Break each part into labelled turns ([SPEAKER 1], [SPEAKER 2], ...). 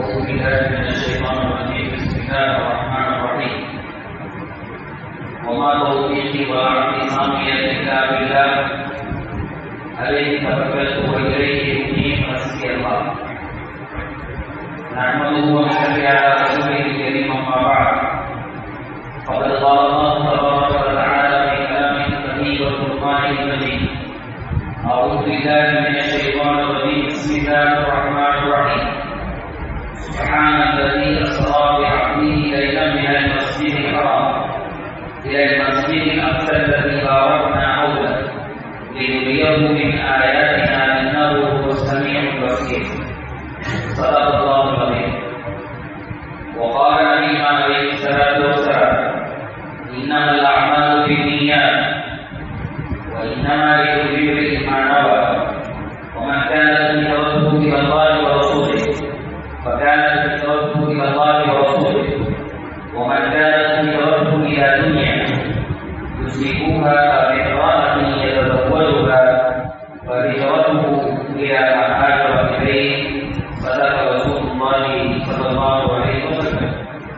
[SPEAKER 1] أعوذ بالله من الشيطان الرجيم بسم الله الرحمن الرحيم وما توفيقي ولا اعتصامي إلا بالله عليه توكلت وإليه أنيب حسبي الله نحمده ونصلي على رسوله الكريم أما بعد فقد قال الله تبارك وتعالى في كلامه القديم والقرآن المجيد أعوذ بالله من الشيطان الرجيم بسم الله الرحمن الرحيم سبحان الذي أسرى بعبده ليلا من المسجد الحرام إلى المسجد الأقصى الذي باركنا حوله لنريه من آياتنا إنه هو السميع البصير صدق الله العظيم وقال نبينا عليه الصلاة والسلام إنما الأعمال بالنيات وإنما لكل امرئ ما نوى ومن كانت هجرته إلى الله ورسوله فكانت هجرته إلى الله ورسوله ومن كانت هجرته إلى دنيا يصيبها أو امرأة يتزوجها فهجرته إلى ما هاجر إليه صدق رسول الله صلى الله عليه وسلم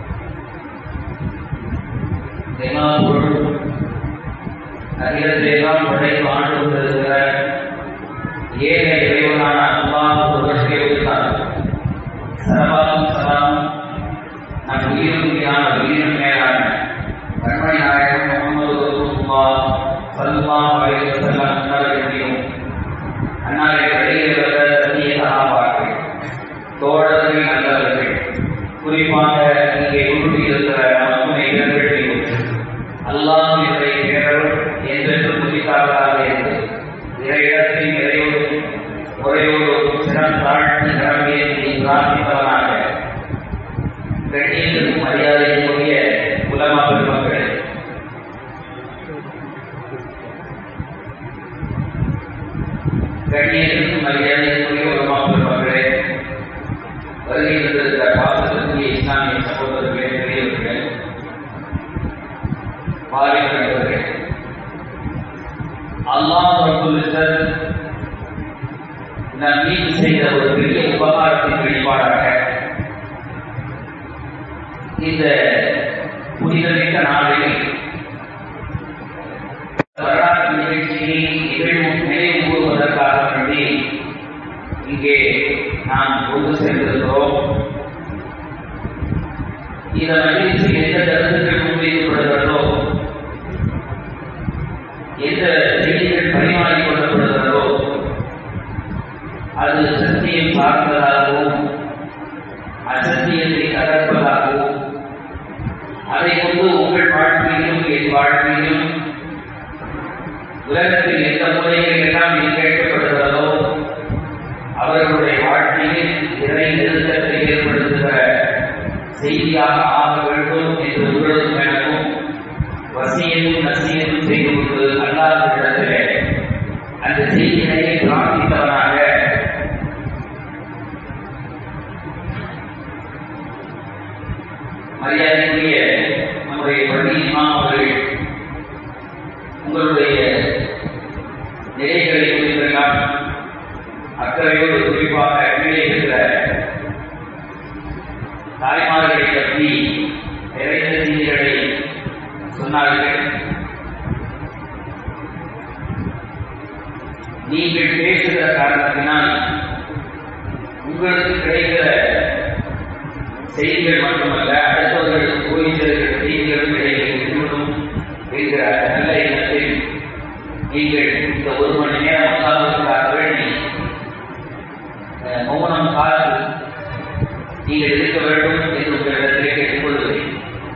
[SPEAKER 1] தினமும் அகிலத்தையெல்லாம் படைத்து ஆண்டு கொண்டிருக்கிற ஏக இறைவனான அல்லாஹ் ஒருவருக்கே விடுத்தார் சரபாலும் சலாம் நம் உயிருமையான உயிரின் மேலான கண்மணி நாயகம் முகமது ரசூலுல்லா சல்லல்லாஹு அலைஹி வஸல்லம் அன்னாரின் அன்னாரை வெளியிடுகிற சத்திய சகாபாக்கள் தோழர்கள் நல்லவர்கள் குறிப்பாக இங்கே உறுதியிருக்கிற நமக்கு இடர்களிலும் அல்லாஹினுடைய பேரல் என்றென்று புதிக்காக இருந்து இறையிடத்தில் இறையோடு உரையோடு சிறம் தாழ்த்தி நிரம்பியதை பிரார்த்திப்பவனாக கண்ணியத்திற்கும் மரியாதைக்குரிய உலமா பெருமக்கள் கண்ணியத்திற்கும் மரியாதைக்குரிய உலமா பெருமக்களே வருகை வந்திருக்கிற பாசத்திற்குரிய இஸ்லாமிய சகோதரர்களே பெரியவர்கள் பாரிக்கிறவர்கள் அல்லாஹ் ரபுல் நம் மீது செய்த ஒரு பெரிய உபகாரத்தின் வெளிப்பாடாக இந்த புனிதமிக்க நாளில் வரலாற்று நிகழ்ச்சியை நிகழ்வு நினைவு கூறுவதற்காக வேண்டி இங்கே நாம் ஒன்று சேர்ந்திருக்கிறோம் இந்த மகிழ்ச்சி எந்த கருத்துக்கள் முன்வைக்கப்படுகிறதோ எந்த செய்திகள் பரிமாறிக் கொள்ளப்படுகிறதோ அது சத்தியம் சார்ந்ததாகவும் அசத்தியத்தை தகர்ப்பதாகவும் அதை கொண்டு உங்கள் வாழ்க்கையிலும் என் வாழ்க்கையிலும் உலகத்தில் எந்த முறையில் எல்லாம் இது கேட்கப்படுகிறதோ அவர்களுடைய வாழ்க்கையில் இறை நிறுத்தத்தை ஏற்படுத்துகிற செய்தியாக ஆக வேண்டும் என்று உங்களுக்கும் எனக்கும் வசியமும் நசியமும் செய்து கொண்டு அல்லாஹிடத்திலே அந்த செய்திகளை பிரார்த்தித்தவனாக மரியாதைக்குரிய நம்முடைய பள்ளி இமாம் அவர்கள் உங்களுடைய நிலைகளை குறிப்பெல்லாம் அக்கறையோடு குறிப்பாக கீழே இருக்கிற தாய்மார்களை பற்றி நிறைந்த செய்திகளை சொன்னார்கள் நீங்கள் பேசுகிற காரணத்தினால் உங்களுக்கு கிடைக்கிற செய்திகள் மட்டுமல்ல அடுத்தவர்களுக்கு போய் சேர்க்கிற செய்திகளும் கிடைக்கும் என்கிற நல்ல எண்ணத்தில் நீங்கள் இந்த ஒரு மணி நேரம் உட்கார்வதற்காக வேண்டி மௌனம் காத்து நீங்கள் இருக்க வேண்டும் என்று உங்களிடத்திலே கேட்டுக்கொள்கிறேன்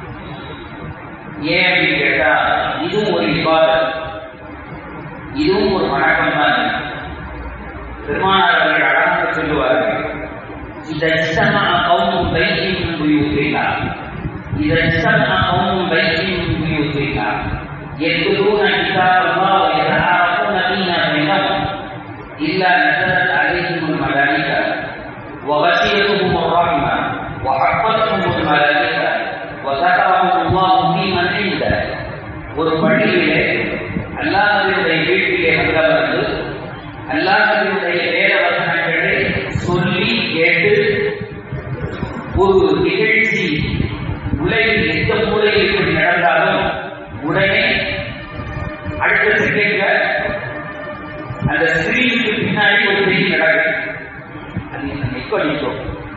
[SPEAKER 1] ஏன் அப்படின்னு கேட்டா இதுவும் ஒரு விவாதம் இதுவும் ஒரு வணக்கம் தான் பெருமானார் அவர்கள் அழகாக சொல்லுவார்கள் إذا اجتمع قوم بيت من بيوت الله إذا اجتمع قوم بيت من بيوت الله يتلون كتاب الله ويتعارفون فيما بينهم إلا نزلت عليهم الملائكة وغشيتهم الرحمة وحفتهم الملائكة وذكرهم الله في من عنده ஒரு பள்ளியிலே அல்லாஹினுடைய வீட்டிலே வந்தவர்கள் அல்லாஹினுடைய வேத வசனங்களை சொல்லி கேட்டு ஒரு நிகழ்ச்சி உலகில் எந்த மூலையில் இப்படி நடந்தாலும் உடனே அடுத்த செகண்ட்ல அந்த ஸ்கிரீனுக்கு பின்னாடி ஒரு செய்தி நடக்கும் அது என்ன எக்கோ அடிக்கும்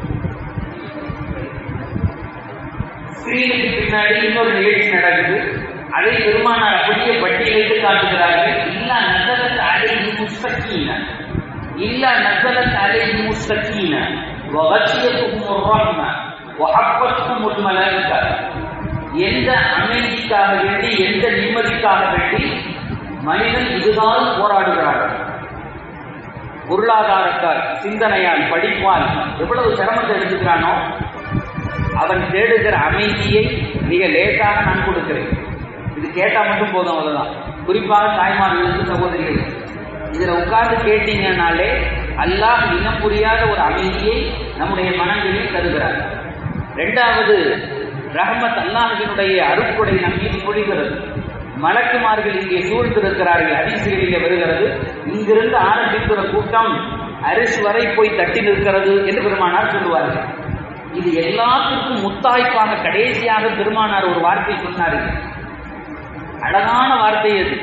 [SPEAKER 1] ஸ்கிரீனுக்கு பின்னாடி இன்னொரு நிகழ்ச்சி நடக்குது அதை பெருமானார் அப்படியே பட்டியலிட்டு காட்டுகிறார்கள் இல்லா நசலத் அலைஹி முஸ்தகீன இல்லா நசலத் அலைஹி முஸ்தகீன وغشيتهم الرحمة وحفتهم الملائكة எந்த அமைதிக்காக வேண்டி எந்த நிம்மதிக்காக வேண்டி மனிதன் இதுதான் போராடுகிறார்கள் பொருளாதாரத்தால் சிந்தனையால் படிப்பால் எவ்வளவு சிரமத்தை எடுத்துக்கிறானோ அவன் தேடுகிற அமைதியை மிக லேசாக நான் கொடுக்கிறேன் இது கேட்டா மட்டும் போதும் அவ்வளவுதான் குறிப்பாக தாய்மார்களுக்கு சகோதரிகள் இதுல உட்கார்ந்து கேட்டீங்கன்னாலே அல்லாஹ் இனம் புரியாத ஒரு அமைதியை நம்முடைய மனங்களில் தருகிறார் இரண்டாவது ரஹமத் அல்லாஹினுடைய அருட்கொடை நம் மீது பொழிகிறது மலக்குமார்கள் இங்கே சூழ்ந்திருக்கிறார்கள் அதிசயங்களிலே வருகிறது இங்கிருந்து ஆரம்பிக்கிற கூட்டம் அரிசி வரை போய் தட்டி நிற்கிறது என்று பெருமானார் சொல்லுவார்கள் இது எல்லாத்துக்கும் முத்தாய்ப்பாக கடைசியாக பெருமானார் ஒரு வார்த்தை சொன்னார்கள் அழகான வார்த்தை அது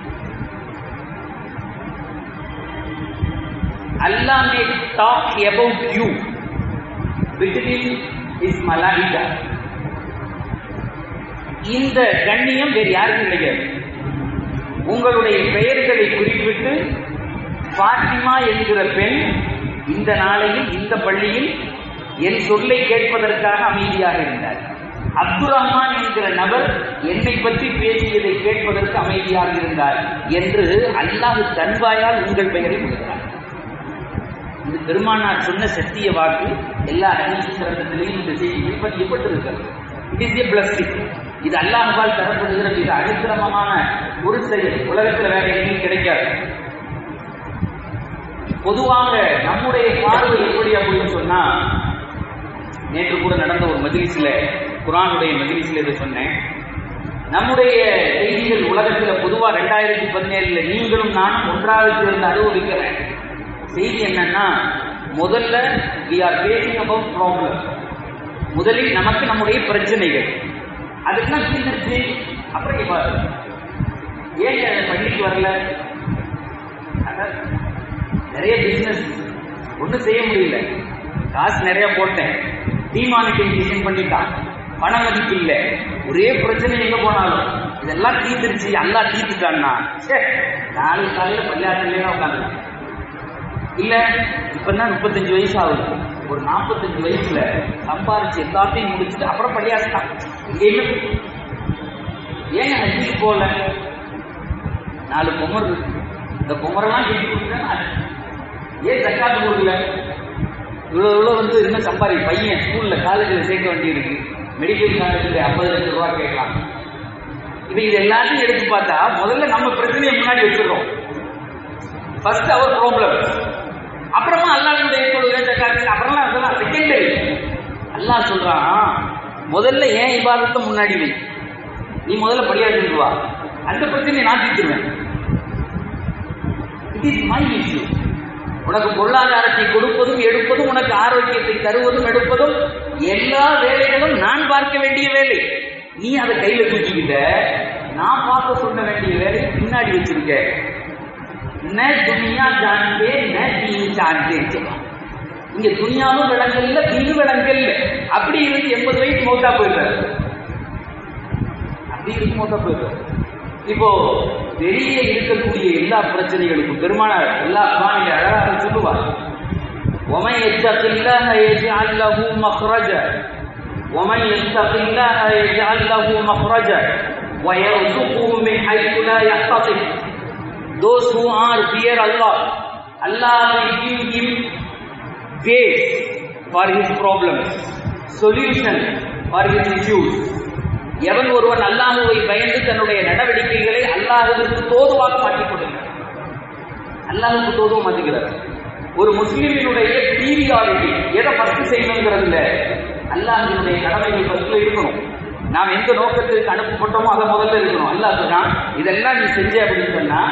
[SPEAKER 1] Allah may talk about you between his malaika. இந்த கண்ணியம் வேறு யாருக்கும் கிடையாது உங்களுடைய பெயர்களை குறிப்பிட்டு பாத்திமா என்கிற பெண் இந்த நாளையில் இந்த பள்ளியில் என் சொல்லை கேட்பதற்காக அமைதியாக இருந்தார் அப்துல் ரஹ்மான் என்கிற நபர் என்னை பற்றி பேசியதை கேட்பதற்கு அமைதியாக இருந்தார் என்று அல்லாஹ் தன்வாயால் உங்கள் பெயரை கொடுக்கிறார் இது பெருமானார் சொன்ன சத்திய வாக்கு எல்லா ஹதீஸ் கிரந்தத்திலையும் இந்த செய்தி பதியப்பட்டிருக்கிறது இட் இஸ் ஏ பிளஸ்டிக் இது அல்லாஹால் தரப்படுகிற மிக அனுக்கிரமமான ஒரு செயல் உலகத்தில் வேற எங்கேயும் கிடைக்காது பொதுவாக நம்முடைய பார்வை எப்படி அப்படின்னு சொன்னா நேற்று கூட நடந்த ஒரு மஜ்லிஸ்ல குரானுடைய மஜ்லிஸ்ல இதை சொன்னேன் நம்முடைய செய்திகள் உலகத்தில் பொதுவா ரெண்டாயிரத்தி பதினேழுல நீங்களும் நானும் ஒன்றாக சேர்ந்து அனுபவிக்கிறேன் செய்தி என்னன்னா முதல்ல we are facing about problem முதலில் நமக்கு நம்முடைய பிரச்சனைகள் அதுக்கெல்லாம் தீர்ந்துருச்சு அப்புறம் நீ பாரு ஏங்க பள்ளிக்கு வரல அதான் நிறைய பிசினஸ் ஒன்றும் செய்ய முடியல காசு நிறைய போட்டேன் டிமானிட்டைசேஷன் பண்ணிட்டான் பண மதிப்பு இல்லை ஒரே பிரச்சனை எங்க போனாலும் இதெல்லாம் தீர்ந்துருச்சு எல்லாம் தீர்த்துட்டான்னா சே நாலு காலையில் பள்ளியாட்டிலே உட்காந்து இல்ல இப்பதான் முப்பத்தஞ்சு வயசு ஆகுது ஒரு நாற்பத்தஞ்சு வயசுல சம்பாரிச்சு எல்லாத்தையும் முடிச்சுட்டு அப்புறம் பள்ளியாட்டான் எங்கேயுமே ஏங்க ஹஜ்ஜிக்கு போகல நாலு குமர் இருக்கு இந்த குமரெல்லாம் கட்டி கொடுத்தா ஏன் தக்காத்து கொடுக்கல இவ்வளவு இவ்வளவு வந்து இன்னும் சம்பாதி பையன் ஸ்கூல்ல காலேஜில் சேர்க்க வேண்டியிருக்கு மெடிக்கல் காலேஜில் ஐம்பது லட்சம் ரூபா கேட்கலாம் இப்ப இது எல்லாத்தையும் எடுத்து பார்த்தா முதல்ல நம்ம பிரச்சனையை முன்னாடி வச்சிடறோம் ஃபர்ஸ்ட் அவர் ப்ராப்ளம் அப்புறமா அல்லாஹ்வுடைய கொள்கை ஜக்காத்து அப்புறமா அதெல்லாம் செகண்டரி அல்லாஹ் சொல்றான் முதல்ல ஏன் இபாதத்தை முன்னாடி வை நீ முதல்ல பள்ளியாட்டு வா அந்த பிரச்சனையை நான் தீர்த்துருவேன் இட் இஸ் மை இஷ்யூ உனக்கு பொருளாதாரத்தை கொடுப்பதும் எடுப்பதும் உனக்கு ஆரோக்கியத்தை தருவதும் எடுப்பதும் எல்லா வேலைகளும் நான் பார்க்க வேண்டிய வேலை நீ அதை கையில தூக்கிக்கிட்ட நான் பார்க்க சொல்ல வேண்டிய வேலை பின்னாடி வச்சிருக்க ந துனியா ஜான்தே ந தீன் ஜான்தே இங்க துனியாவும் விளங்கல்ல தீனு விளங்கல்ல அப்படி இருந்து எண்பது வயசு மௌத்தா போயிடுறாரு அப்படி இருந்து மௌத்தா போயிடுறாரு இப்போ வெளியே இருக்கக்கூடிய எல்லா பிரச்சனைகளுக்கும் பெருமானார் எல்லா குரானில அழகாக சொல்லுவார் ومن يتق الله يجعل له مخرجا ومن يتق الله يجعل له مخرجا ويرزقه من حيث لا يحتسب those who are fear Allah Allah will give him ways for his problems solution for his issues எவன் ஒருவன் அல்லாஹுவை பயந்து தன்னுடைய நடவடிக்கைகளை அல்லாஹுவிற்கு தோதுவாக மாற்றிக் கொள்கிறார் அல்லாஹுக்கு தோதுவா மாற்றிக்கிறார் ஒரு முஸ்லிமினுடைய பீரியாரிட்டி எதை ஃபர்ஸ்ட் செய்யணுங்கிறது இல்ல அல்லாஹினுடைய கடமைகள் ஃபர்ஸ்ட்ல இருக்கணும் நாம் எந்த நோக்கத்திற்கு அனுப்பப்பட்டோமோ அதை முதல்ல இருக்கணும் அல்லாஹ் சொல்றான் இதெல்லாம் நீ செஞ்ச அப்படின்னு சொன்னா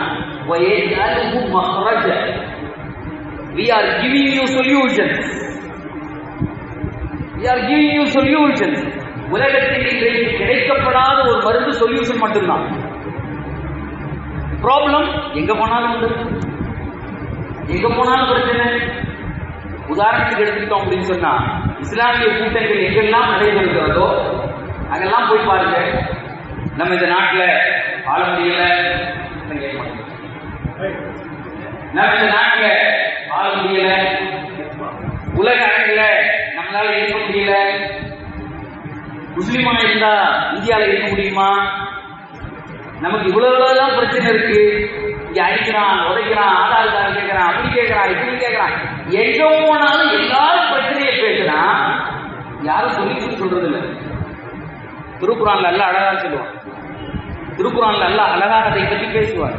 [SPEAKER 1] we are giving you solutions
[SPEAKER 2] we are giving you solutions உலகத்தில் இன்றைக்கு கிடைக்கப்படாத ஒரு மருந்து சொல்யூஷன் மட்டும்தான் ப்ராப்ளம் எங்க போனாலும் உண்டு எங்க போனாலும் பிரச்சனை உதாரணத்துக்கு எடுத்துக்கிட்டோம் அப்படின்னு சொன்னா இஸ்லாமிய கூட்டங்கள் எங்கெல்லாம் நடைபெறுகிறதோ அங்கெல்லாம் போய் பாருங்க நம்ம இந்த நாட்டுல வாழ முடியல கேட்க மாட்டேங்குது. நம்ம இந்த நாட்டுல வாழ முடியல உலக அரங்கில நம்மளால இருக்க முடியல முஸ்லீமா இருந்தா இந்தியால இருக்க முடியுமா நமக்கு இவ்வளவுதான் பிரச்சனை இருக்கு இங்க அடிக்கிறான் உதைக்கிறான் ஆதார் கார்டு கேட்கறான் அப்படி கேட்கறான் இப்படி கேட்கறான் எங்க போனாலும் எல்லாரும் பிரச்சனையை பேசுறான் யாரும் சொல்லிட்டு சொல்றது இல்ல திருக்குறான்ல எல்லாம் அழகா சொல்லுவான் திருக்குறான்ல எல்லாம் அழகாக அதை பற்றி பேசுவார்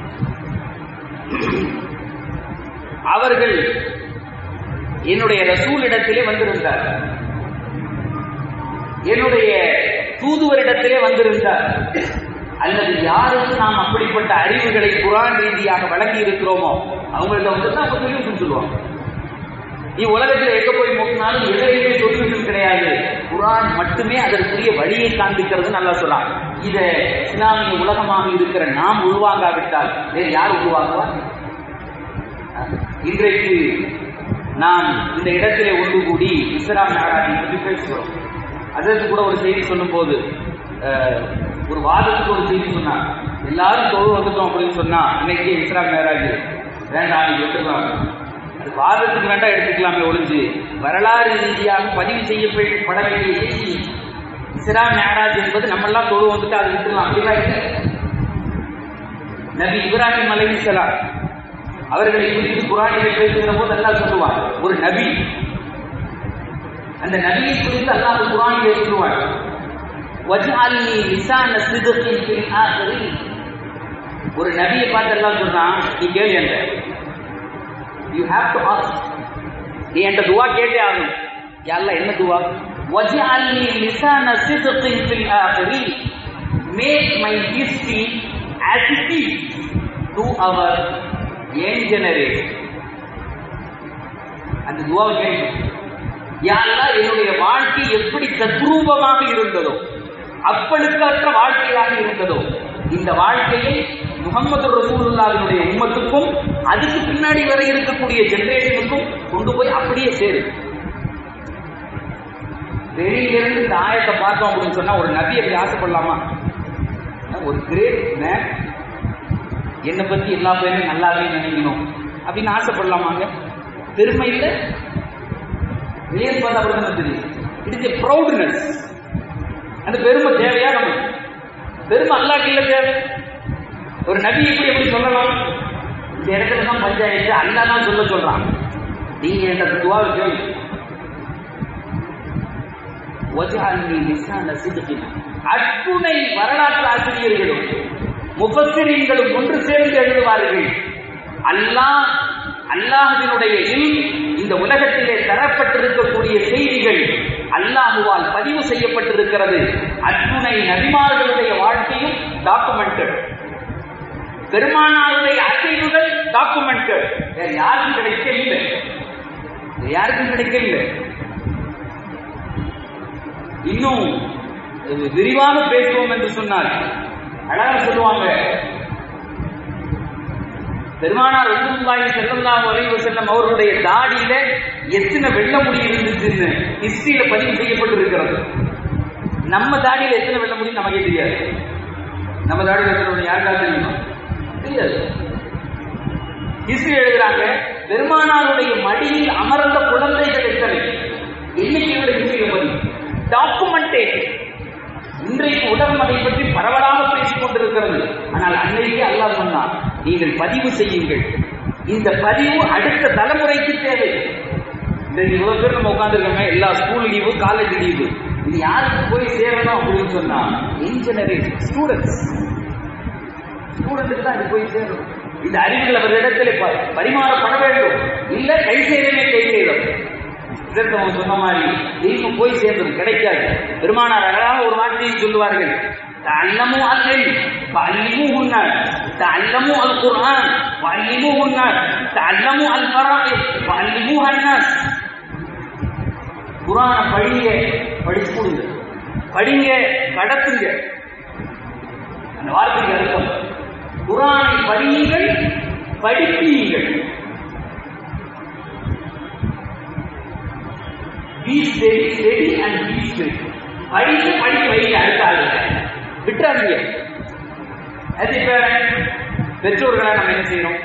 [SPEAKER 2] அவர்கள் என்னுடைய ரசூலிடத்திலே வந்திருந்தார் என்னுடைய தூதுவரிடத்திலே வந்திருந்தார் அல்லது யாருக்கு நாம் அப்படிப்பட்ட அறிவுகளை குரான் ரீதியாக வழங்கி இருக்கிறோமோ அவங்கள்ட்ட வந்து தான் அவங்க சொல்யூஷன் சொல்லுவாங்க நீ உலகத்தில் எங்க போய் முக்கினாலும் எதிரையுமே சொல்யூஷன் கிடையாது குரான் மட்டுமே அதற்குரிய வழியை காண்பிக்கிறது நல்லா சொல்லலாம் இத இஸ்லாமிய உலகமாக இருக்கிற நாம் உருவாங்காவிட்டால் வேறு யார் உருவாக்குவா இன்றைக்கு நாம் இந்த இடத்திலே ஒன்று கூடி இஸ்லாம் நாடாவை பற்றி பேசுகிறோம் அதற்கு கூட ஒரு செய்தி சொல்லும் போது ஒரு வாதத்துக்கு ஒரு செய்தி சொன்னார் எல்லாரும் தொழு வந்துட்டோம் அப்படின்னு சொன்னா இன்னைக்கு இஸ்லாம் மேராஜ் வேண்டாம் நீங்க விட்டுக்கலாம் அது வாதத்துக்கு வேண்டாம் எடுத்துக்கலாமே ஒழிஞ்சு வரலாறு ரீதியாக பதிவு செய்யப்பட வேண்டிய செய்தி இஸ்லாம் மேராஜ் என்பது நம்ம எல்லாம் தொழு வந்துட்டு அதை விட்டுலாம் அப்படிலாம் இல்லை நபி இப்ராஹிம் அலைஹிஸ்ஸலாம் அவர்களை குறித்து குரானிலே பேசுகிற போது அல்லாஹ் சொல்லுவார் ஒரு நபி அந்த நபியை குறித்து அல்லாஹ் குரானிலே சொல்லுவார் வஜ்அல்னி லிசான சிதுகின் ஃபில் ஆகிரின் ஒரு நபியை பார்த்து எல்லாம் சொல்றான் நீ கேள்வி என்ற யூ ஹேவ் டு ஆஸ்க் நீ என்கிட்ட துவா கேட்டே ஆகணும் யாரெல்லாம் என்ன துவா வஜ்அல்னி லிசான சிதுகின் ஃபில் ஆகிரின் make my history as it is to our young generation அந்த துவாவை கேட்கும் யாரெல்லாம் என்னுடைய வாழ்க்கை எப்படி தத்ரூபமாக இருந்ததோ அப்பழுக்கற்ற வாழ்க்கையாக இருந்ததோ இந்த வாழ்க்கையை முகமது ரசூலுல்லாவினுடைய உம்மத்துக்கும் அதுக்கு பின்னாடி வர இருக்கக்கூடிய ஜெனரேஷனுக்கும் கொண்டு போய் அப்படியே சேரு வெளியிலிருந்து இந்த ஆயத்தை பார்த்தோம் அப்படின்னு சொன்னா ஒரு நபி அப்படி ஆசைப்படலாமா ஒரு கிரேட் மேன் என்னை பத்தி எல்லா பேருமே நல்லாவே நினைக்கணும் அப்படின்னு ஆசைப்படலாமாங்க பெருமை இல்லை வெளியே பார்த்தா அப்படி தானே தெரியும் இட்ஸ் எ ப்ரௌட்னஸ் அந்த பெருமை தேவையா நமக்கு பெருமை அல்லாக்கு இல்ல தேவை ஒரு நபி எப்படி எப்படி சொல்லலாம் இந்த இடத்துல தான் பஞ்சாயத்து அல்லா தான் சொல்ல சொல்றான் நீங்க இந்த துவாவை கேள்வி அத்துணை வரலாற்று ஆசிரியர்களும் முபத்திரீங்களும் ஒன்று சேர்ந்து எழுதுவார்கள் அல்லாஹ் அல்லாஹினுடைய இந்த உலகத்திலே தரப்பட்டிருக்கக்கூடிய செய்திகள் அல்லாஹுவால் பதிவு செய்யப்பட்டிருக்கிறது அத்துணை நபிமார்களுடைய வாழ்க்கையும் டாக்குமெண்டட் பெருமானாருடைய அசைவுகள் டாக்குமெண்டட் வேற யாருக்கும் கிடைக்க இல்லை யாருக்கும் கிடைக்க இல்லை இன்னும் விரிவாக பேசுவோம் என்று சொன்னார் அழகா சொல்லுவாங்க பெருமானார் ரசூலுல்லாஹி ஸல்லல்லாஹு அலைஹி வஸல்லம் அவர்களுடைய தாடியில எத்தனை வெள்ள முடி இருந்துச்சுன்னு ஹிஸ்டரியில பதிவு செய்யப்பட்டிருக்கிறது நம்ம தாடியில எத்தனை வெள்ள முடி நமக்கே தெரியாது நம்ம தாடியில எத்தனை யாருக்கா தெரியுமா தெரியாது ஹிஸ்டரி எழுதுறாங்க பெருமானாருடைய மடியில் அமர்ந்த குழந்தைகள் எத்தனை எண்ணிக்கையோட ஹிஸ்டரியில பதிவு டாக்குமெண்டேஷன் இன்றைக்கு உலகம் அதை பற்றி பரவலாக பேசிக் கொண்டிருக்கிறது ஆனால் அன்னைக்கே அல்லாஹ் சொன்னான் நீங்கள் பதிவு செய்யுங்கள் இந்த பதிவு அடுத்த தலைமுறைக்கு தேவை இன்றைக்கு இவ்வளவு பேர் நம்ம உட்காந்துருக்கோங்க எல்லா ஸ்கூல் லீவு காலேஜ் லீவு இது யாருக்கு போய் சேரணும் அப்படின்னு சொன்னா இன்ஜினியரிங் ஸ்டூடெண்ட்ஸ் ஸ்டூடெண்ட்டுக்கு தான் இது போய் சேரணும் இந்த அறிவுகள் அவரிடத்தில் பரிமாறப்பட வேண்டும் இல்ல கை செய்யறமே கை செய்யணும் இதற்கு அவங்க சொன்ன மாதிரி தீர்ப்பு போய் சேர்ந்தது கிடைக்காது பெருமானார் அழகாக ஒரு வார்த்தையை சொல்லுவார்கள் تعلموا العلم فعلموهن تعلموا القرآن وعلموهن تعلموا الفرائض وعلموها الناس குரான படிங்க படிச்சு கொடுங்க படிங்க கடத்துங்க அந்த வார்த்தைக்கு அர்த்தம் குரானை படியுங்கள் படிப்பீங்கள் be steady steady and be steady படித்து படிக்க வைக்க அடுத்தாங்க விட்டுறாதீங்க அது இப்ப பெற்றோர்களா நம்ம என்ன செய்யணும்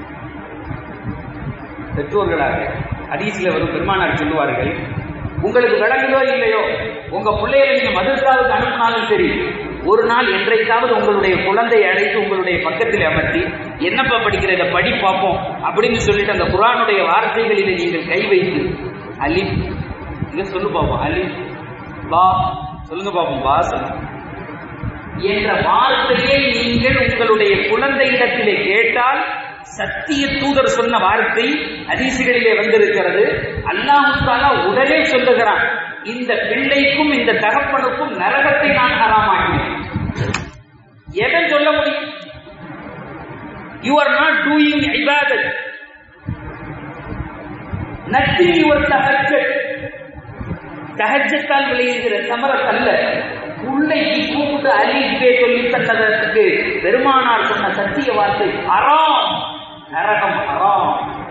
[SPEAKER 2] பெற்றோர்களாக ஹதீஸ்ல வரும் பெருமானார் சொல்லுவார்கள் உங்களுக்கு விளங்குதோ இல்லையோ உங்க பிள்ளைகளை நீங்க மதரசாவுக்கு அனுப்பினாலும் சரி ஒரு நாள் என்றைக்காவது உங்களுடைய குழந்தை அழைத்து உங்களுடைய பக்கத்தில் அமர்த்தி என்னப்பா படிக்கிற இதை படி பார்ப்போம் அப்படின்னு சொல்லிட்டு அந்த குரானுடைய வார்த்தைகளிலே நீங்கள் கை வைத்து அலிப் இங்க சொல்லு பார்ப்போம் அலிப் பா சொல்லுங்க பார்ப்போம் பா சொல்லுங்க என்ற வார்த்தையை நீங்கள் உங்களுடைய குழந்தையிடத்திலே கேட்டால் சத்திய தூதர் சொன்ன வார்த்தை அதிசிகளிலே வந்திருக்கிறது அல்லாஹு தாலா உடனே சொல்லுகிறான் இந்த பிள்ளைக்கும் இந்த தகப்பனுக்கும் நரகத்தை நான் ஹராமாக்கினேன் எதை சொல்ல முடியும் யூ ஆர் நாட் டூயிங் இபாதத் நத்திங் யுவர் தஹஜத் தஹஜத்தால் விளையுகிற சமரத் அல்ல பிள்ளைக்கு கூப்பிட்டு அலிபே சொல்லி தந்ததற்கு பெருமானார் சொன்ன சத்திய வார்த்தை அறாம் நரகம் அறாம்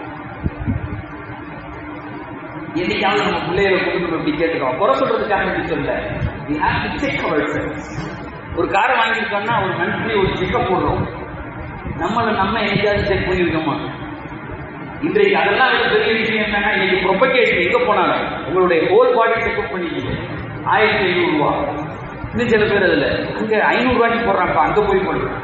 [SPEAKER 2] என்னைக்காவது நம்ம பிள்ளைகளை கூப்பிட்டு இப்படி கேட்டுக்கோம் குறை சொல்றதுக்காக இப்படி சொல்ல we have to check ourselves ஒரு காரை வாங்கியிருக்கோம்னா ஒரு மந்த்லி ஒரு செக்கப் போடுறோம் நம்மளை நம்ம என்னைக்காவது செக் பண்ணியிருக்கோமா இன்றைக்கு அதெல்லாம் விட பெரிய விஷயம் என்னன்னா இன்னைக்கு ப்ரொபகேஷன் எங்க போனாலும் உங்களுடைய ஹோல் பாடி செக்அப் பண்ணிக்கீங்க ஆயிரத்தி ஐநூறு ரூபா இன்னும் சில பேர் அதுல அங்க ஐநூறு ரூபாய்க்கு போடுறாங்க அங்க போய் போடுறோம்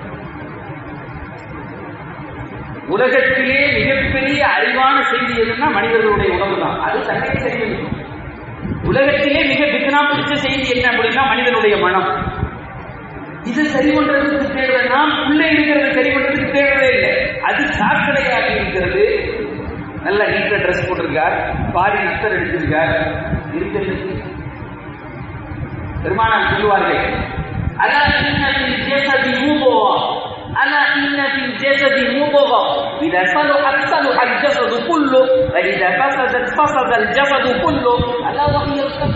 [SPEAKER 2] உலகத்திலே மிகப்பெரிய அறிவான செய்தி எதுன்னா மனிதர்களுடைய உணவு தான் அது தன்னை சரி உலகத்திலே மிக பிக்னா பிடிச்ச செய்தி என்ன அப்படின்னா மனிதனுடைய மனம் இது சரி பண்றதுக்கு தேவை நாம் உள்ளே இருக்கிறது சரி பண்றதுக்கு தேவையே இல்லை அது சாக்கடையாக இருக்கிறது நல்ல நீட்ட ட்ரெஸ் போட்டிருக்கார் பாடி நத்தர் எடுத்திருக்கார் இருக்கிறது பெருமானார் சொல்லுவார்கள் அலா இன்னத்தில் ஜேசதி மூபோவா அலா இன்னத்தில் ஜேசதி மூபோவா إذا صلحت صلح الجسد كله وإذا فسدت فسد الجسد كله ألا وهي القلب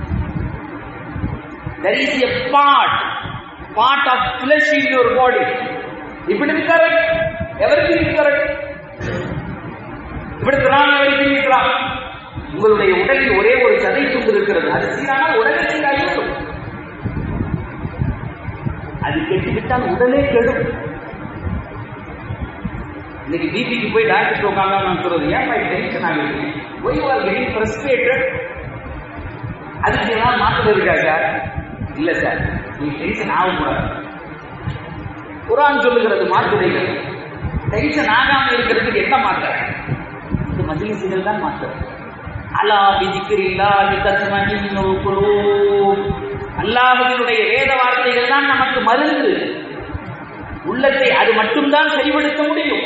[SPEAKER 2] There is a part part of flesh in your body. If it is correct, everything is correct. இப்படி திராண everything is wrong. உங்களுடைய உடலில் ஒரே ஒரு சதை துண்டு இருக்கிறது அது சீரானால் உடலே சீராகிவிடும் அது கெட்டுவிட்டால் உடலே கெடும் இன்னைக்கு பிபிக்கு போய் டாக்டர் உட்காந்தா நான் சொல்றது ஏன் பை டென்ஷன் ஆகுது why you are getting frustrated அதுக்கு ஏதாவது மாற்றம் இருக்கா சார் இல்ல சார் நீ டென்ஷன் ஆகக்கூடாது குரான் சொல்லுகிறது மாற்றுரைகள் டென்ஷன் ஆகாம இருக்கிறதுக்கு என்ன மாற்றம் இந்த மஜ்லிசுகள் தான் மாற்றம் அலா பிதிக்கிரில்லாஹி தத்மஇன்னுல் குலூப் அல்லாஹ்வினுடைய வேத வார்த்தைகள் தான் நமக்கு மருந்து உள்ளத்தை அது மட்டும்தான் சரிபடுத்த முடியும்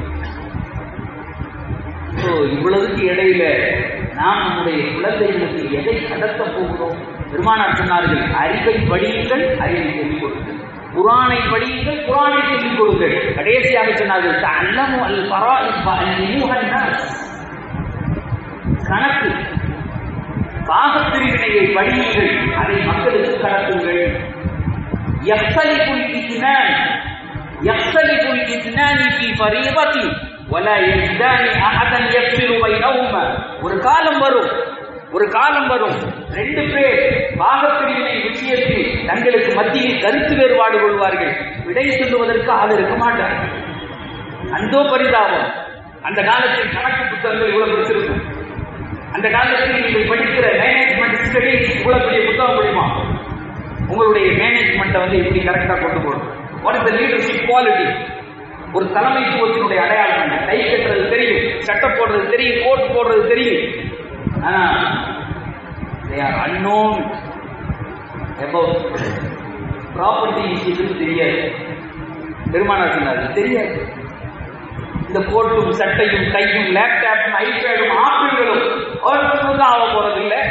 [SPEAKER 2] So, இவ்வளவுக்கு இடையில நாம் நம்முடைய குழந்தைகளுக்கு எதை கடத்த போகிறோம் பெருமானார் சொன்னார்கள் அறிவை படியுங்கள் அறிவை சொல்லிக் கொடுங்கள் குரானை படியுங்கள் குரானை சொல்லிக் கொடுங்கள் கடைசியாக சொன்னார்கள் அல்லமு அல் பராஇப்ப அல் நியூஹன்னாஸ் கணக்கு பாகப்பிரிவினையை படியுங்கள் அதை மக்களுக்கு கடத்துங்கள் எஃப்சலிபுல் இத்னான் எஃப்சலிபுல் இத்னானி ஃபி ஃபரீதத்தி ولا يجدان احدا يفصل بينهما ஒரு காலம் வரும் ஒரு காலம் வரும் ரெண்டு பேர் பாகப்பிரிவினை விஷயத்தில் தங்களுக்கு மத்தியில் கருத்து வேறுபாடு கொள்வார்கள் விடை சொல்லுவதற்கு ஆள் இருக்க மாட்டார்கள் அந்தோ பரிதாபம் அந்த காலத்தில் கணக்கு புத்தகங்கள் இவ்வளவு பெருசிருக்கும் அந்த காலத்தில் நீங்கள் படிக்கிற மேனேஜ்மெண்ட் ஸ்டடி இவ்வளவு பெரிய புத்தகம் முடியுமா உங்களுடைய மேனேஜ்மெண்ட்டை வந்து எப்படி கரெக்டா கொண்டு போகணும் what is the leadership quality ஒரு தலைமைத்துவத்தினுடைய அடையாளம் என்ன கை கட்டுறது தெரியும் சட்டம் போடுறது தெரியும் கோட் போடுறது தெரியும் ஆனா they are unknown about property விஷயத்தில் தெரியாது பெருமானார் சொன்னார் தெரியாது இந்த கோட்டும் சட்டையும் கையும் லேப்டாப்பும் ஐபேடும் ஆப்பிள்களும் ஒருத்தரும் ஆக போறதில்லை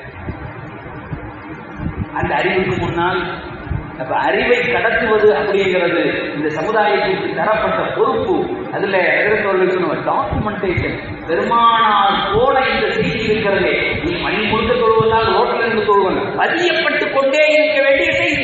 [SPEAKER 2] அந்த அறிவுக்கு முன்னால் அப்ப அறிவை கடத்துவது அப்படிங்கிறது இந்த சமுதாயத்திற்கு தரப்பட்ட பொறுப்பு அதுல டாக்குமெண்டேஷன் பெருமானார் போல இந்த செய்தி இருக்கிறதே நீ மணி முழுக்க தொழுவதால் ரோட்டில் இருந்து தொழுவன பதியப்பட்டு கொண்டே இருக்க வேண்டிய செய்தி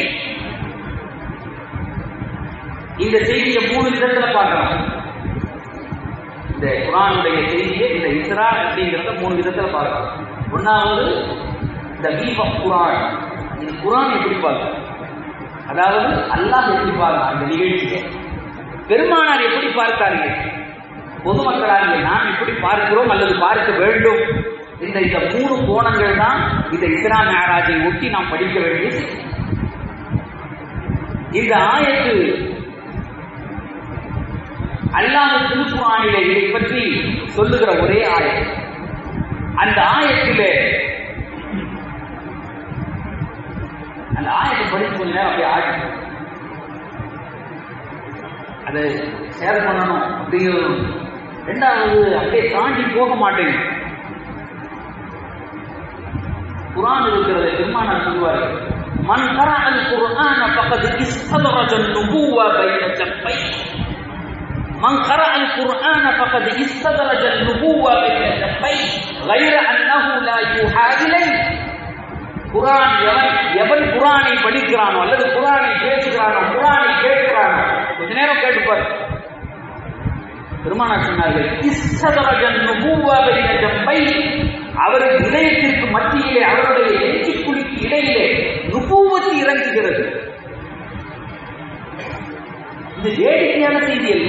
[SPEAKER 2] இந்த செய்தியை மூணு விதத்துல பார்க்கலாம் இந்த குரானுடைய செய்தியை இந்த இஸ்ரா அப்படிங்கிறத மூணு விதத்துல பார்க்கலாம் ஒன்னாவது இந்த வீவ் ஆஃப் குரான் இந்த குரான் எப்படி பார்க்கலாம் அதாவது அல்லாஹ் எப்படி பார்க்கலாம் அந்த நிகழ்ச்சியை பெருமானார் எப்படி பார்த்தார்கள் பொதுமக்களாகிய நாம் எப்படி பார்க்கிறோம் அல்லது பார்க்க வேண்டும் இந்த இந்த மூணு கோணங்கள் தான் இந்த இஸ்ரா மேராஜை ஒட்டி நாம் படிக்க வேண்டியது இந்த ஆயத்து அல்லாஹ் திருக்குறானிலே இதை பற்றி சொல்லுகிற ஒரே ஆயத்து அந்த ஆயத்திலே அந்த ஆயத்தை படிச்சு கொஞ்ச நேரம் அப்படியே ஆடி அதை ஷேர் பண்ணணும் அப்படிங்கிறது ரெண்டாவது அப்படியே தாண்டி போக மாட்டேங்க குரான் இருக்கிறது பெருமானார் சொல்லுவார் மன் கரா அல் குர்ஆன ஃபகத் இஸ்ததரஜ النبوة بين جنبيه من قرأ القرآن فقد استدرج النبوة بين جنبيه غير أنه لا يوحى إليه குரான் எவன் எவன் குரானை படிக்கிறானோ அல்லது குரானை பேசுகிறானோ குரானை கேட்கிறானோ கொஞ்ச நேரம் கேட்டுப்பார் பெருமானா சொன்னார்கள் இஸ்ததரஜன் நுபுவா பைன ஜம்பை அவரது இதயத்திற்கு மத்தியிலே அவருடைய நெஞ்சுக்குழிக்கு இடையிலே நுபுவத்து இறங்குகிறது இது வேடிக்கையான செய்தி அல்ல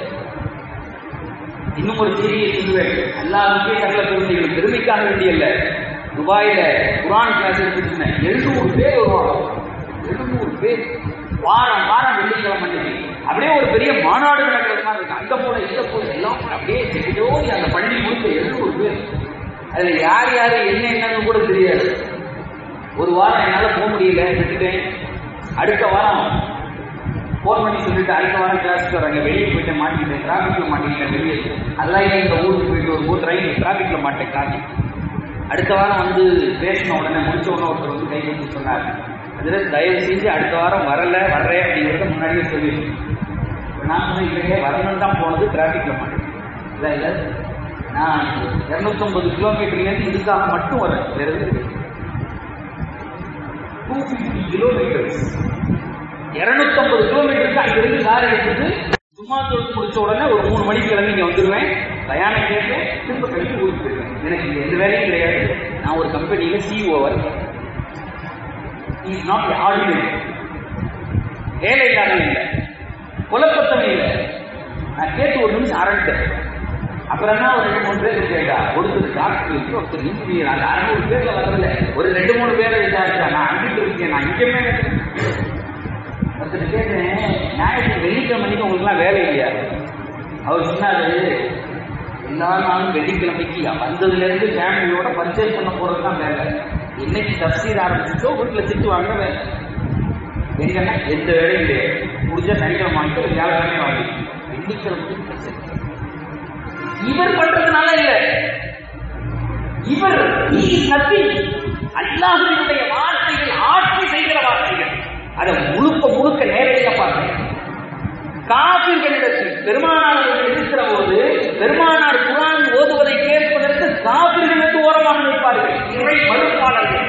[SPEAKER 2] இன்னும் ஒரு செய்தியை சொல்லுவேன் எல்லாருக்கே சகல பெருமைகள் பெருமைக்காக வேண்டியல்ல துபாயில குரான் கிளாஸ் எடுத்துட்டு எழுநூறு பேர் வருவாங்க எழுநூறு பேர் வாரம் வாரம் வெள்ளிக்கிழமை அன்னைக்கு அப்படியே ஒரு பெரிய மாநாடு நடக்கிறது மாதிரி இருக்கு அங்க போல இங்க போல எல்லாம் போல அப்படியே செடியோடி அந்த பள்ளி முழுக்க எழுநூறு பேர் அதுல யார் யாரு என்ன என்னன்னு கூட தெரியாது ஒரு வாரம் என்னால போக முடியல விட்டுட்டேன் அடுத்த வாரம் ஃபோன் பண்ணி சொல்லிட்டு அடுத்த வாரம் கிளாஸ்க்கு வராங்க வெளியே போயிட்டு மாட்டிக்கிட்டேன் டிராஃபிக்ல மாட்டிக்கிட்டேன் வெளியே அதெல்லாம் இல்லை இந்த ஊருக்கு போயிட்டு ஒரு ஊர் ரயில் டிராஃபிக்ல மாட்டேன் டிராஃபிக் அடுத்த வாரம் வந்து பேசின உடனே முடிச்ச உடனே ஒருத்தர் வந்து கை வச்சு சொன்னார் அதில் தயவு செஞ்சு அடுத்த வாரம் வரல வர்றேன் அப்படிங்கிறத முன்னாடியே சொல்லிடுங்க நான் சொன்னேன் இல்லையே வரணும் தான் போனது டிராஃபிக்ல மாட்டேன் இல்லை இல்லை நான் இரநூத்தொம்பது கிலோமீட்டர்லேருந்து இதுக்காக மட்டும் வரேன் வேற எதுவும் டூ ஃபிஃப்டி கிலோமீட்டர்ஸ் இரநூத்தம்பது கிலோமீட்டருக்கு அங்கிருந்து கார் எடுத்துட்டு சும்மா தொழில் முடிச்ச உடனே ஒரு மூணு மணிக்கு கிளம்பி இங்க வந்துடுவேன் பயானம் கேட்பேன் திரும்ப கழிச்சு ஊருக்கு போயிடுவேன் எனக்கு இங்க எந்த வேலையும் கிடையாது நான் ஒரு கம்பெனியில சிஇஓ இருக்கேன் இஸ் நாட் ஆர்டினரி வேலை இல்லாத இல்லை குழப்பத்தமே இல்லை நான் கேட்டு ஒரு நிமிஷம் அரண்டேன் அப்புறம் தான் ஒரு ரெண்டு மூணு பேர் கேட்டா ஒருத்தர் டாக்டர் ஒருத்தர் இன்ஜினியர் அந்த அறுநூறு பேர்ல வரல ஒரு ரெண்டு மூணு பேரை விசாரிச்சா நான் அங்கிட்டு இருக்கேன் நான் இங்கேயுமே ஒருத்தர் கேட்டேன் ஞாயிற்று வெள்ளிக்கிழமைக்கு உங்களுக்குலாம் வேலை இல்லையா அவர் சொன்னாரு எல்லா நாளும் வெள்ளிக்கிழமைக்கு வந்ததுல இருந்து ஃபேமிலியோட பர்ச்சேஸ் பண்ண போறது தான் வேலை இன்னைக்கு தப்சீர் ஆரம்பிச்சோ வீட்டுல திட்டு வாங்க வேலை எங்கன்னா எந்த வேலையும் கிடையாது முடிஞ்சா சனிக்கிழமை வாங்கிட்டு வியாழக்கிழமை வாங்கி வெள்ளிக்கிழமைக்கு purchase. இவர் பண்றதுனால இல்ல இவர் நபி அல்லாஹுடைய வார்த்தைகள் ஆட்சி செய்கிற வார்த்தைகள் அதை முழுக்க முழுக்க நேரடியாக பார்த்தேன் காபிர்களிடத்தில் பெருமானார் அவர்கள் இருக்கிற போது பெருமானார் குரான் ஓதுவதை கேட்பதற்கு காபிர்களுக்கு ஓரமாக நிற்பார்கள் இறை மறுப்பாளர்கள்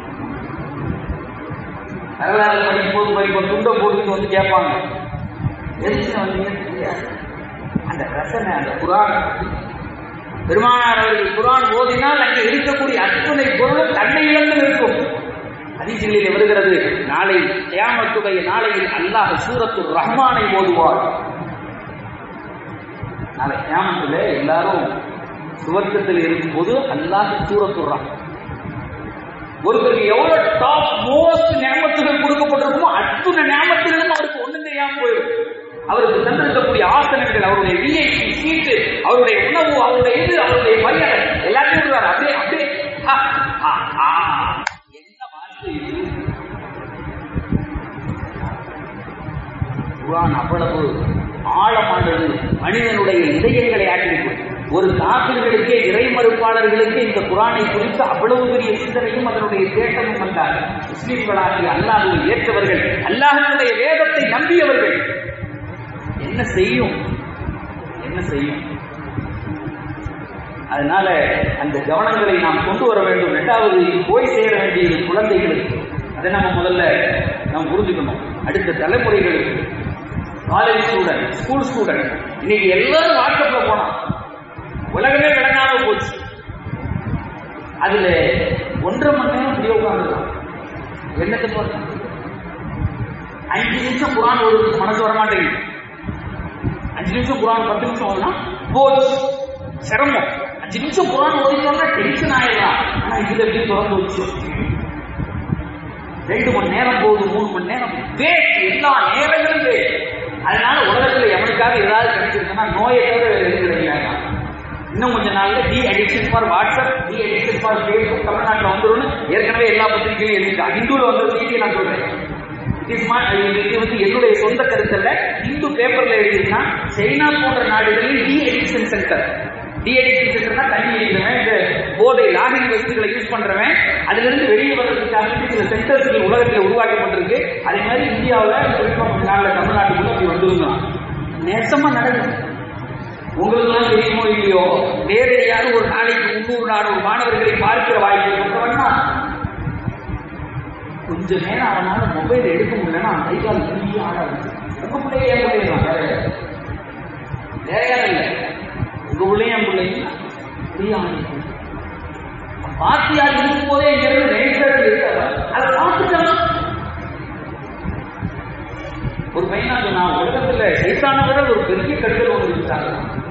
[SPEAKER 2] வரலாறு படிக்கும் போது படிப்போம் துண்டை போட்டுட்டு வந்து கேட்பாங்க எதுக்கு வந்தீங்கன்னு தெரியாது அந்த ரசனை அந்த குரான் பெருமானார் அவர்கள் குரான் ஓதினால் அங்கே இருக்கக்கூடிய அத்துணை பொருளும் தன்னை இழந்து நிற்கும் அதிசயங்களில் வருகிறது நாளை தியாமத்துடைய நாளையில் அல்லாஹ் சூரத்து ரஹ்மானை ஓதுவார் நாளை தியாமத்துல எல்லாரும் சுவர்க்கத்தில் இருக்கும்போது அல்லாஹ் சூரத்து ரஹ்மான் ஒருத்தருக்கு எவ்வளவு டாப் மோஸ்ட் ஞாபகத்துகள் கொடுக்கப்பட்டிருக்குமோ அத்துணை ஞாபகத்திலும் அவருக்கு ஒண்ணும் தெரியாம போயிடும் அவருக்கு தந்திருக்கக்கூடிய ஆசனங்கள் அவருடைய விஐபி சீட்டு அவருடைய உணவு அவருடைய இது அவருடைய மரியாதை எல்லாத்தையும் விடுவார் அப்படியே அப்படியே ஹா, ஹா, ஹா. என்ன வார்த்தை இது குர்ஆன் அவ்வளவு ஆழமானது மனிதனுடைய இதயங்களை ஆக்கிவிடும் ஒரு காப்பிர்களுக்கே இறை மறுப்பாளர்களுக்கு இந்த குரானை குறித்து அவ்வளவு பெரிய சிந்தனையும் அதனுடைய தேட்டமும் வந்தார் முஸ்லிம்களாகிய அல்லாஹை ஏற்றவர்கள் அல்லாஹனுடைய வேதத்தை நம்பியவர்கள் என்ன செய்யும் என்ன செய்யும் அதனால அந்த கவனங்களை நாம் கொண்டு வர வேண்டும் இரண்டாவது போய் சேர வேண்டியது குழந்தைகளுக்கு அதை நம்ம முதல்ல நாம் புரிஞ்சுக்கணும் அடுத்த தலைமுறைகளுக்கு காலேஜ் ஸ்டூடெண்ட் ஸ்கூல் ஸ்டூடெண்ட் இன்னைக்கு எல்லாரும் வாட்ஸ்அப்ல போனான் உலகமே விளங்காம போச்சு அதுல ஒன்றரை மணி நேரம் இப்படியே உட்காந்துருக்கான் என்னத்தை பார்த்து அஞ்சு நிமிஷம் குரான் ஒரு மனசு வர மாட்டேங்குது அஞ்சு நிமிஷம் குரான் பத்து நிமிஷம் ஓதுனா போச்சு சிரமம் அஞ்சு நிமிஷம் குரான் ஓதிட்டோம்னா டென்ஷன் ஆயிடலாம் ஆனா இதுல எப்படி திறந்து வச்சு ரெண்டு மணி நேரம் போகுது மூணு மணி நேரம் வேஸ்ட் எல்லா நேரங்களும் வேஸ்ட் அதனால உலகத்துல எவனுக்காக ஏதாவது கிடைச்சிருக்குன்னா நோயை தவிர வேற எதுவும் கிடைக்காது இன்னும் கொஞ்ச நாள்ல de addiction for WhatsApp de addiction for Facebook தமிழ்நாட்டில் வந்துரும்னு ஏற்கனவே எல்லா பத்திரிகையிலும் எழுதிட்டா ஹிந்துல வந்த செய்தியை நான் சொல்றேன் It is my- இது வந்து என்னுடைய சொந்த கருத்தல்ல இந்து பேப்பர்ல எழுதினா சைனா போன்ற நாடுகளில் de addiction centre de addiction சென்டர்னா தண்ணி அடிக்கிறவன் இந்த போதை லாகிங் வசதிகளை யூஸ் பண்றவன் அதுல இருந்து வெளியே வர்றதுக்காக சில சென்டர்ஸ்கள் உலகத்தில் உருவாக்கப்பட்டிருக்கு அதே மாதிரி இந்தியாவில் குறிப்பா கொஞ்ச நாள்ல தமிழ்நாட்டுக்குள்ள அப்படி வந்திருந்தான் நேசமா நடக்குது உங்களுக்குலாம் தெரியுமோ இல்லையோ வேற யாரும் ஒரு நாளைக்கு முன்னூறு நானூறு மாணவர்களை பார்க்கிற வாய்ப்பு பெற்றவன்னா கொஞ்ச நேரம் அவனால மொபைல் எடுக்க முடியலன்னா அவன் கை கால் திரும்பி ஆட ஆரம்பிச்சு உங்க பிள்ளைய ஏன் பிள்ளைங்க வேற யாரு? வேற யாரும் இல்லை உங்க பிள்ளைய என் பிள்ளைங்க அப்படியே ஆரம்பிச்சு பாத்தியார் இருக்கும் போதே இங்க இருந்து நேசர்கள் இருக்காங்க அதை பார்த்துட்டாங்க ஒரு பையனா சொன்னா உலகத்துல சைத்தான விட ஒரு பெரிய கடுதல் ஒன்று இருக்காங்க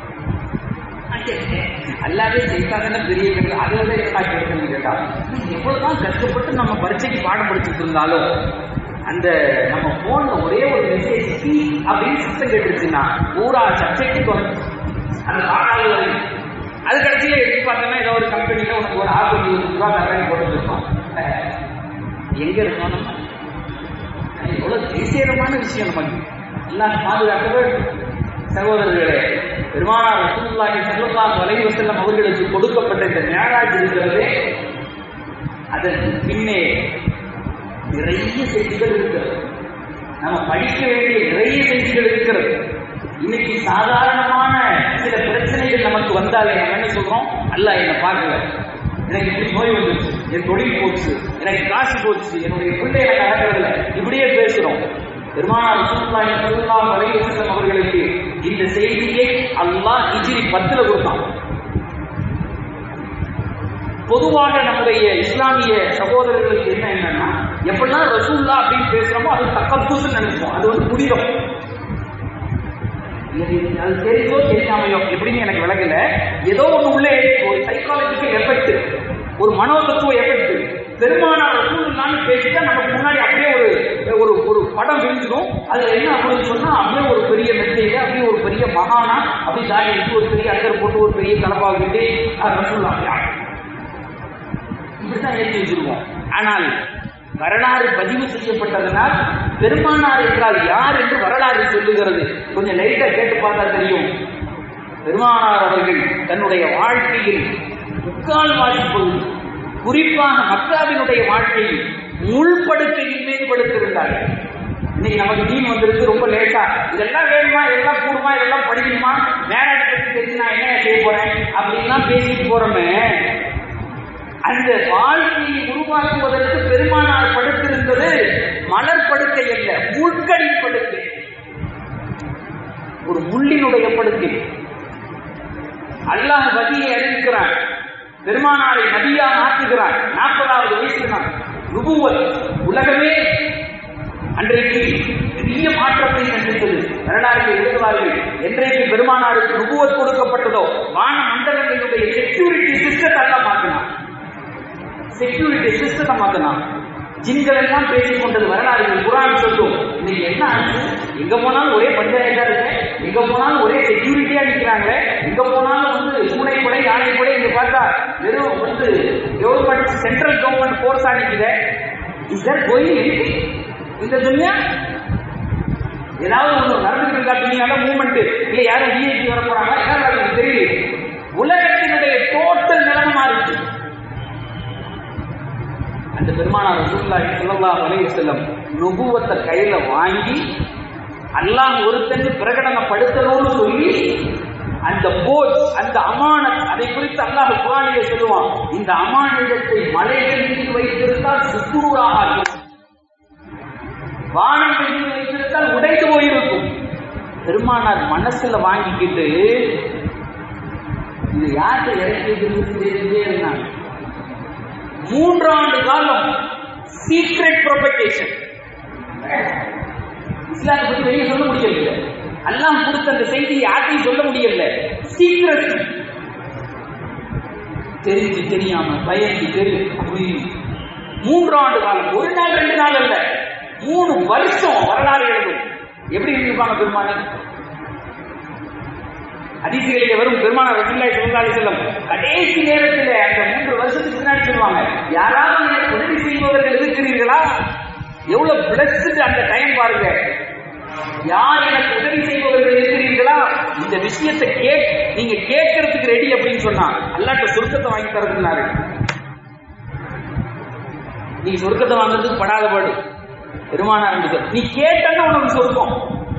[SPEAKER 2] அல்லாவே சைத்தான பெரிய கடுதல் அதை விட என்ன கேட்கணும்னு கேட்டா எவ்வளவுதான் கஷ்டப்பட்டு நம்ம பரீட்சைக்கு பாடம் படிச்சுட்டு இருந்தாலும் அந்த நம்ம போன்ல ஒரே ஒரு மெசேஜ் சி அப்படின்னு சத்தம் கேட்டுருச்சுன்னா பூரா சப்ஜெக்ட் குறைஞ்சு அந்த பாடாது வரைக்கும் அது கடைசியில எடுத்து பார்த்தோம்னா ஏதோ ஒரு கம்பெனில உனக்கு ஒரு ஆறு இருபது ரூபா தரேன் போட்டு இருப்பான் எங்க இருக்கோம் நம்ம எவ்வளவு தேசியமான விஷயம் நமக்கு எல்லாம் பாதுகாக்க வேண்டும் சகோதரர்களே பெருமானார் ரசூலுல்லாஹி ஸல்லல்லாஹு அலைஹி வஸல்லம் அவர்களுக்கு கொடுக்கப்பட்ட இந்த மேராஜ் இருக்கிறதே அதற்கு பின்னே நிறைய செய்திகள் இருக்கிறது நம்ம படிக்க வேண்டிய நிறைய செய்திகள் இருக்கிறது இன்னைக்கு சாதாரணமான சில பிரச்சனைகள் நமக்கு வந்தாலே நம்ம என்ன சொல்றோம் அல்ல என்ன பார்க்கல எனக்கு இப்படி நோய் வந்துருச்சு என் தொழில் போச்சு எனக்கு காசு போச்சு என்னுடைய பிள்ளை எனக்கு அடக்கிறதுல இப்படியே பேசுறோம் பெருமானார் ரசூலுல்லாஹி ஸல்லல்லாஹு அலைஹி வஸல்லம் அவர்களுக்கு இந்த செய்தியை அல்லாஹ் ஹிஜ்ரி 10ல கொடுத்தான் பொதுவாக நம்முடைய இஸ்லாமிய சகோதரர்களுக்கு என்ன என்னன்னா எப்படிலாம் ரசூல்லா அப்படின்னு பேசுறோமோ அது தக்கப்புன்னு நினைப்போம் அது வந்து புனிதம் இது அது தெரிஞ்சோ தெரியாமையோ எப்படின்னு எனக்கு விளக்கல ஏதோ ஒண்ணு உள்ளே ஒரு சைக்காலஜிக்கல் எஃபெக்ட் ஒரு மனோதத்துவ எஃபெக்ட் பெருமானார் ரசூலுல்லான்னு பேசிட்டா நமக்கு முன்னாடி அப்படியே ஒரு ஒரு ஒரு படம் விரிஞ்சிடும் அதுல என்ன அப்படின்னு சொன்னா அப்படியே ஒரு பெரிய மெத்தையில அப்படியே ஒரு பெரிய மகானா அப்படி தாடி எடுத்து ஒரு பெரிய அக்கர் போட்டு ஒரு பெரிய தலப்பா விட்டு ரசூல்லா யார் இப்படித்தான் ஏற்றி வச்சிருக்கோம் ஆனால் வரலாறு பதிவு செய்யப்பட்டதனால் பெருமானார் என்றால் யார் என்று வரலாறு சொல்லுகிறது கொஞ்சம் லைட்டா கேட்டு பார்த்தா தெரியும் பெருமானார் அவர்கள் தன்னுடைய வாழ்க்கையில் முக்கால் வாசிப்பது குறிப்பாக மக்காவினுடைய வாழ்க்கையில் முள்படுக்கையின் மீது படுத்திருந்தார்கள் இன்னைக்கு நமக்கு டீம் வந்திருக்கு ரொம்ப லேட்டா இதெல்லாம் வேணுமா இதெல்லாம் கூடுமா இதெல்லாம் படிக்கணுமா மேரேஜ் பத்தி தெரிஞ்சு நான் என்ன செய்ய போறேன் அப்படின்லாம் பேசிட்டு போறோமே அந்த வாழ்க்கையை உருவாக்குவதற்கு பெருமானார் படுத்திருந்தது மலர் படுக்கை அல்ல முட்களின் படுக்கை ஒரு முள்ளினுடைய படுக்கை அல்லாஹ் வதியை அறிவிக்கிறான் பெருமானாரை நபியாக ஆக்குகிறான் நாற்பதாவது வயசுல நுபுவல் உலகமே அன்றைக்கு பெரிய மாற்றத்தை கண்டித்தது வரலாறு எழுதுவார்கள் என்றைக்கு பெருமானாருக்கு நுபுவத் கொடுக்கப்பட்டதோ வான மண்டலங்களுடைய செக்யூரிட்டி சிஸ்டத்தை எல்லாம் மாற்றினான் செக்யூரிட்டி சிஸ்டத்தை மாத்தலாம் ஜின்கள் எல்லாம் பேசிக் கொண்டது வரலாறு குரான் சொல்லும் இன்னைக்கு என்ன ஆச்சு எங்க போனாலும் ஒரே பஞ்சாயத்தா இருக்கு எங்க போனாலும் ஒரே செக்யூரிட்டியா நிக்கிறாங்க எங்க போனாலும் வந்து பூனை கூட யானை கூட இங்க பார்த்தா வெறும் வந்து கவர்மெண்ட் சென்ட்ரல் கவர்மெண்ட் போர்ஸா நிக்குது இஸ் தட் கோயிங் இந்த துனியா ஏதாவது ஒன்று நடந்துட்டு இருக்கா துணியால மூவ்மெண்ட் இல்ல யாரும் விஐபி வர போறாங்க யாரும் தெரியல உலகத்தினுடைய டோட்டல் நிலைமை மாறிச்சு அந்த பெருமானார் ரசூலுல்லாஹி ஸல்லல்லாஹு அலைஹி வஸல்லம் நுபுவத்தை கையில வாங்கி அல்லாஹ் ஒருத்தன் பிரகடனப்படுத்தணும்னு சொல்லி அந்த போஜ் அந்த அமானத் அதை குறித்து அல்லாஹ் குரானிலே சொல்லுவான் இந்த அமானிதத்தை மலைகள் மீது வைத்திருந்தால் சுக்குநூறாக ஆகும் வானங்கள் மீது வைத்திருந்தால் உடைந்து போயிருக்கும் பெருமானார் மனசுல வாங்கிக்கிட்டு இது யார்கிட்ட இறக்கி தெரிஞ்சே இருந்தாங்க மூன்றாண்டு காலம் சீக்ரெட் ப்ரொபகேஷன் இஸ்லாத்தை பத்தி வெளியே சொல்ல முடியல அல்லாஹ் கொடுத்த அந்த செய்தி யார்ட்டையும் சொல்ல முடியல சீக்ரெட் தெரிஞ்சு தெரியாம பயந்து தெரியும் அப்படி மூன்றாண்டு காலம் ஒரு நாள் ரெண்டு நாள் அல்ல மூணு வருஷம் வரலாறு எழுதும் எப்படி இருந்திருப்பாங்க பெருமானே அதிசயங்களிலே வரும் பெருமானார் ரசூலுல்லாஹி ஸல்லல்லாஹு அலைஹி வஸல்லம் கடைசி நேரத்தில் அந்த மூன்று வருஷத்துக்கு முன்னாடி சொல்லுவாங்க யாராவது எனக்கு உதவி செய்பவர்கள் இருக்கிறீர்களா எவ்வளவு பிளஸ்டு அந்த டைம் பாருங்க யார் எனக்கு உதவி செய்பவர்கள் இருக்கிறீர்களா இந்த விஷயத்தை கேட் நீங்க கேட்கறதுக்கு ரெடி அப்படின்னு சொன்னா அல்லாட்ட சொர்க்கத்தை வாங்கி தரதுனாரு நீ சொர்க்கத்தை வாங்குறதுக்கு படாத பாடு பெருமானார் என்று சொல். நீ கேட்டன்னா உனக்கு சொர்க்கம்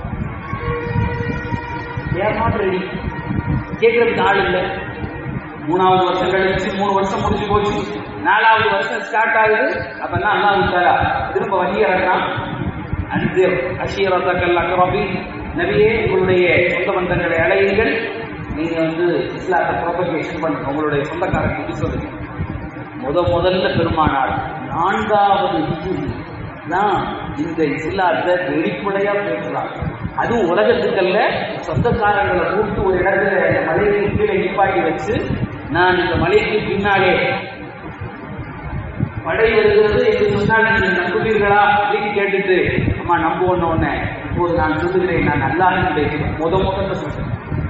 [SPEAKER 2] ஏமாற்ற ரெடி கேட்கறதுக்கு ஆள் இல்லை மூணாவது வருஷம் கழிச்சு மூணு வருஷம் முடிஞ்சு போச்சு நாலாவது வருஷம் ஸ்டார்ட் ஆகுது அப்பதான் அல்லாஹ் விட்டாரா திரும்ப வழி இறக்கலாம் அந்த அஷீரத்தக்கல் அக்ரபி நபியே உங்களுடைய சொந்த பந்தங்களை அழையுங்கள் நீங்க வந்து இஸ்லாத்தை ப்ரொபகேஷன் பண்ணுங்க உங்களுடைய சொந்தக்காரங்களுக்கு சொல்லுங்க முத முதல்ல பெருமானார் நான்காவது ஹிஜ்ரி தான் இந்த இஸ்லாத்தை வெளிப்படையா பேசுறாங்க அதுவும் உலகத்துக்கல்ல சொந்தக்காரங்களை கூப்பிட்டு ஒரு இடத்துல இந்த மலைக்கு கீழே நிப்பாட்டி வச்சு நான் இந்த மலைக்கு பின்னாலே படை வருகிறது என்று சொன்னால் நீங்கள் நம்புவீர்களா அப்படின்னு கேட்டுட்டு அம்மா நம்புவோன்னு உடனே இப்போது நான் சொல்லுகிறேன் நான் அல்லாஹ்வுடைய முத முதல்ல சொல்றேன்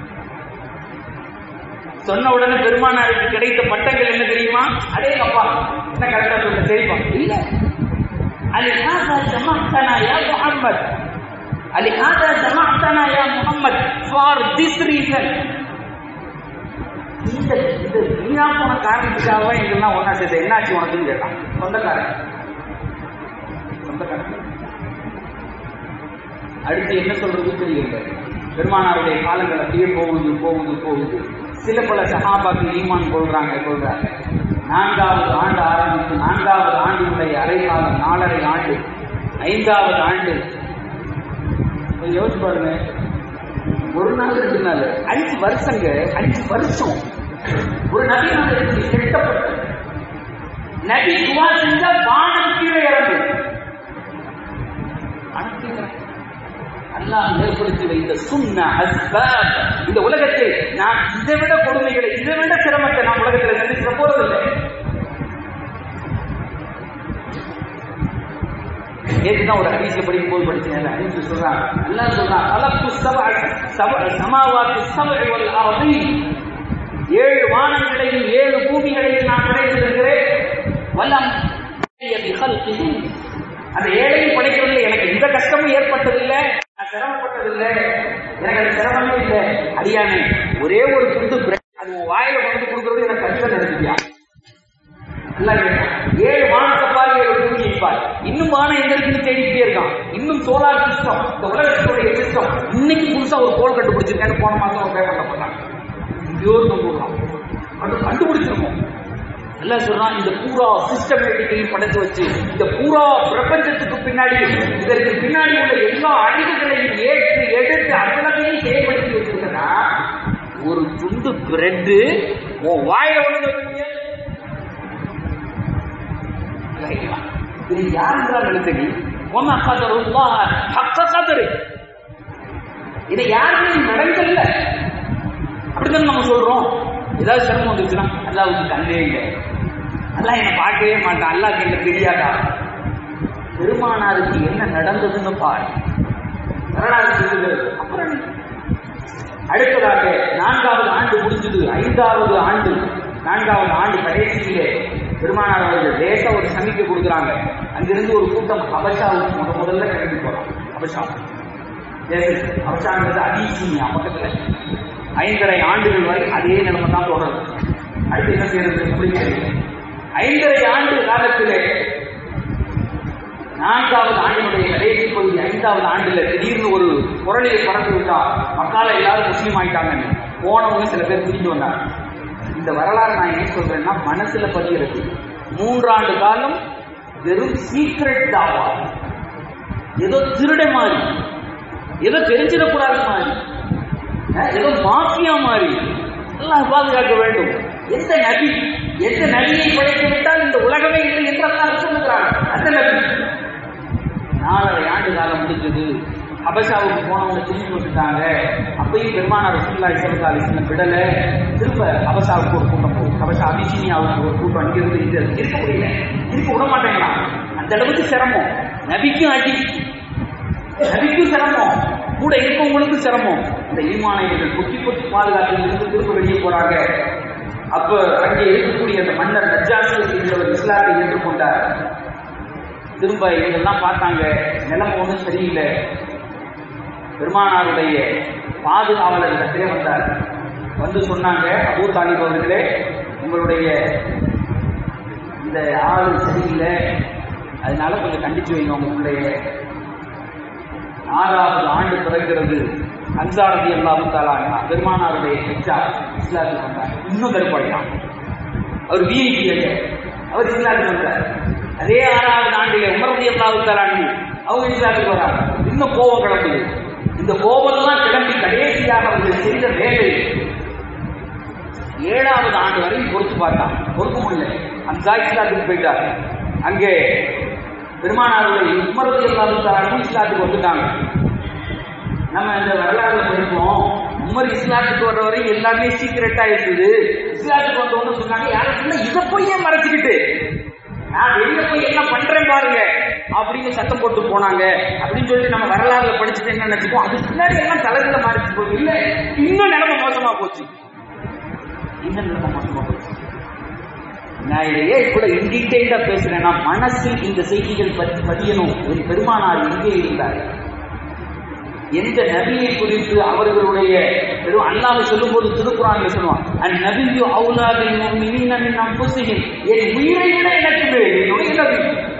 [SPEAKER 2] சொன்ன உடனே பெருமானாருக்கு கிடைத்த பட்டங்கள் என்ன தெரியுமா அடே அப்பா என்ன கரெக்டா சொல்ல சரிப்பா இல்ல அலிஹாதா ஜமஅத்தனா யா முஹம்மத் அலிஹாதா ஜமஅத்தனா யா முஹம்மத் ஃபார் திஸ் ரீசன் இந்த இந்த வீணா போன காரணத்துக்காக இதெல்லாம் ஒண்ணா சேர்த்து என்னாச்சு உனக்குன்னு கேட்டான் சொந்தக்காரன் சொந்தக்காரன் அடுத்து என்ன சொல்றது தெரியல பெருமானாருடைய காலங்கள் அப்படியே போகுது போகுது போகுது சில பல சகாபாக்கள் ஈமான் கொள்றாங்க கொள்றாங்க நான்காவது ஆண்டு ஆரம்பித்து நான்காவது ஆண்டினுடைய அரை காலம் நாலரை ஆண்டு ஐந்தாவது ஆண்டு கொஞ்சம் யோசிச்சு பாருங்க ஒரு நாள் ரெண்டு நாள் அஞ்சு வருஷங்க அஞ்சு வருஷம் ஒரு நபி நாங்கள் கெட்டப்பட்டது நபி துவா செஞ்சா வானம் கீழே இறங்கு அல்லாஹ் ஏற்படுத்தி வைத்த சுன்ன அஸ்பாப் இந்த உலகத்தில் நான் இதை விட கொடுமைகளை இதை விட சிரமத்தை நான் உலகத்தில் சந்திக்க போறதில்லை நேற்றுதான் ஒரு ஹதீஸ்ல படிக்கும் போது படிச்சேன் ஹதீஸ் சொல்றான் அல்லாஹ் சொல்றான் அலப்பு சப சப சமாவாத்து சபை வல் அர்தி ஏழு வானங்களையும் ஏழு பூமிகளையும் நான் படைத்திருக்கிறேன் வல்லம் அந்த ஏழையும் படைக்கிறதுல எனக்கு எந்த கஷ்டமும் ஏற்பட்டதில்லை நான் சிரமப்பட்டதில்லை எனக்கு அது சிரமமே இல்லை அடியானே ஒரே ஒரு துண்டு bread, அது உன் வாயில கொண்டு கொடுக்கறது எனக்கு கஷ்டம் நினைச்சியா நல்லா கேட்டான். ஏழு வானத்தப்பால் ஏழு பூமி இருப்பார் இன்னும் வானம் எங்க இருக்குன்னு தேடிக்கிட்டே இருக்கான் இன்னும் சோலார் சிஸ்டம் இந்த உலகத்துடைய சிஸ்டம் இன்னைக்கு புதுசா ஒரு கோல் கண்டுபிடிச்சிருக்கேன்னு போன மாசம் ஒரு பேப்பர்ல பண்ணாங்க எங்கேயோ நம்புறான் அது கண்டுபிடிச்சிருக்கோம் எல்லாம் சொல்றான் இந்த பூரா சிஸ்டமேட்டிக்கலி படைச்சு வச்சு இந்த பூரா பிரபஞ்சத்துக்கு பின்னாடி இதற்கு பின்னாடி உள்ள எல்லா அழிவுகளையும் ஏற்று எடுத்து அத்தனையும் செயல்படுத்தி வச்சிருக்கனா ஒரு துண்டு பிரெட்டு உன் வாயில ஒண்ணு வைக்கிறீங்க இது யார் என்றால் நினைத்தது ஒன்னா கதருல்லா ஹக்க கதரு இதை யாருமே நடக்கல அப்படிதான் நம்ம சொல்றோம் ஏதாவது சிரமம் வந்துச்சுன்னா அல்லாவுக்கு கண்ணே இல்லை அல்லாஹ் என்னை பார்க்கவே மாட்டான் அல்லாஹ்க்கு என்ன தெரியாதா பெருமானாருக்கு என்ன நடந்ததுன்னு பாரு வரலாறு சொல்லுது அப்புறம் என்ன? அடுத்ததாக நான்காவது ஆண்டு முடிஞ்சது ஐந்தாவது ஆண்டு நான்காவது ஆண்டு கடைசியிலே பெருமானார் அவர்கள் லேசா ஒரு சந்திக்க கொடுக்குறாங்க அங்கிருந்து ஒரு கூட்டம் அபஷாவுக்கு முத முதல்ல கிளம்பி போறோம் அபஷா தேசம் அபஷாங்கிறது அதிசீனியா பக்கத்துல ஐந்தரை ஆண்டுகள் வரை அதே நிலைமை தான் தொடரும் அடுத்து என்ன செய்யறது புரிகிறது ஐந்தரை ஆண்டு காலத்திலே நான்காவது ஆண்டினுடைய கடைசி பகுதி ஐந்தாவது ஆண்டுல திடீர்னு ஒரு குரலையை பறந்து விட்டா மக்கால எல்லாரும் முஸ்லீம் ஆயிட்டாங்க போனவங்க சில பேர் திரும்பி வந்தாங்க இந்த வரலாறு நான் ஏன் சொல்றேன்னா மனசுல பதிகிறது மூன்றாண்டு காலம் வெறும் சீக்ரெட் தாவா ஏதோ திருட மாதிரி ஏதோ தெரிஞ்சிடக்கூடாத மாதிரி அஹ், ஏதோ மாஃபியா மாதிரி எல்லாம் பாதுகாக்க வேண்டும் எந்த நபி எந்த நபியை படைத்து விட்டால் இந்த உலகமே இல்லை என்று அல்லாஹ் சொல்லுகிறார் அந்த நபி நாலரை ஆண்டு காலம் முடிஞ்சது அபசாவுக்கு போனவங்க திரும்பி வந்துட்டாங்க அப்பயும் பெருமானார் ரசூலுல்லாஹி ஸல்லல்லாஹு அலைஹி வஸல்லம் விடல திரும்ப அபசாவுக்கு ஒரு கூட்டம் போகும் அபசா அபிசீனியாவுக்கு ஒரு கூட்டம் அங்கிருந்து இங்க இருக்க முடியல இருக்க விட மாட்டேங்களாம் அந்த அளவுக்கு சிரமம் நபிக்கும் அடி நபிக்கும் சிரமம் கூட இருக்கவங்களுக்கும் சிரமம் இந்த ஈமானை இவர்கள் கொத்தி கொத்தி பாதுகாத்து இருந்து திரும்ப வெளியே போறாங்க அப்ப அங்கே இருக்கக்கூடிய அந்த மன்னர் நஜ்ஜாசி அப்படின்றவர் இஸ்லாத்தை ஏற்றுக்கொண்டார் திரும்ப இவங்கெல்லாம் பார்த்தாங்க நிலைமை ஒன்றும் சரியில்லை பெருமானாருடைய பாதுகாவலரிடத்திலே வந்தார் வந்து சொன்னாங்க அபூ தாலிப் அவர்களே உங்களுடைய இந்த ஆள் சரியில்லை அதனால கொஞ்சம் கண்டிச்சு வைங்க உங்களுடைய ஆறாவது ஆண்டு பிறக்கிறது அன்சாரதி அல்லாஹு தாலாங்க பெருமானாருடைய ஹெச்சா இஸ்லாத்துக்கு வந்தார் இன்னும் கருப்பாடினான் அவர் விஐபி அல்ல அவர் இஸ்லாத்துக்கு வந்தார் அதே ஆறாவது ஆண்டிலே உமரதி அல்லாஹு தாலாங்க அவங்க இஸ்லாத்துக்கு வராங்க இன்னும் கோபம் கிளம்புது இந்த கோபம்லாம் கிளம்பி கடைசியாக அவர்கள் செய்த வேலை ஏழாவது ஆண்டு வரையும் பொறுத்து பார்த்தான் பொறுக்க முடியல அந்த இஸ்லாத்துக்கு போயிட்டார் அங்கே பெருமானாருடைய உமரதி அல்லாஹு தாலாங்க இஸ்லாத்துக்கு வந்துட்டாங்க நம்ம இந்த வரலாறுல படிப்போம் உமர் இஸ்லாத்துக்கு வர்ற வரையும் எல்லாமே சீக்கிரட்டா இருந்தது இஸ்லாத்துக்கு வந்தவங்க சொன்னாங்க யாரும் இல்ல இதை போய் ஏன் மறைச்சுக்கிட்டு நான் வெளிய போய் என்ன பண்றேன் பாருங்க அப்படின்னு சத்தம் போட்டு போனாங்க அப்படின்னு சொல்லிட்டு நம்ம வரலாறுல படிச்சுட்டு என்ன நினைச்சுப்போம் அதுக்கு பின்னாடி எல்லாம் தலைகளை மாறிச்சு போகுது இல்ல இன்னும் நிலைமை மோசமா போச்சு இன்னும் நிலைமை மோசமா போச்சு நான் இதையே கூட இன்டீடைல்டா பேசுறேன்னா மனசில் இந்த செய்திகள் பற்றி பதியணும் என் பெருமானார் எங்கே இருந்தார் எந்த நபியை குறித்து அவர்களுடைய வெறும் அல்லாஹ் சொல்லும்போது திருக்குறான்ல சொல்லுவான் அந் நபியு அவுலாதின் முஃமினீன மின் அன்ஃபுஸிஹிம் என் உயிரை விட எனக்கு மேல் என்னுடைய நபி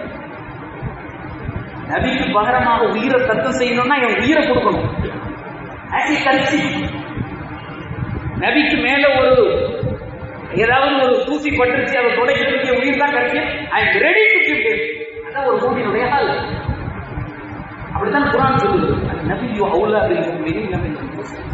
[SPEAKER 2] நபிக்கு பகரமாக உயிரை தத்தம் செய்யணும்னா என் உயிரை கொடுக்கணும் ஆஸ் கட்சி நபிக்கு மேல ஒரு ஏதாவது ஒரு தூசி பட்டுருச்சு அதை துடைக்கிறதுக்கு என் உயிர் தான் கிடைக்கும் I am ready to give அதான் ஒரு மூவியினுடைய ஹால் அப்படித்தான் குரான் சொல்லுது நபியு அவுலா பில் முஃமினீன மின் அன்ஃபுஸிஹிம்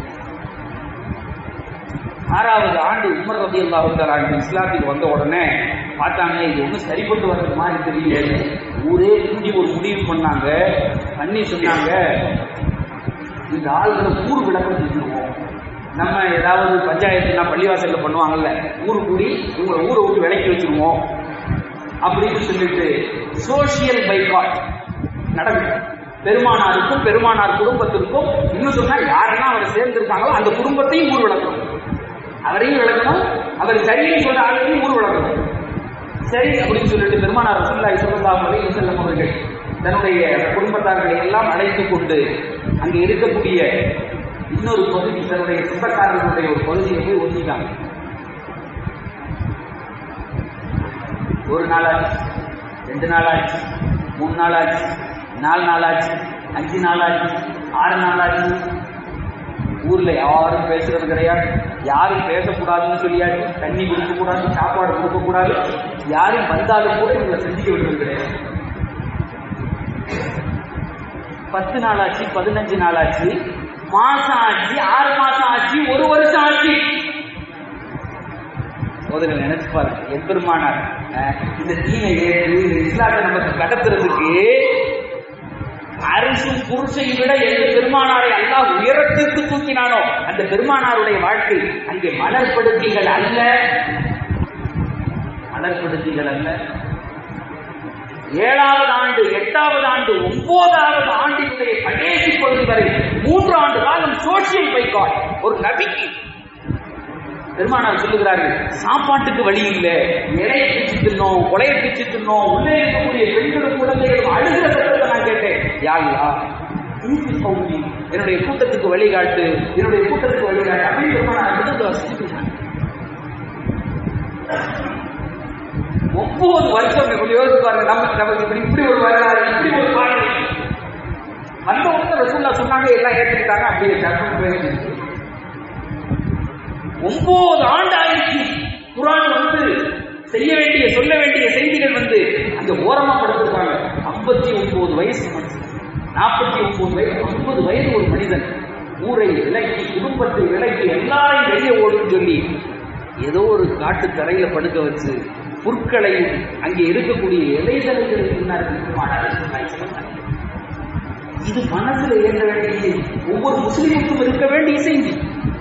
[SPEAKER 2] ஆறாவது ஆண்டு உமர் ரபி அல்லாஹு இஸ்லாத்துக்கு வந்த உடனே பார்த்தாங்க இது ஒன்றும் சரிப்பட்டு வர்றது மாதிரி தெரியல ஊரே கூடி ஒரு முடிவு பண்ணாங்க பண்ணி சொன்னாங்க இந்த ஆளுகளை ஊர் விளக்கம் செஞ்சுருவோம் நம்ம ஏதாவது பஞ்சாயத்துனா பள்ளிவாசல்ல பண்ணுவாங்கல்ல ஊர் கூடி உங்களை ஊரை விட்டு விலக்கி வச்சிருவோம் அப்படின்னு சொல்லிட்டு சோசியல் பைகாட் நடக்கும் பெருமானாருக்கும் பெருமானார் குடும்பத்திற்கும் இன்னும் சொன்னா யாரெல்லாம் அவரை சேர்ந்திருக்காங்களோ அந்த குடும்பத்தையும் ஊர் விளக்கணும் அவரையும் விளக்கணும் அவர் சரின்னு சொல்ற ஆளையும் ஊர் விளக்கணும் சரி அப்படின்னு சொல்லிட்டு பெருமானார் ரசூலுல்லாஹி ஸல்லல்லாஹு அலைஹி வஸல்லம் அவர்கள் தன்னுடைய குடும்பத்தார்களை எல்லாம் அழைத்துக் கொண்டு அங்க இருக்கக்கூடிய இன்னொரு பகுதி தன்னுடைய சொந்தக்காரர்களுடைய ஒரு பகுதியை போய் ஒதுக்கிட்டாங்க ஒரு நாள் ஆச்சு ரெண்டு நாள் ஆச்சு மூணு நாள் ஆச்சு நாலு நாள் ஆச்சு அஞ்சு நாள் ஆச்சு ஆறு நாள் ஆச்சு ஊர்ல யாரும் பேசுறது கிடையாது யாரும் பேசக்கூடாதுன்னு சொல்லியாச்சு தண்ணி கொடுக்க கூடாது சாப்பாடு கொடுக்க கூடாது யாரும் வந்தாலும் கூட இவங்களை செஞ்சுக்க விடுறது கிடையாது பத்து நாள் ஆச்சு பதினஞ்சு நாள் ஆச்சு மாசம் ஆச்சு ஆறு மாசம் ஆச்சு ஒரு வருஷம் ஆச்சு சோதனை நினைச்சு பாருங்க எம்பெருமானார் அஹ், இந்த தீனை ஏற்று இந்த இஸ்லாத்தை நமக்கு கடத்துறதுக்கு அரசும் புருஷை விட எந்த பெருமானாரை அல்லாஹ் உயரத்திற்கு தூக்கினானோ அந்த பெருமானாருடைய வாழ்க்கை அங்கே மலர்படுத்திகள் அல்ல மலர்படுத்திகள் அல்ல ஏழாவது ஆண்டு எட்டாவது ஆண்டு ஒன்பதாவது ஆண்டினுடைய கடைசி பகுதி வரை மூன்று ஆண்டு காலம் சோசியல் பைக்காட் ஒரு நபிக்கு பெருமானார் சொல்லுகிறார்கள் சாப்பாட்டுக்கு வழி இல்லை இலையை பிச்சு தின்னோம் கொலையை பிச்சு தின்னோம் உள்ளே இருக்கக்கூடிய பெண்களும் குழந்தைகளும் அழுகிற சத்தத்தை நான் கேட்டேன் யாருலா இனிப்பு பகுதி என்னுடைய கூட்டத்துக்கு வழிகாட்டு என்னுடைய கூட்டத்துக்கு வழிகாட்டு அப்படின்னு பெருமானார் வந்து வசிச்சுட்டாங்க ஒன்பது வருஷம் இப்படி யோசிச்சு பாருங்க நம்ம நமக்கு இப்படி இப்படி ஒரு வரலாறு இப்படி ஒரு பாடல் வந்த உடனே ரசூல்லா சொன்னாங்க எல்லாம் ஏற்றுக்கிட்டாங்க அப்படியே சட்டம் போயிடுச்சு ஒன்பது ஆண்டு ஆயிடுச்சு குரான் வந்து செய்ய வேண்டிய சொல்ல வேண்டிய செய்திகள் வந்து அங்க ஓரமா படுத்திருக்காங்க ஐம்பத்தி ஒன்பது வயசு மனுஷன் நாற்பத்தி ஒன்பது வயசு ஐம்பது வயது ஒரு மனிதன் ஊரை விலக்கி குடும்பத்தை விலக்கி எல்லாரையும் வெளியே ஓடுன்னு சொல்லி ஏதோ ஒரு காட்டு கரையில படுக்க வச்சு புற்களையும் அங்கே இருக்கக்கூடிய இலைதலைகளை இது மனசுல ஏற்ற வேண்டிய செய்தி ஒவ்வொரு முஸ்லிமுக்கும் இருக்க வேண்டிய செய்தி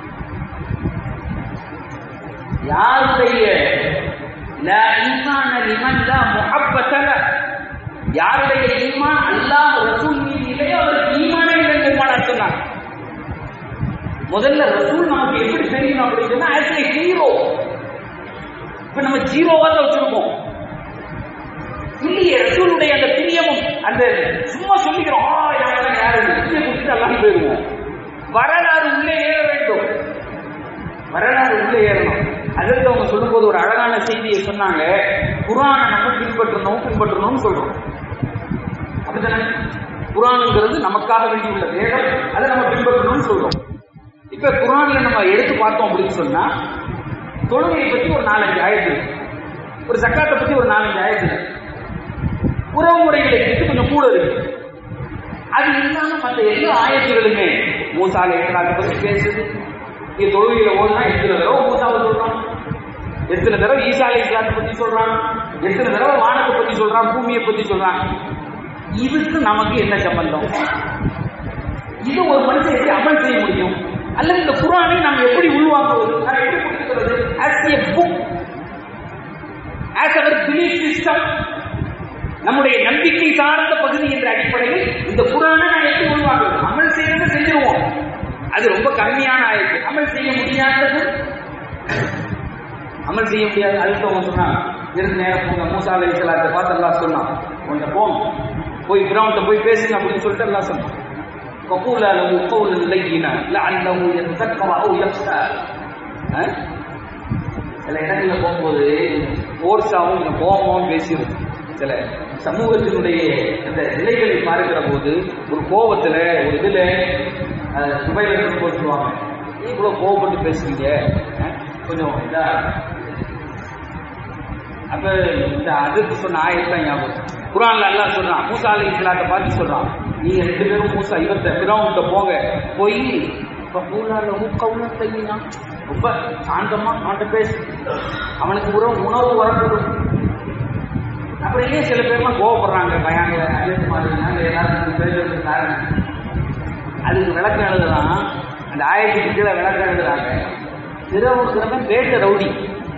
[SPEAKER 2] யாருடைய லா ஈமான லிமன் லா முஹப்பத ல. யாருடைய ஈமான் அல்லாஹ் ரசூல் மீது இல்லையோ அவருக்கு ஈமானே இல்லைன்னு பெருமானார் சொன்னாங்க முதல்ல ரசூல் நமக்கு எப்படி தெரியணும் அப்படின்னு சொன்னா ஆஸ் ஏ ஹீரோ இப்ப நம்ம ஜீரோவா தான் வச்சிருக்கோம் இல்லையே ரசூலுடைய அந்த பிரியமும் அந்த சும்மா சொல்லிக்கிறோம் ஆ யாரெல்லாம் யாரு இல்லையே கொடுத்து எல்லாம் போயிடுவோம் வரலாறு உள்ளே ஏற வேண்டும் வரலாறு உள்ளே ஏறணும் அதற்கு அவங்க சொல்லும்போது ஒரு அழகான செய்தியை சொன்னாங்க குரானை நம்ம பின்பற்றணும் பின்பற்றணும்னு சொல்றோம் அப்படித்தானே குரானுங்கிறது நமக்காக வேண்டி உள்ள வேதம் அதை நம்ம பின்பற்றணும்னு சொல்றோம் இப்ப குரான்ல நம்ம எடுத்து பார்த்தோம் அப்படின்னு சொன்னா தொழுகையை பத்தி ஒரு நாலஞ்சு ஆயத்து இருக்கு. ஒரு சக்காத்தை பத்தி ஒரு நாலஞ்சு ஆயத்து இருக்கு. உறவு முறைகளை பற்றி கொஞ்சம் கூட இருக்கு அது இல்லாம மற்ற எல்லா ஆயத்துகளுமே மூசாலை இஸ்லாத்தை பத்தி பேசுது இது தொழுகையில ஓடுனா எத்தனை தடவை மூசாவை சொல்றான் எத்தனை தடவை ஈசா அலை இஸ்லாத்தை பத்தி சொல்றான் எத்தனை தடவை வானத்தை பத்தி சொல்றான் பூமியை பத்தி சொல்றான் இதுக்கு நமக்கு என்ன சம்பந்தம் இது ஒரு மனுஷன் எப்படி அமல் செய்ய முடியும் அல்லது இந்த குரானை நாம் எப்படி உள்வாங்குவது அதை எப்படி புரிஞ்சுக்கிறது as a book as our belief system நம்முடைய நம்பிக்கை சார்ந்த பகுதி என்ற அடிப்படையில் இந்த குரானை நான் எப்படி உள்வாங்குவது அமல் செய்யறதை செஞ்சிருவோம் அது ரொம்ப கம்மியான ஆயிடுச்சு அமல் செய்ய முடியாதது அமல் செய்ய முடியாது அடுத்தவங்க சொன்னாங்க இருந்து நேரம் போங்க மூசா அலை இஸ்லாத்தை பார்த்து எல்லாம் சொன்னான் உன்னை போங்க போய் கிரவுண்ட போய் பேசுங்க அப்படின்னு சொல்லிட்டு எல்லாம் சொன்னான் وقولا له قولا لينا لعله يتذكر او يخشى ها? சில இடங்கள்ல போகும்போது ஓர்ஸாவும் கொஞ்சம் கோபமாவும் பேசிடும் சில சமூகத்தினுடைய அந்த நிலைகளை பார்க்கிற போது ஒரு கோபத்துல ஒரு இதுல சுபையில இருந்து சொல்லுவாங்க நீ இவ்வளவு கோபப்பட்டு பேசுறீங்க அஹ், கொஞ்சம் இதா அப்ப இந்த அதுக்கு சொன்ன ஆயத்தான் ஞாபகம் குரான்ல எல்லாம் சொல்றான் மூசா அலி இஸ்லாத்தை பார்த்து சொல்றான் நீங்க ரெண்டு பேரும் மூசா இவர்த்த பிறவன்கிட்ட போங்க போய் இப்ப மூலால ஊக்கவுனா ரொம்ப சாந்தமா அவன்கிட்ட பேசு அவனுக்கு உறவு உணர்வு வரக்கூடும் அப்புறம் இல்லையே சில பேர்லாம் கோவப்படுறாங்க பயாங்க அஜித் மாதிரி நாங்க எல்லாரும் பேசுறதுக்கு காரணம் அதுக்கு விளக்கம் எழுதலாம் அந்த ஆயிரத்துக்கு கீழே விளக்கம் எழுதுறாங்க திருவங்கிறவன் பேட்ட ரவுடி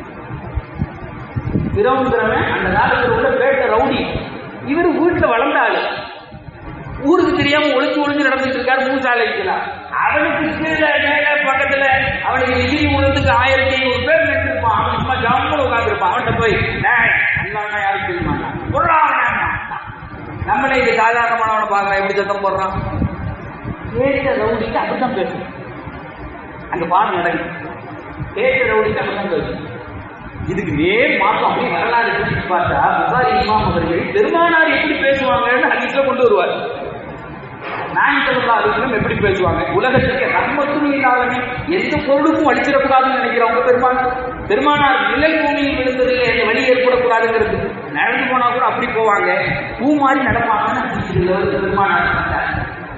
[SPEAKER 2] திருவங்கிறவன் அந்த காலத்துல உள்ள பேட்ட ரவுடி இவர் வீட்டுல வளர்ந்த ஆளு ஊருக்கு தெரியாம ஒளிஞ்சு ஒளிஞ்சு நடந்துட்டு இருக்காரு மூசாலை இருக்கலாம் அவனுக்கு கீழே மேல பக்கத்துல அவனுக்கு எதிரி உணர்ந்துக்கு ஆயிரத்தி ஐநூறு பேர் நின்றுருப்பான் அவன் சும்மா ஜாமுல உட்காந்துருப்பான் அவன்கிட்ட போய் டேய் அல்லாம யாரும் சொல்ல மாட்டான் போடுறான் நம்மளே இது சாதாரணமானவனை பார்க்கலாம் எப்படி சத்தம் போடுறான் கேட்ட ரவுடிக்கு அப்படித்தான் பேசும் அங்க பாடம் நடக்குது கேட்ட ரவுடிக்கு அப்படித்தான் பேசும் இதுக்கு நேர் மாற்றம் அப்படி வரலாறு எடுத்து பார்த்தா புகாரி இமாம் அவர்கள் பெருமானார் எப்படி பேசுவாங்கன்னு ஹதீஸ்ல கொண்டு வருவார் நாயன் சொல்லா அதுக்கும் எப்படி பேசுவாங்க உலகத்துக்கு ரம்மத்தும் இல்லாதவங்க எந்த பொருளுக்கும் அடிச்சிடக்கூடாதுன்னு நினைக்கிறவங்க பெருமானார் பெருமானார் நிழல் பூமியில் விழுந்ததில் எந்த வழி ஏற்படக்கூடாதுங்கிறது நடந்து போனா கூட அப்படி போவாங்க பூ மாதிரி நடப்பாங்கன்னு ஹதீஸ்ல வந்து பெருமானார் சொன்னார்.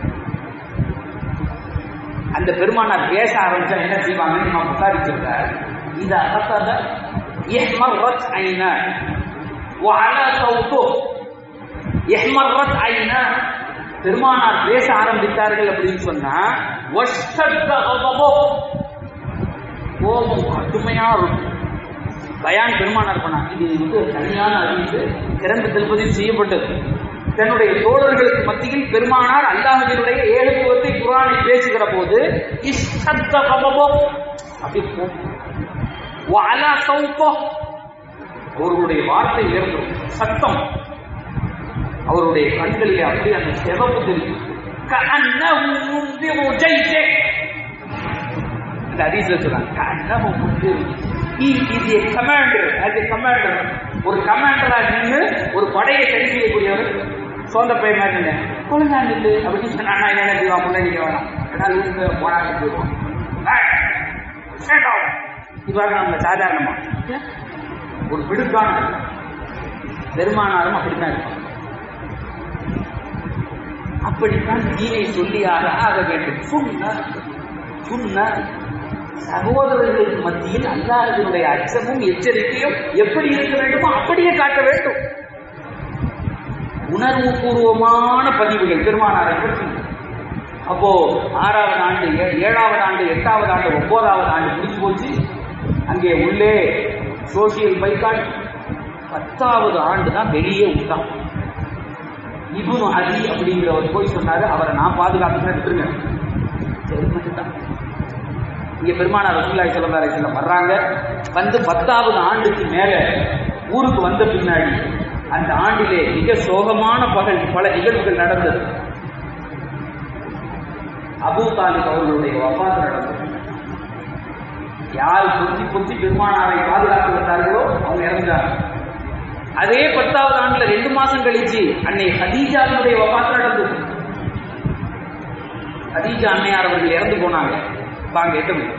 [SPEAKER 2] அந்த பெருமானார் பேச ஆரம்பிச்சா என்ன செய்வாங்கன்னு நம்ம புகாரி சொல்றார் இது அகத்தத எஹ்மர்ரத் ஐனா وعلى صوته எஹ்மர்ரத் ஐனா பெருமானார் பேச ஆரம்பித்தார்கள் அப்படின்னு சொன்னா வஷ்டத்த கதபோ கோபம் கடுமையா இருக்கும் பயான் பெருமானார் பண்ணாங்க இது வந்து ஒரு தனியான அறிவு திறந்து தெல்பதில் செய்யப்பட்டது தன்னுடைய தோழர்களுக்கு மத்தியில் பெருமானார் அல்லாஹினுடைய ஏகத்துவத்தை குரானை பேசுகிற போது இஷ்டத்த கபபோ அப்படி போகும் வஅலா சௌத்தோ அவர்களுடைய வார்த்தை உயர்ந்தும் சத்தம் அவருடைய கண்களிலே அப்படியே அந்த சிவப்பு தெரியும் கஅன்னஹு முன்திரு ஜைஷே. அந்த ஹதீஸ்ல சொல்றாங்க கஅன்னஹு முன்திரு he is a commander as a commander ஒரு கமாண்டரா நின்று ஒரு படையை சரி செய்யக்கூடியவர் சொந்த பையன் மாதிரி இல்லை கொழுங்கா நில்லு அப்படின்னு சொன்னா நான் என்ன செய்வான் முன்னாடி நிக்க வேணாம் ஏன்னா லூசுக்கு போனாங்க போயிடுவான் Hey, stand out. இவ்வாறு நம்ம சாதாரணமா ஒரு பிடுக்கான பெருமானாரும் அப்படித்தான் இருப்பாங்க அப்படித்தான் தீனை சொல்லியாக ஆக வேண்டும் சொன்ன சொன்ன சகோதரர்களுக்கு மத்தியில் அல்லாஹினுடைய அச்சமும் எச்சரிக்கையும் எப்படி இருக்க வேண்டுமோ அப்படியே காட்ட வேண்டும் உணர்வு பூர்வமான பதிவுகள் பெருமானாரை பற்றி அப்போ ஆறாவது ஆண்டு ஏ- ஏழாவது ஆண்டு எட்டாவது ஆண்டு ஒன்பதாவது ஆண்டு முடிஞ்சு போச்சு அங்கே உள்ளே சோசியல் பைக்காட் பத்தாவது ஆண்டு தான் வெளியே விட்டான் இபுனு அலி அப்படிங்கிறவர் போய் சொன்னாரு அவரை நான் பாதுகாப்புன்னு எடுத்துருங்க சரி மட்டும்தான் இங்க பெருமானார் ரசூலுல்லாஹி ஸல்லல்லாஹு அலைஹி வஸல்லம் வர்றாங்க வந்து பத்தாவது ஆண்டுக்கு மேல ஊருக்கு வந்த பின்னாடி அந்த ஆண்டிலே மிக சோகமான பகல் பல நிகழ்வுகள் நடந்தது அபூ தாலிப் அவர்களுடைய வஃபாத் நடந்தது யார் பொத்தி பொத்தி பெருமானாரை பாதுகாத்து வந்தார்களோ அவங்க இறந்தாங்க அதே பத்தாவது ஆண்டுல ரெண்டு மாசம் கழிச்சு அன்னை ஹதீஜாவினுடைய வஃபாத் நடந்தது ஹதீஜா அன்னையார் அவர்கள் இறந்து போனாங்க வாங்க எட்டு மணி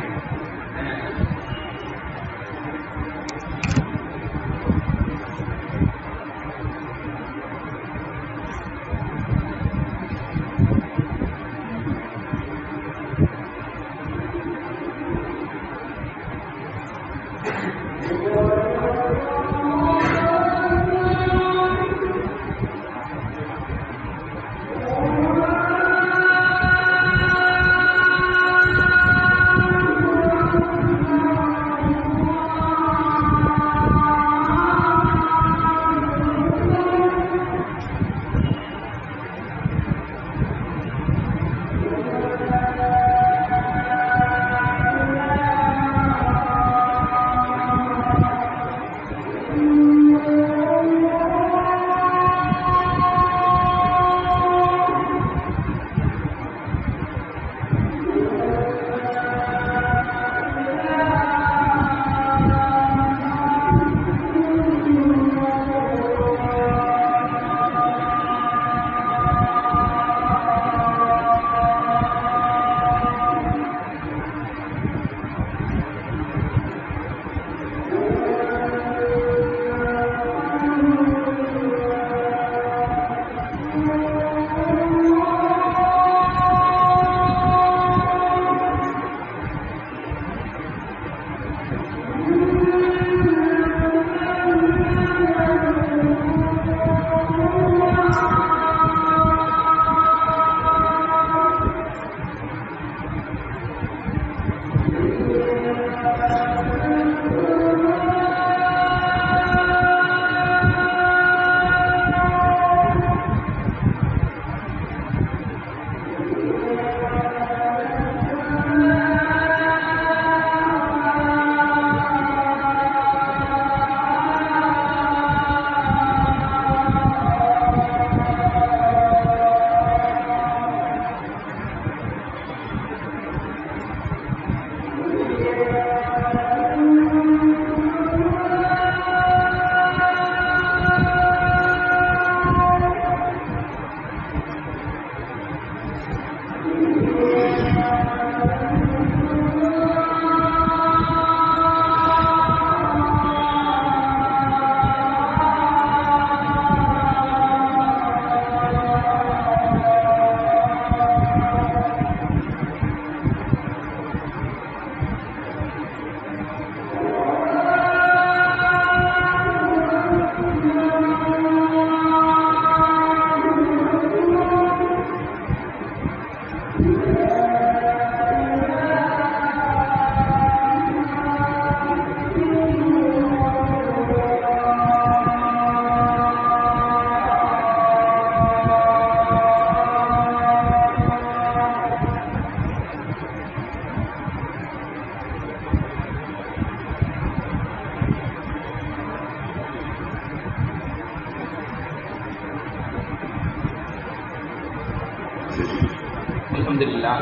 [SPEAKER 2] அல்ஹம்துலில்லாஹ்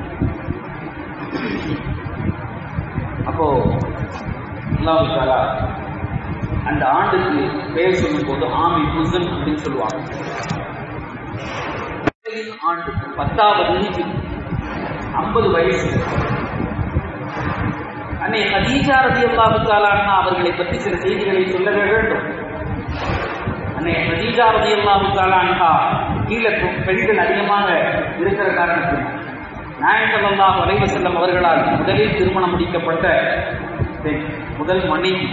[SPEAKER 2] அப்போ அல்லாஹ் தாலா அந்த ஆண்டுக்கு பெயர் சொல்லும் போது ஆமி புசன் அப்படின்னு சொல்லுவாங்க ஆண்டு பத்தாவது ஹிஜ்ரி ஐம்பது வயசு அன்னை ஹதீஜா ரதி அல்லாஹு அவர்களை பற்றி சில செய்திகளை சொல்ல வேண்டும் அன்னை ஹதீஜா ரதி அல்லாஹு தாலான்ஹா கீழே பெண்கள் அதிகமாக இருக்கிற காரணத்தில் நாயகல்லாஹ் வலைவ செல்லம் அவர்களால் முதலில் திருமணம் முடிக்கப்பட்ட பெண் முதல் மனைவி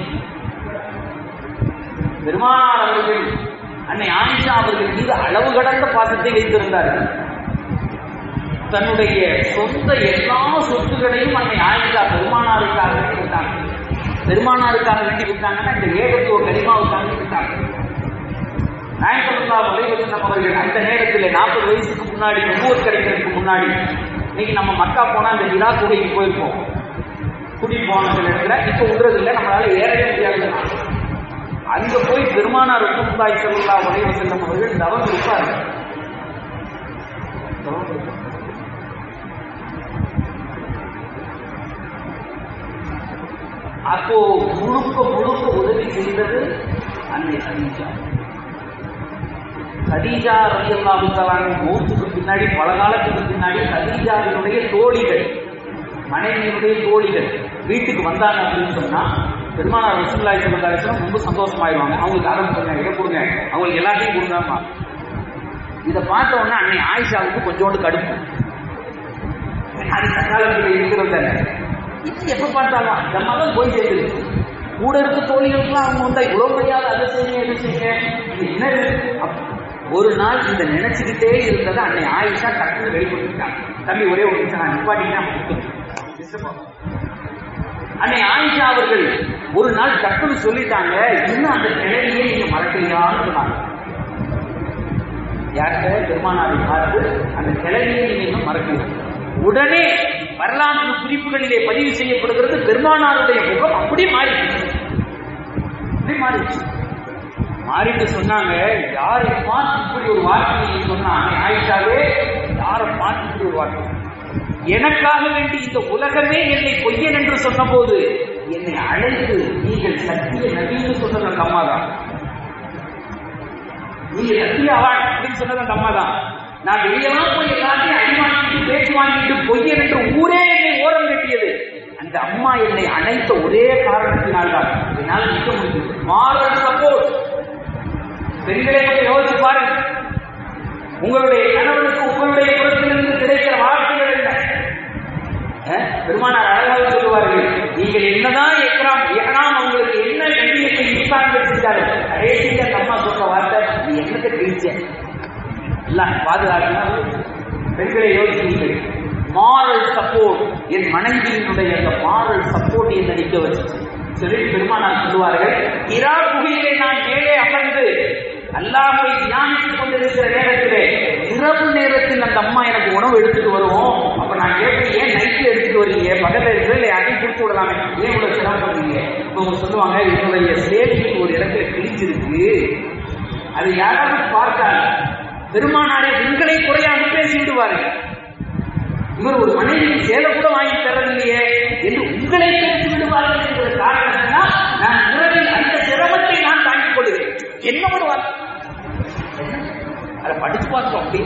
[SPEAKER 2] பெருமானார் அவர்கள் அன்னை ஆயிஷா அவர்கள் மீது அளவு கடந்த பாசத்தை வைத்திருந்தார்கள் தன்னுடைய சொந்த எல்லா சொத்துக்களையும் அன்னை ஆயிஷா பெருமானாருக்காக வேண்டி விட்டாங்க பெருமானாருக்காக வேண்டி விட்டாங்கன்னா இந்த ஏகத்துவ கரிமாவுக்காக விட்டாங்க நாயகல்லா வலைவசனம் அவர்கள் அந்த நேரத்தில் நாற்பது வயசுக்கு முன்னாடி ஒவ்வொரு கிடைக்கிறதுக்கு முன்னாடி இன்னைக்கு நம்ம மக்கா போனா அந்த ஹிரா குகைக்கு போயிருப்போம் குடி போன சில இடத்துல இப்ப விடுறது இல்லை நம்மளால ஏறவே முடியாது அங்க போய் பெருமானார் ரசூலுல்லாஹி ஸல்லல்லாஹு அலைஹி வஸல்லம் அவர்கள் தவம் இருப்பார்கள் தவம் இருப்பார்கள். அப்போ முழுக்க முழுக்க உதவி செய்தது அன்னை ஹதீஜா ஹதீஜா ரலியல்லாஹு தஆலா மௌத்துக்கு பின்னாடி பல காலத்துக்கு பின்னாடி ஹதீஜாவினுடைய தோழிகள் மனைவியினுடைய தோழிகள் வீட்டுக்கு வந்தாங்க அப்படின்னு சொன்னா பெருமானார் ரசூலுல்லாஹி ஸல்லல்லாஹு அலைஹி வஸல்லம் ரொம்ப சந்தோஷமாயிருவாங்க அவங்களுக்கு அறம் கொடுங்க இதை கொடுங்க அவங்களுக்கு எல்லாத்தையும் கொடுங்கம்மா இதை பார்த்த உடனே அன்னை ஆயிஷாவுக்கு கொஞ்சோண்டு கடுப்பு அது சக்காலத்தில் இருக்கிறது தானே இது எப்ப பார்த்தாலும் அந்த மகன் போய் சேர்ந்துருக்கு கூட இருக்க தோழிகளுக்குலாம் அவங்க வந்தா இவ்வளவு முடியாது அதை செய்யுங்க இதை செய்யுங்க இது என்ன இது? அப்ப ஒரு நாள் இந்த நினைச்சுக்கிட்டே இருந்ததை அன்னை ஆயிஷா டக்குன்னு வெளிப்படுத்திட்டாங்க தம்பி ஒரே ஒரு நிமிஷம் நான் நிப்பாட்டினா அன்னை ஆயிஷா அவர்கள் ஒரு நாள் டக்குன்னு சொல்லிட்டாங்க இன்னும் அந்த கிழவியை நீங்க மறக்கலையான்னு சொன்னாங்க யார்கிட்ட பெருமானாரை பார்த்து அந்த கிழவியை நீங்க இன்னும் மறக்கல உடனே வரலாற்று குறிப்புகளிலே பதிவு செய்யப்படுகிறது பெருமானாருடைய முகம் அப்படியே மாறிடுச்சு அப்படியே மாறிடுச்சு மாறிட்டு சொன்னாங்க யாரை பார்த்து இப்படி ஒரு வார்த்தையை சொன்னாங்க ஆயிஷாவே யாரை பார்த்து இப்படி ஒரு வார்த்தை எனக்காக வேண்டி இந்த உலகமே என்னை பொய்யன் என்று சொன்னபோது என்னை அழைத்து நீங்கள் சத்திய நபின்னு சொன்னது அந்த அம்மா தான் நீங்க சத்திய அவார்ட் அப்படின்னு சொன்னது அந்த அம்மா தான் நான் வெளியெல்லாம் போய் எல்லாத்தையும் அடி வாங்கிட்டு பேச்சு வாங்கிட்டு பொய்யன் என்று ஊரே என்னை ஓரம் கட்டியது அந்த அம்மா என்னை அணைத்த ஒரே காரணத்தினால்தான் என்னால் நிற்க முடியும் மாரல் சப்போர்ட் பெண்களை கொஞ்சம் யோசிச்சு பாருங்க உங்களுடைய கணவனுக்கு உங்களுடைய புறத்திலிருந்து கிடைக்கிற வார்த்தைகள் என்ன அஹ், பெருமானார் அழகாக சொல்லுவார்கள் நீங்கள் என்னதான் எக்ராம் எகராம் உங்களுக்கு என்ன கண்ணியத்தை இஸ்லாமில் செஞ்சாலும் கடைசியில் அந்த அம்மா சொல்ற வார்த்தை நீ என்னத்தை கிழிச்ச எல்லாம் பாதுகாக்கணும் பெண்களை யோசிக்கிறீர்கள் மாரல் சப்போர்ட் என் மனைவியினுடைய அந்த மாரல் சப்போர்ட் என்ன நிற்க வச்சு சொல்லிட்டு பெருமானார் சொல்லுவார்கள் இரா குகையிலே நான் மேலே அமர்ந்து அல்லாஹை தியானித்துக் கொண்டிருக்கிற நேரத்திலே இரவு நேரத்தில் அந்த அம்மா எனக்கு உணவு எடுத்துட்டு வருவோம் அப்ப நான் கேட்பேன் ஏன் நைட்ல எடுத்துட்டு வரீங்க பக்கத்துல இருக்கிற இல்லை யாரையும் கொடுத்து விடலாமே ஏன் இவ்வளவு சிரமம் பண்ணீங்க இப்ப அவங்க சொல்லுவாங்க என்னுடைய சேவைக்கு ஒரு இடத்துல கிழிச்சிருக்கு அது யாராவது பார்த்தால் பெருமானாரே உங்களை குறையாக பேசி விடுவார்கள் இவர் ஒரு மனைவிக்கு சேலை கூட வாங்கி தரவில்லையே என்று உங்களை பேசி விடுவார்கள் என்கிற காரணத்தினால் நான் இரவில் அந்த சிரமத்தை நான் தாங்கிக் கொள்கிறேன் என்ன ஒரு வார்த்தை அதை படிச்சு பார்த்தோம் அப்படி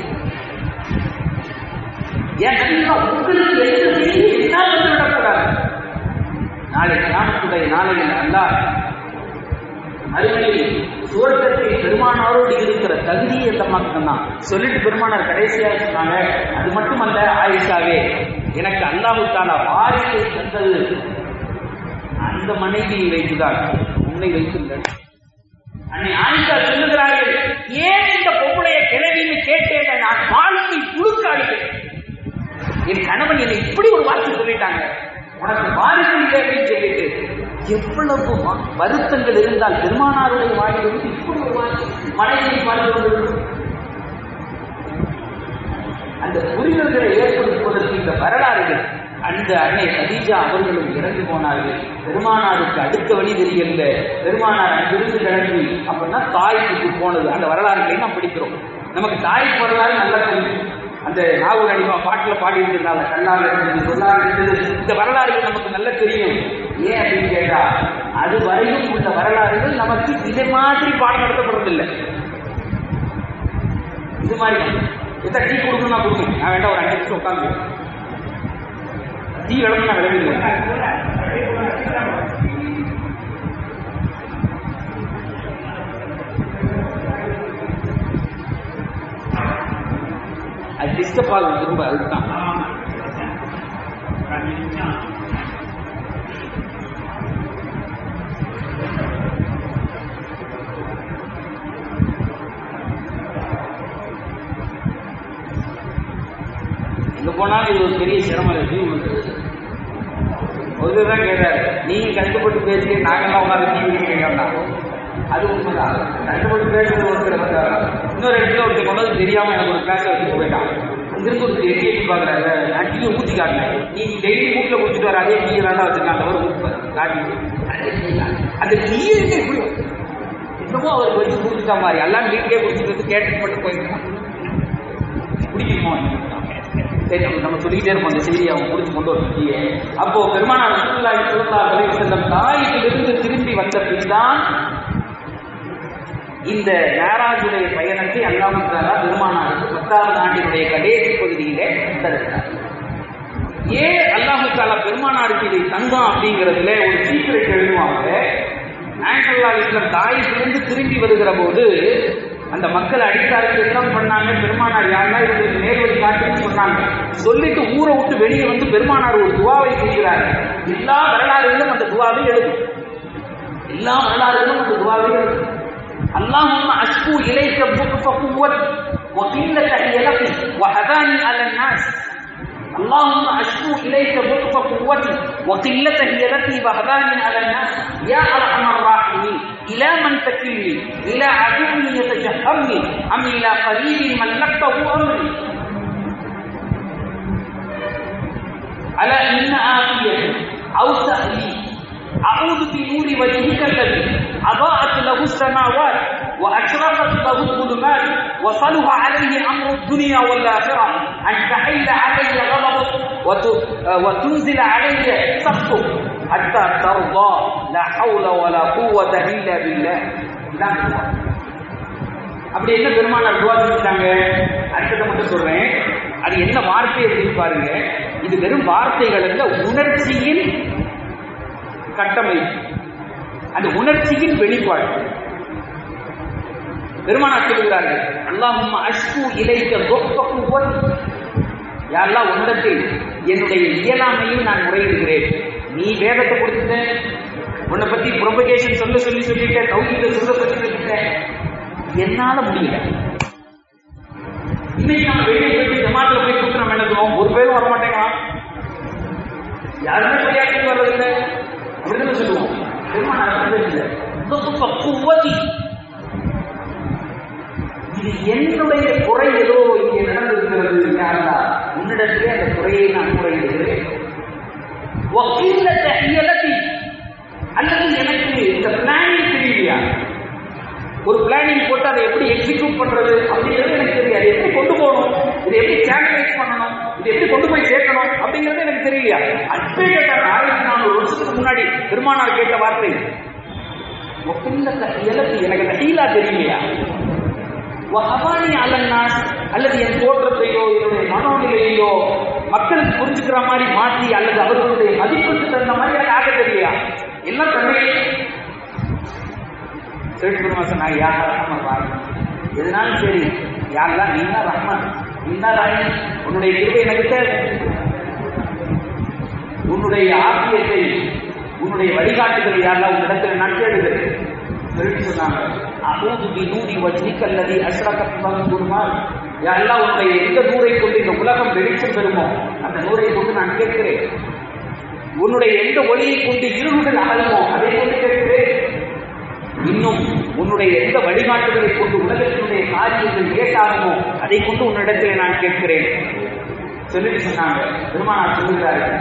[SPEAKER 2] ஏன் நபிகளா, உங்களுக்கு எந்த செய்தி என்ன வந்து விடக்கூடாது நாளை கிராமத்துடைய நாளையில் அல்லாஹ் அருமையில் சுவர்க்கத்தில் பெருமானாரோடு இருக்கிற தகுதியை அந்த மக்கள் தான் சொல்லிட்டு பெருமானார் கடைசியாக சொன்னாங்க அது மட்டுமல்ல ஆயிஷாவே எனக்கு அல்லாஹுத்தான வாரிசை தந்தது அந்த மனைவியை வைத்துதான் உன்னை வைத்துள்ளது அன்னை ஆயிஷா சொல்லுகிறார்கள் ஏன் இந்த பொம்பளைய கிளவின்னு கேட்டேன் நான் வாழ்க்கை புழுக்காடுகிறேன் என் கணவன் என்னை இப்படி ஒரு வார்த்தை சொல்லிட்டாங்க உனக்கு வாரிசு இல்லை அப்படின்னு சொல்லிட்டு எவ்வளவு வ- வருத்தங்கள் இருந்தால் பெருமானாருடைய வாயிலிருந்து இப்படி ஒரு வார்த்தை மனைவியை பார்த்து அந்த புரிதல்களை ஏற்படுத்துவதற்கு இந்த வரலாறுகள் அந்த அன்னை கதீஜா அவர்களும் இறந்து போனார்கள் பெருமானாருக்கு அடுத்த வழி தெரியல பெருமானார் அங்கிருந்து கிளம்பி அப்படின்னா தாய்க்கு போனது அந்த வரலாறுகளை நாம் படிக்கிறோம் நமக்கு தாய்க்கு வரலாறு நல்லா தெரியும் அந்த நாகூர் அடிமா பாட்டில் பாடி இருந்திருந்தாங்க கண்ணால் இருந்தது சொல்லால் இருந்தது இந்த வரலாறுகள் நமக்கு நல்லா தெரியும் ஏன் அப்படின்னு கேட்டா அது வரையும் உள்ள வரலாறுகள் நமக்கு இதே மாதிரி பாடம் நடத்தப்படுறதில்லை இது மாதிரி எத்தனை டீ கொடுக்கணும்னா கொடுங்க நான் வேண்டாம் ஒரு அஞ்சு நிமிஷம் உட்காந்து டீ விளம்பரம் நான் விளம்பிடுவேன் டிஸ்டர்ப் ஆகும் திரும்ப அதுதான் எங்க போனாலும் இது ஒரு பெரிய சிரமம் இருக்கு ஒருத்தர் தான் கேட்டாரு நீங்க கஷ்டப்பட்டு பேசி நாங்கெல்லாம் உட்காந்து டிவி கேட்கலாம் அது உண்மைதான் கஷ்டப்பட்டு பேசுறது ஒருத்தர் வந்தாரு இன்னொரு இடத்துல ஒருத்தர் கொண்டு வந்து தெரியாம எனக்கு ஒரு கிளாஸ் வச்சுட்டு போயிட்டான் இங்கிருந்து ஒரு எட்டி எட்டி பாக்குறாரு நான் டீ ஊத்தி காட்டினேன் நீ டெய்லி வீட்டுல குடிச்சிட்டு வர அதே டீ வேண்டாம் வச்சிருக்காங்க அவர் காட்டி அந்த டீயே எப்படி என்னமோ அவர் வச்சு குடிச்சிட்ட மாதிரி எல்லாம் வீட்லயே குடிச்சிட்டு வந்து கேட்டு மட்டும் போயிருக்கான் குடிக்கணுமோ சரி நம்ம சொல்லிக்கிட்டே இருப்போம் அந்த செய்தியை அவங்க முடிச்சு கொண்டு வரக்கூடிய அப்போ பெருமானார் ரசூலுல்லாஹி ஸல்லல்லாஹு அலைஹி வஸல்லம் தாயிலிருந்து திரும்பி வந்த பின்தான் இந்த மேராஜுடைய பயணத்தை அல்லாஹ் தஆலா பெருமானாருக்கு பத்தாவது ஆண்டினுடைய கடைசி பகுதியிலே தருகிறார் ஏன் அல்லாஹு தாலா பெருமானாருக்கு இதை தந்தான் அப்படிங்கிறதுல ஒரு சீக்கிரம் எழுதுவாங்க ஆண்டல்லா இஸ்லாம் தாயிலிருந்து திரும்பி வருகிற போது அந்த மக்கள் அடித்தார்கள் எல்லாம் பண்ணாங்க பெருமானார் யாருன்னா இவங்களுக்கு நேர்வழி காட்டுன்னு சொன்னாங்க சொல்லிட்டு ஊரை விட்டு வெளியே வந்து பெருமானார் ஒரு துவாவை செய்கிறார் எல்லா வரலாறுகளும் அந்த துவாவை எழுதும் எல்லா வரலாறுகளும் அந்த துவாவை எழுதும் اللهم أشكو إليك ضعف قوتي وقلة حيلتي وهذاني على الناس اللهم أشكو إليك ضعف قوتي وقلة هيلتي وهذاني على الناس يا أرحم الراحمين إلى من تكلني إلى عدو يتجهمني أم إلى قريب ملكته أمري على إن آتية أوسع لي أعوذ بنور وجهك الذي أضاءت له السماوات وأشرقت له الظلمات وصلح عليه أمر الدنيا والآخرة أن تحل علي غضبك وت- وتنزل علي سخطك حتى ترضى لا حول ولا قوة إلا بالله இதான் துவா. அப்படி என்ன பெருமானார் துவா செஞ்சுட்டாங்க அடுத்ததை மட்டும் சொல்றேன் அது என்ன வார்த்தை அப்படின்னு பாருங்க இது வெறும் வார்த்தைகள் அல்ல உணர்ச்சியின் கட்டமைப்பு அந்த உணர்ச்சியின் வெளிப்பாடு பெருமானார் சொல்லுகிறார்கள் அல்லாஹும் அஷ்கு இலைக்க தொப்பக்குவன் யாரெல்லாம் உன்னிடத்தில் என்னுடைய இயலாமையும் நான் முறையிடுகிறேன் நீ வேதத்தை கொடுத்துட்ட உன்னை பத்தி ப்ரொபகேஷன் சொல்ல சொல்லி சொல்லிட்ட தௌஹீத சொல்ல சொல்லி சொல்லிட்ட என்னால முடியல இன்னைக்கு நம்ம வெளியே போயிட்டு ஜமாத்துல போய் கூப்பிட்டு நம்ம என்ன சொல்லுவோம் ஒரு பேரும் வர மாட்டேங்கிறான் யாருமே சரியாக்கி வர்றதில்லை அப்படின்னு சொல்லுவோம் பெருமானார் வந்ததில்லை குவதி இது என்னுடைய குறை ஏதோ இங்கே நடந்திருக்கிறது யாரா உன்னிடத்திலே அந்த குறையை நான் குறையிடுகிறேன் வக்கீலத்த இயலத்தி அல்லது எனக்கு இந்த பிளானிங் தெரியலையா ஒரு பிளானிங் போட்டு அதை எப்படி எக்ஸிக்யூட் பண்றது அப்படிங்கிறது எனக்கு தெரியாது எப்படி கொண்டு போகணும் இதை எப்படி சேனலைஸ் பண்ணணும் இது எப்படி கொண்டு போய் சேர்க்கணும் அப்படிங்கிறது எனக்கு தெரியலையா அப்பே கேட்டாங்க ஆயிரத்தி நானூறு வருஷத்துக்கு முன்னாடி பெருமானார் கேட்ட வார்த்தை ஒப்பில்லத்த இயலத்து எனக்கு அந்த ஹீலா தெரியலையா வஹவானி அலன்னாஸ் அல்லது என் தோற்றத்தையோ என்னுடைய மனோநிலையோ மக்களுக்கு புரிஞ்சுக்கிற மாதிரி மாற்றி அல்லது அவர்களுடைய மதிப்புக்கு தகுந்த மாதிரி எனக்கு ஆக தெரியலையா எல்லாம் தன்மையே சேட்டு பெருமா சொன்னாங்க யா ரஹ்மன் ராஹிம் எதுனாலும் சரி யாரெல்லாம் நீ தான் ரஹ்மன் நீ தான் ராஹிம் உன்னுடைய கிருபை எனக்கு தேவை உன்னுடைய ஆசியத்தை உன்னுடைய வழிகாட்டுதல் யாரெல்லாம் உன்னிடத்தில் நட்டெடுது சொல்லிட்டு சொன்னாங்க அபூது பி நூரி வஜ்னிக் அல்லதி அஷ்ரகத் பஹு குருமால் யாரெல்லாம் உன்னுடைய எந்த நூரை கொண்டு இந்த உலகம் வெளிச்சம் பெறுமோ அந்த நூரை கொண்டு நான் கேட்கிறேன் உன்னுடைய எந்த ஒளியை கொண்டு இருள்கள் அகலுமோ அதை கொண்டு கேட்கிறேன் இன்னும் உன்னுடைய எந்த வழிகாட்டுதலை கொண்டு உலகத்தினுடைய காரியங்கள் ஏட்டாகுமோ அதை கொண்டு உன்னிடத்தில் நான் கேட்கிறேன் சொல்லிட்டு சொன்னாங்க பெருமானார் சொல்லுகிறார்கள்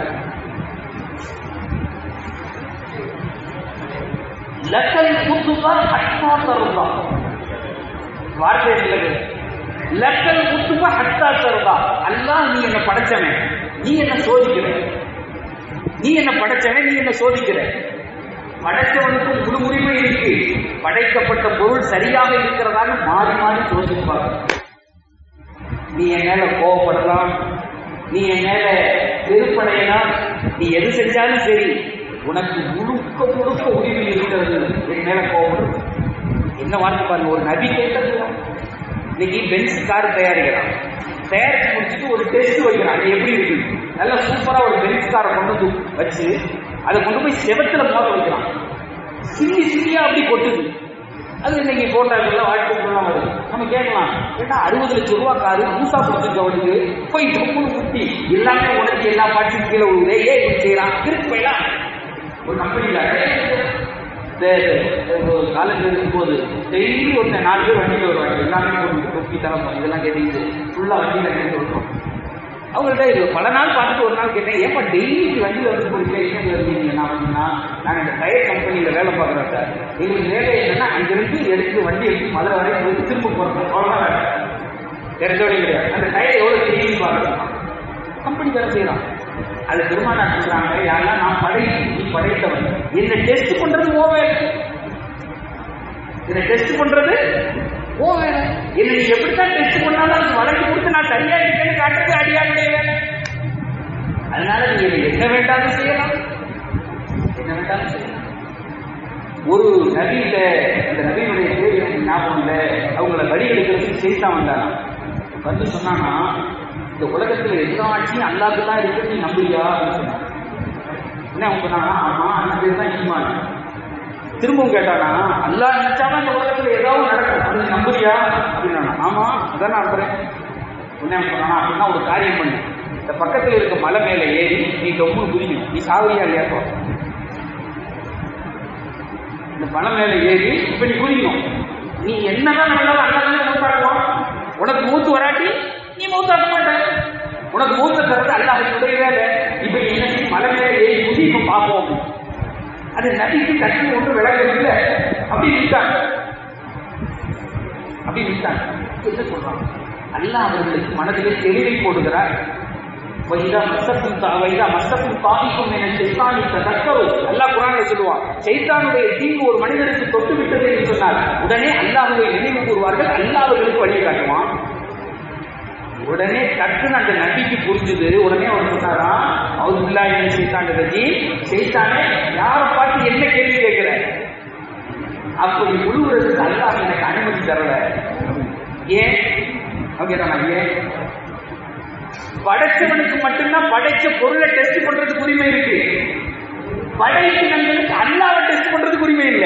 [SPEAKER 2] லக்கல் குத்துபா ஹட்டா தருதா வார்த்தை இல்லது லக்கல் குத்துபா ஹட்டா தருதா அல்லாஹ் நீ என்ன படைச்சவன் நீ என்ன சோதிக்கிற நீ என்ன படைச்சவன் நீ என்ன சோதிக்கிற படைத்தவனுக்கு முழு உரிமை இருக்கு படைக்கப்பட்ட பொருள் சரியாக இருக்கிறதாக மாறி மாறி சோதிப்பாங்க நீ என் மேல கோவப்படலாம் நீ என் மேல வெறுப்படையலாம் நீ எது செஞ்சாலும் சரி உனக்கு முழுக்க முழுக்க உரிமை இருக்கிறது என் மேல கோபம் என்ன வார்த்தை பாருங்க ஒரு நபி கேட்டது இன்னைக்கு பென்ஸ் கார் தயாரிக்கிறான் தயாரிச்சு முடிச்சுட்டு ஒரு டெஸ்ட் வைக்கிறான் அது எப்படி இருக்கு நல்ல சூப்பரா ஒரு பென்ஸ் காரை கொண்டு வந்து வச்சு அதை கொண்டு போய் செவத்துல மோத வைக்கிறான் சில்லி சில்லியா அப்படி கொட்டுது அது இன்னைக்கு போட்டாக்கெல்லாம் வாழ்க்கைலாம் வருது நம்ம கேட்கலாம் ஏன்னா அறுபது லட்சம் ரூபா காரு மூசா கொடுத்துருக்கவனுக்கு போய் தொப்புன்னு குத்தி எல்லாமே உனக்கு எல்லா பாட்சியும் கீழே விழுது ஏன் இப்படி செய்யறான் இருக்கு போயலாம் ஒரு கம்பெனில காலேஜ் இருக்கும்போது டெய்லி ஒருத்தன் நாலு பேர் வண்டியில் வருவாங்க எல்லாமே போட்டு தொப்பி தரம் இதெல்லாம் கேட்டீங்க ஃபுல்லா வண்டியில கேட்டு வருவோம் அவங்கள்ட்ட இது பல நாள் பார்த்துட்டு ஒரு நாள் கேட்டேன் ஏப்பா டெய்லி வண்டியில் வந்து போறீங்க என்ன வருவீங்க நான் அப்படின்னா நாங்கள் இந்த டயர் கம்பெனியில் வேலை பார்க்குறோம் சார் எங்களுக்கு வேலை என்னன்னா அங்கிருந்து எடுத்து வண்டி எடுத்து மதுரை வரைக்கும் போய் திரும்ப போகிறோம் அவ்வளோதான் வேலை தெரிஞ்சோடே கிடையாது அந்த டயர் எவ்வளோ டெய்லி பார்க்குறோம் கம்பெனி வேலை செய்யறான் அது பெருமானா சொல்றாங்க யாரெல்லாம் நான் படை நீ படைத்தவன் என்ன டெஸ்ட் பண்றது ஓ வேலை என்ன டெஸ்ட் பண்றது ஓ வேலை என்ன நீ எப்படித்தான் டெஸ்ட் பண்ணாலும் அதுக்கு வழக்கு கொடுத்து நான் சரியா இருக்கேன்னு காட்டுறது அடியாருடைய வேலை அதனால நீ என்னை என்ன வேண்டாலும் செய்யலாம் என்ன வேண்டாலும் செய்யலாம் ஒரு நபியில அந்த நபியினுடைய பேர் எனக்கு ஞாபகம் இல்லை அவங்கள வழி எடுக்கிறதுக்கு செய்தான் வந்தானா வந்து சொன்னானா இந்த உலகத்துல எல்லா ஆட்சியும் அல்லாக்கு தான் இருக்கு நீ நம்புறியா அப்படின்னு சொன்னான் என்ன அவங்க சொன்னானா ஆமா அந்த பேர் தான் ஈமான் திரும்பவும் கேட்டானா அல்லா நினைச்சாலும் இந்த உலகத்துல ஏதாவது நடக்கும் அது நீ நம்புறியா அப்படின்னா ஆமா அதான் நான் நம்புறேன் என்ன சொன்னானா அப்படின்னா ஒரு காரியம் பண்ணு இந்த பக்கத்துல இருக்க மலை மேல ஏறி நீ ரொம்ப புரியும் நீ சாவரியா இல்லையா இந்த மலை மேல ஏறி இப்ப நீ குதிக்கணும் நீ என்னதான் நடந்தாலும் அல்லா தானே மூத்தாக்குவான் உனக்கு மூத்து வராட்டி நீ மூத்தாக்க மாட்ட உனக்கு மூத்த தரது அல்லாஹுடைய வேலை இப்ப நீ என்ன செய்ய? மலை மேல ஏறி குதி இப்ப பார்ப்போம் அது நதிக்கு கட்டி ஒன்று விளங்கவில்லை அப்படி நிற்காங்க அப்படி நிற்காங்க என்ன சொல்றாங்க அல்லாஹ் அவர்களுக்கு மனதிலே தெளிவை போடுகிறார் வைதா மஸ்தக்கும் தா வைதா மஸ்தக்கும் தாபிக்கும் என செய்தானி தக்கரு அல்லாஹ் குரான்ல சொல்லுவான் செய்தானுடைய தீங்கு ஒரு மனிதனுக்கு தொட்டு விட்டது என்று சொன்னார் உடனே அல்லாஹுவை நினைவு கூறுவார்கள் அல்லாஹ் அவர்களுக்கு வழியை காட்டுவான் உடனே டக்குன்னு அந்த நபிக்கு புரிஞ்சுது உடனே அவர் சொன்னாரா அவர் இல்லா என்ன செய்தான் ரஜி செய்தானே யாரை பார்த்து என்ன கேள்வி கேட்கிற அப்படி முழுவதற்கு அல்லாஹ் எனக்கு அனுமதி தரல ஏன் அப்படின்னா ஏன் படைச்சவனுக்கு மட்டும்தான் படைச்ச பொருளை டெஸ்ட் பண்றதுக்கு உரிமை இருக்கு படைப்பினங்களுக்கு அல்லாவை டெஸ்ட் பண்றதுக்கு உரிமை இல்லை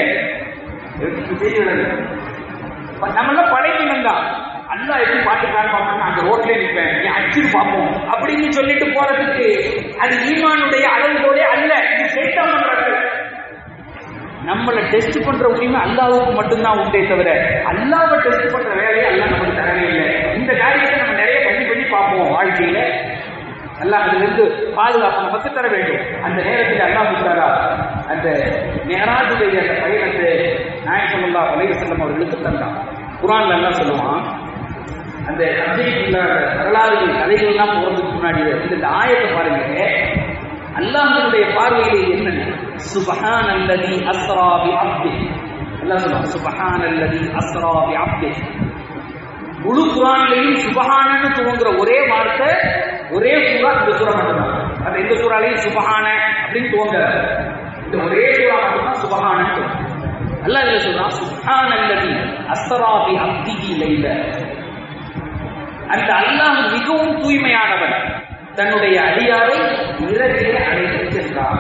[SPEAKER 2] நம்மளாம் படைப்பினம் தான் அல்லா எப்படி பாட்டுக்காரன் பார்க்கணும் அந்த ரோட்ல நிற்பேன் நீ அடிச்சுட்டு பார்ப்போம் அப்படின்னு சொல்லிட்டு போறதுக்கு அது ஈமானுடைய அளவுகோலே அல்ல இது சைத்தான் பண்றாங்க நம்மளை டெஸ்ட் பண்ற உரிமை அல்லாவுக்கு மட்டும்தான் உண்டே தவிர அல்லாவை டெஸ்ட் பண்ற வேலையை அல்லா நமக்கு தரவே இல்லை இந்த காரியத்தை நம்ம நிறைய பண்ணி பண்ணி பார்ப்போம் வாழ்க்கையில அல்லாஹ் அதிலிருந்து பாதுகாப்பு நமக்கு தர வேண்டும் அந்த நேரத்தில் அல்லாஹ் கொடுத்தாரா அந்த நேராஜுடைய அந்த பயணத்தை நாயசமுல்லா அலைய செல்லம் அவர்களுக்கு தந்தான் குரான்ல எல்லாம் சொல்லுவான் அந்த அப்துல்லா வரலாறு கதைகள்லாம் போறதுக்கு முன்னாடி இந்த ஆயத்தை பாருங்க அல்லாஹனுடைய பார்வையிலே என்ன சுபஹான் அல்லதி அஸ்ரா பி அப்தி அல்லாஹ் சொல்லுவான் சுபஹான் அல்லதி அஸ்ரா பி அப்தி முழு குரான்லையும் சுபஹானன்னு துவங்குற ஒரே வார்த்தை ஒரே சூறா இந்த சூறா மட்டும்தான் அது எந்த சூறாலையும் சுபஹான அப்படின்னு துவங்க இந்த ஒரே சூறா மட்டும்தான் சுபஹானன்னு துவங்கும். அல்லாஹ் இதுல சொல்றான் சுபஹான் அல்லதி அஸ்ரா பி அப்திஹி லைல அந்த அல்லாஹ் மிகவும் தூய்மையானவன் தன்னுடைய அடியாரை இரவிலே அழைத்து சென்றார்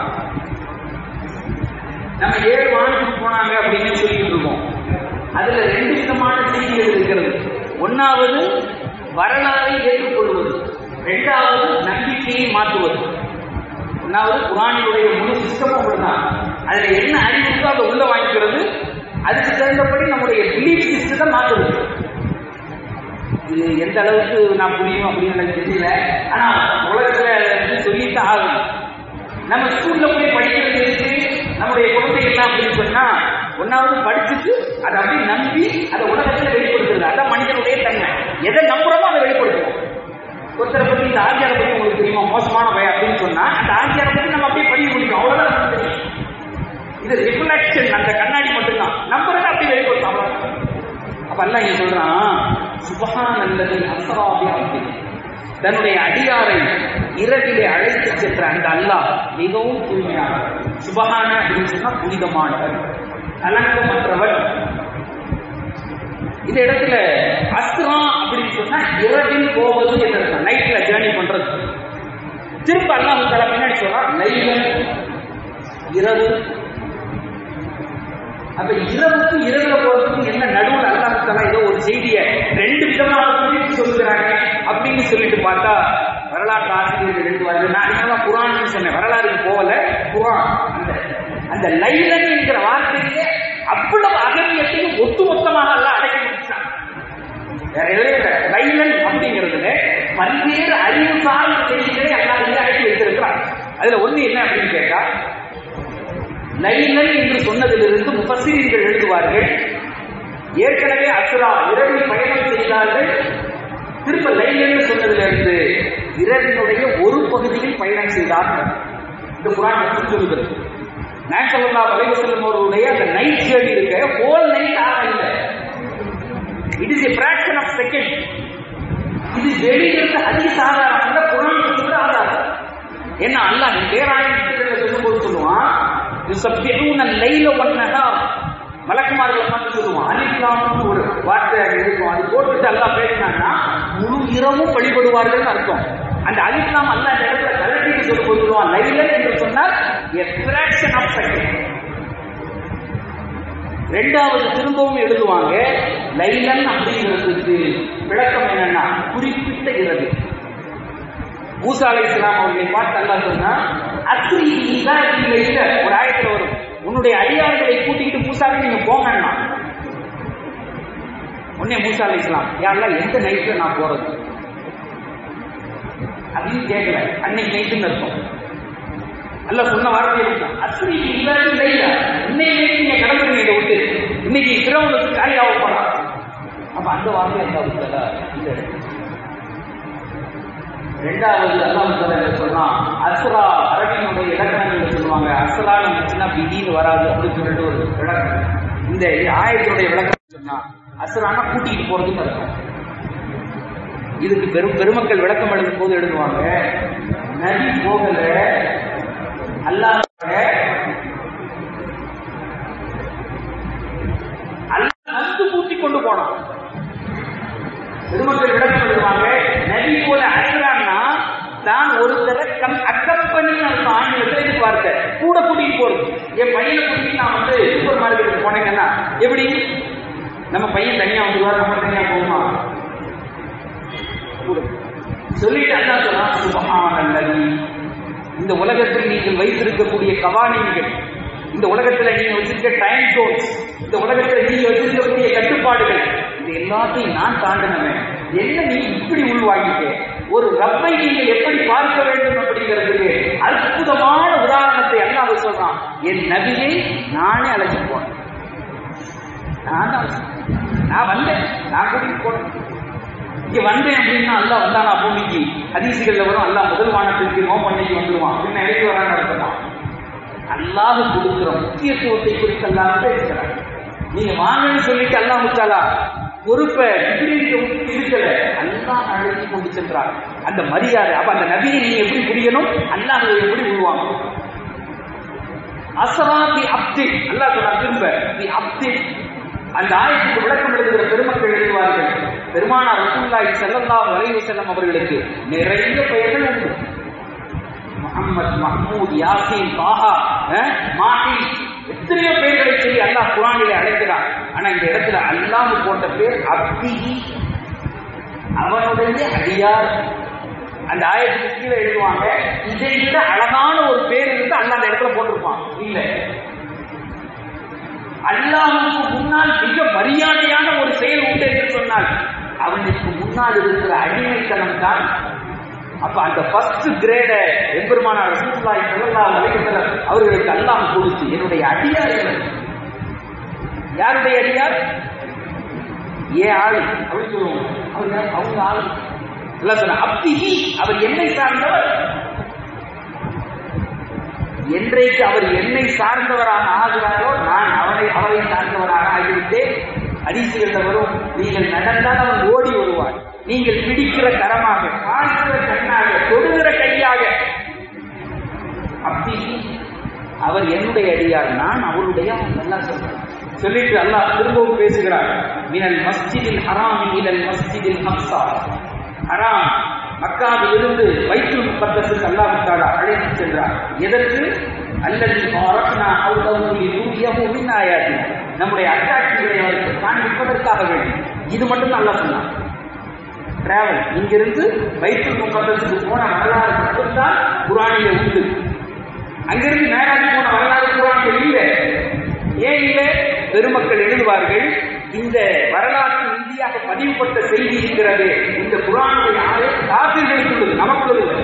[SPEAKER 2] நம்ம ஏழு வானத்துக்கு போனாங்க அப்படின்னு சொல்லிட்டு இருக்கோம் அதுல ரெண்டு விதமான செய்திகள் இருக்கிறது ஒன்னாவது வரலாறை ஏற்றுக்கொள்வது ரெண்டாவது நம்பிக்கையை மாற்றுவது ஒன்னாவது குரானினுடைய முழு சிஸ்டமும் அப்படிதான் அதுல என்ன அறிவு இருக்கோ அதை உள்ள வாங்கிக்கிறது அதுக்கு தகுந்தபடி நம்முடைய பிலீஃப் சிஸ்டத்தை மாற்றுவது இது எந்த அளவுக்கு நான் புரியும் அப்படின்னு எனக்கு தெரியல ஆனா உலகத்துல வந்து சொல்லித்தான் ஆகும் நம்ம ஸ்கூல்ல போய் படிக்கிறது இருக்கு நம்முடைய குழந்தைகள்லாம் அப்படின்னு சொன்னா ஒன்னாவது படிச்சுட்டு அதை அப்படியே நம்பி அதை உலகத்துல வெளிப்படுத்துறது அதான் மனிதனுடைய தன்மை எதை நம்புறோமோ அதை வெளிப்படுத்துவோம் ஒருத்தரை பத்தி இந்த ஆச்சியாரை பத்தி உங்களுக்கு தெரியுமா மோசமான பயம் அப்படின்னு சொன்னா அந்த ஆச்சியாரை பத்தி நம்ம அப்படியே பதிவு பண்ணிக்கணும் அவ்வளவுதான் நமக்கு தெரியும் இது ரிஃப்ளெக்ஷன் அந்த கண்ணாடி மட்டும்தான் நம்புறது அப்படியே வெளிப்படுத்தும் அவ்வளவுதான் அப்ப அல்ல இங்க சொல்றான் சுபஹான் அல்லது அசராபி அப்தி தன்னுடைய அடியாரை இரவிலே அழைத்து சென்ற அந்த அல்லாஹ் மிகவும் தூய்மையானவர் சுபஹான அப்படின்னு சொன்னா புனிதமானவர் கலங்கமற்றவர் இந்த இடத்துல அஸ்ரா அப்படின்னு சொன்னா இரவில் போவது என்று அர்த்தம் நைட்ல ஜேர்னி பண்றது திரும்ப அல்லாஹ் தஆலா பின்னாடி சொல்றான் லைலன் இரவு அப்ப இரவுக்கு இரவுல போறதுக்கு என்ன நடுவுல அல்லாஹ் தஆலா ஏதோ ஒரு செய்தியை ரெண்டு விதமாக பிரித்து சொல்லுகிறாங்க அப்படின்னு சொல்லிட்டு பார்த்தா வரலாற்று ஆசிரியர்கள் எழுதுவார்கள் நான் என்னதான் குரான் சொன்னேன் வரலாறுக்கு போகல குரான் அந்த அந்த லைலன் என்கிற வார்த்தையிலே அவ்வளவு அகமியத்தையும் ஒட்டுமொத்தமாக எல்லாம் அடக்கி முடிச்சான் வேற எதுவும் இல்லை லைலன் அப்படிங்கிறதுல பல்வேறு அறிவு சார்ந்த செய்திகளை எல்லாம் இங்கே அடக்கி வைத்திருக்கிறார் அதுல ஒண்ணு என்ன அப்படின்னு கேட்டா லைலன் என்று சொன்னதிலிருந்து முஃபஸ்ஸிரீன்கள் எழுதுவார்கள் ஏற்கனவே அசுரா இரவில் பயணம் செய்தார்கள் திரும்ப லைலன் சொன்னதிலிருந்து இரவினுடைய ஒரு பகுதியில் பயணம் செய்தார்கள் இந்த குரான் வந்து சொல்லுகிறது நேசல்லா வலைவசல்லம் அவர்களுடைய அந்த நைட் ஜேர்னி இருக்க ஹோல் நைட் ஆக இல்லை it is a fraction of second இது வெளியிலிருந்து அதிசாதாரணம் அல்ல குரான் சொல்லுகிற ஆதாரம் ஏன்னா அல்லாஹ் பேராயணத்தில் சொல்லும்போது சொல்லுவான் யுசப்பிஹூன லைல வன்னஹார் மலக்குமார்களை பார்த்து சொல்லுவான் அலிஸ்லாம்னு ஒரு வார்த்தை அங்க இருக்கும் அது போட்டுட்டு அல்லாஹ் பேசினான்னா முழு இரவும் வழிபடுவார்கள் அர்த்தம் அந்த அலிஸ்லாம் அல்லாஹ் இந்த இடத்துல கலட்டிட்டு சொல்லும்போது சொல்லுவான் லைலன் என்று சொன்னால் எ ஃபிராக்ஷன் ஆஃப் செகண்ட் ரெண்டாவது திரும்பவும் எழுதுவாங்க லைலன் அப்படிங்கிறதுக்கு விளக்கம் என்னன்னா குறிப்பிட்ட இரவு மூசா அலை இஸ்லாம் அவர்களை பார்த்து அல்லா சொன்னா அஸ்ரி இதா இல்லை இல்ல ஒரு ஆயத்துல வரும் உன்னுடைய அடியார்களை கூட்டிக்கிட்டு மூசாவை நீங்க போங்கன்னா உடனே மூசா அலை இஸ்லாம் யாரெல்லாம் எந்த நைட்ல நான் போறது அப்படின்னு கேட்கல அன்னைக்கு நைட்டுன்னு அர்த்தம் அல்ல சொன்ன வார்த்தை இருக்கான் அஸ்ரி இல்லாத இல்ல இன்னைக்கு நீங்க கடந்துருங்க இதை விட்டு இன்னைக்கு சிரவனுக்கு காலியாக போறான் அப்ப அந்த வார்த்தை என்ன விட்டதா இந்த ரெண்டாவது அல்லாஹ் தஆலா சொன்னான் அஸ்ரா அரபியினுடைய இலக்கணங்கள் சொல்லுவாங்க அஸ்ரா இருந்துச்சுன்னா பிடின்னு வராது அப்படின்னு சொல்லிட்டு ஒரு விளக்கம் இந்த ஆயத்தினுடைய விளக்கம் சொன்னா அஸ்ரானா கூட்டிட்டு போறதுன்னு அர்த்தம் இதுக்கு பெரும் பெருமக்கள் விளக்கம் எழுதும் போது எழுதுவாங்க நதி போகல அல்லாஹ் அல்லாஹ் வந்து கூட்டி கொண்டு போனான் பெருமக்கள் விளக்கம் எழுதுவாங்க நதி போல அழைக்கிறான்னா நான் ஒருத்தரை கம் அக்கப்பனி அர்த்தம் ஆங்கிலத்தில் இது வார்த்தை கூட கூட்டிட்டு போறது என் பையனை கூட்டிட்டு நான் வந்து சூப்பர் மார்க்கெட்டுக்கு போனேங்கன்னா எப்படி நம்ம பையன் தனியா வந்துருவார் நம்ம தனியா போகுமா கூட. சொல்லிட்டு அல்லா சொன்னா சுபஹானல்லதி இந்த உலகத்தில் நீங்கள் வைத்திருக்கக்கூடிய கவானிகள் இந்த உலகத்துல நீங்க வச்சிருக்க டைம் ஜோன்ஸ் இந்த உலகத்துல நீங்க வச்சிருக்கக்கூடிய கட்டுப்பாடுகள் இது எல்லாத்தையும் நான் தாண்டினவன் என்ன நீ இப்படி உள்வாங்கிக்க ஒரு ரப்பை நீங்கள் எப்படி பார்க்க வேண்டும் அப்படிங்கிறதுக்கு அற்புதமான உதாரணத்தை அல்லாஹ் சொல்றான் என் நபியை நானே அழைச்சு போனேன் நான் தான் அழைச்சிட்டு போனேன். நான் வந்தேன் நான் கூட்டிட்டு போனேன் இங்க வந்தேன் அப்படின்னா அல்லாஹ் வந்தானா பூமிக்கு ஹதீசுகள்ல வரும் அல்லாஹ் முதல் வானத்திற்கு நோ பண்ணைக்கு வந்துருவான் பின்ன இடைக்கு வரான்னு இருக்கலாம் அல்லாஹ் கொடுக்கிற முக்கியத்துவத்தை குறித்து அல்லாஹ் பேசுகிறார் நீங்க வாங்கன்னு சொல்லிட்டு அல்லாஹ் முத்தாலா பொறுப்பை டிகிரிக்கு இருக்கல அல்லாஹ் அழைத்து கொண்டு சென்றார் அந்த மரியாதை அப்ப அந்த நபியை நீங்க எப்படி புரியணும் அல்லாஹ் எப்படி உருவாங்க அசரா பி அப்தி அல்லாஹ் சொல்றான் திரும்ப பி அப்தி அந்த ஆயத்துக்கு விளக்கம் எழுதுகிற பெருமக்கள் எழுதுவார்கள் பெருமானார் ரசூலுல்லாஹி ஸல்லல்லாஹு அலைஹி வஸல்லம் அவர்களுக்கு நிறைய பெயர்கள் உண்டு முகமது மஹ்மூத் யாசீன் தாஹா அஹ், மாஹி எத்தனையோ பெயர்களை சொல்லி அல்லாஹ் குரானிலே அழைக்கிறான் ஆனா இந்த இடத்துல அல்லாஹ் போட்ட பேர் அப்திஹி அவனுடைய அடியார் அந்த ஆயத்துக்கு கீழே எழுதுவாங்க இதை விட அழகான ஒரு பேர் இருந்து அல்லாஹ் அந்த இடத்துல போட்டிருப்பான் இல்ல அல்லாஹுக்கு முன்னால் மிக மரியாதையான ஒரு செயல் உண்டு என்று சொன்னால் அவனுக்கு முன்னால் இருக்கிற அடிமைத்தனம் தான் அப்ப அந்த ஃபர்ஸ்ட் கிரேட எம்பெருமானார் ரசூலுல்லாஹி ஸல்லல்லாஹு அலைஹி வஸல்லம் அவர்களுக்கு அல்லாஹ் கொடுத்து என்னுடைய அடியார்கள் யாருடைய அடியார் ஏ ஆள் அப்படி சொல்லுவோம் அவர் யார்? அவங்க ஆள் எல்லாம் சொன்ன அப்திஹி அவர் என்னை சார்ந்தவர் என்றைக்கு அவர் என்னை சார்ந்தவராக ஆகிறாரோ நான் அவனை அவரை சார்ந்தவராக ஆகிவிட்டேன் அதிசயத்தில் வரும் நீங்கள் நடந்தால் அவன் ஓடி வருவார் நீங்கள் பிடிக்கிற கரமாக பார்க்கிற கண்ணாக தொடுகிற கையாக அப்படி அவர் என்னுடைய அடியார் நான் அவருடைய நல்லா சொல்றேன் சொல்லிட்டு அல்லாஹ் திரும்பவும் பேசுகிறார் மினல் மஸ்ஜிதில் ஹராமி இலல் மஸ்ஜிதில் அக்ஸா ஹராம் மக்காவிலிருந்து வைத்துல் முகத்தஸுக்கு அல்லாஹ் தஆலா அழைத்து சென்றார் எதற்கு அல்லது பாரத்னா அவுதவுலி நூரியஹு மின் ஆயாத்தி நம்முடைய அத்தாட்சிகளை அவருக்கு காண்பிப்பதற்காக வேண்டி இது மட்டும் தான் அல்லாஹ் சொன்னான் டிராவல் இங்கிருந்து வைத்துல் முகத்தஸுக்கு போன வரலாறு மட்டும்தான் குரானிலே உண்டு அங்கிருந்து மேராஜ் போன வரலாறு குரானில் இல்லை ஏன் இல்லை பெருமக்கள் எழுதுவார்கள் இந்த வரலாற்று இந்தியாக பதிவுபட்ட செய்தி இருக்கிறது இந்த குரானுடைய ஆறு காப்பீர்களுக்குள்ளது நமக்குள்ளது இல்லை.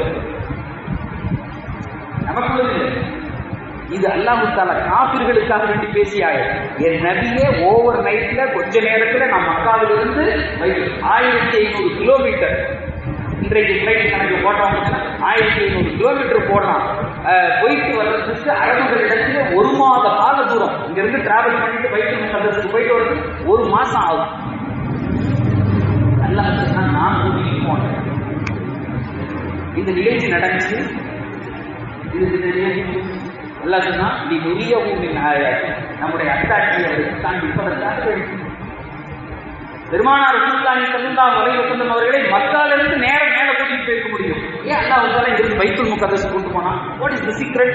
[SPEAKER 2] நமக்குள்ளது இல்லை. இது அல்லாஹு தாலா காபிர்களுக்காக வேண்டி பேசியாய என் நபியே ஓவர் நைட்ல கொஞ்ச நேரத்துல நான் மக்காவிலிருந்து வை- ஆயிரத்தி ஐநூறு கிலோமீட்டர் இன்றைக்கு ஃபிளைட் கணக்கு போட்டவங்க ஆயிரத்தி ஐநூறு கிலோமீட்டர் போடலாம் அஹ், போயிட்டு வர்றதுக்கு அரபுகளிடத்துல ஒரு மாத கால தூரம் இங்க இருந்து டிராவல் பண்ணிட்டு வைத்து முகத்துக்கு போயிட்டு வர்றது ஒரு மாசம் ஆகும் அல்லாஹ் சொன்னா, நான் கூட்டிட்டு போனேன் இந்த நிகழ்ச்சி நடந்துச்சு இதுக்கு தெரியும் அல்லாஹ் சொன்னா நீ நுரிய பூமியின் ஆயாச்சு நம்முடைய அத்தாட்சியை அவருக்கு காண்பிப்பதற்காக வேண்டும் பெருமானார் ரசூலுல்லாஹி ஸல்லல்லாஹு அலைஹி வஸல்லம் அவர்களை மக்காலிருந்து நேரம் மேல கூட்டிட்டு போயிருக்க முடியும் ஏன் அல்லாஹ் வந்தாலும் இங்கிருந்து பைத்துல் முகத்தஸ் கூட்டு போனா வாட் இஸ் தி சீக்ரெட்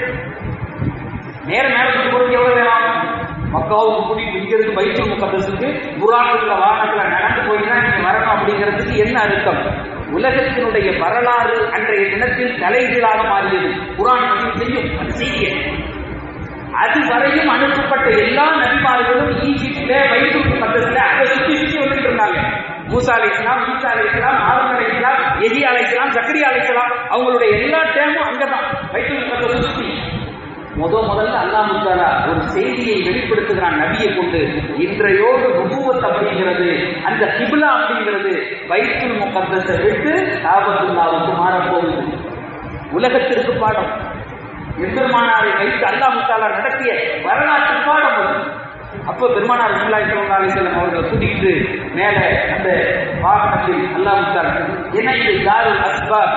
[SPEAKER 2] நேரம் மேல கூட்டு போறதுக்கு எவ்வளவு நேரம் ஆகும்? மக்காவுக்கு கூட்டிட்டு இங்க இருந்து பைத்துல் முகத்தஸுக்கு புராணத்துல வாகனத்துல நடந்து போய் தான் நீங்க வரணும் அப்படிங்கிறதுக்கு என்ன அர்த்தம் உலகத்தினுடைய வரலாறு அன்றைய தினத்தில் தலைகீழாக மாறியது குரான் பதிவு செய்யும் அந்த செய்தியை அது வரையும் அனுப்பப்பட்ட எல்லா நபிமார்களும் ஈஜிப்ட்ல வைத்து பக்கத்துல அதை சுத்தி சுத்தி வந்துட்டு இருந்தாங்க மூசா அலை இஸ்லாம் ஈசா அலை இஸ்லாம் ஆதம் அலை இஸ்லாம் எஹி அலை இஸ்லாம் சக்கரியா அலை இஸ்லாம் அவங்களுடைய எல்லா டேமும் அங்கதான் வைத்து பக்கத்தை சுத்தி முத முதல்ல அல்லாஹ் தாலா ஒரு செய்தியை வெளிப்படுத்துகிறான் நபியை கொண்டு இன்றையோடு நுபுவத் அப்படிங்கிறது அந்த கிபிலா அப்படிங்கிறது வைத்துல் முகத்தத்தை விட்டு காபத்துல்லாவுக்கு மாறப்போகுது உலகத்திற்கு பாடம் எம்பெருமானாரை வைத்து அல்லாஹ் தாலா நடத்திய வரலாற்று பாடம் அது அப்போ பெருமானார் ரசூலுல்லாஹி ஸல்லல்லாஹு அலைஹி வஸல்லம் அவர்களை கூட்டிட்டு மேல அந்த வாகனத்தில் அல்லாஹ் தாலா என்ன இது தாருல் அஸ்பாப்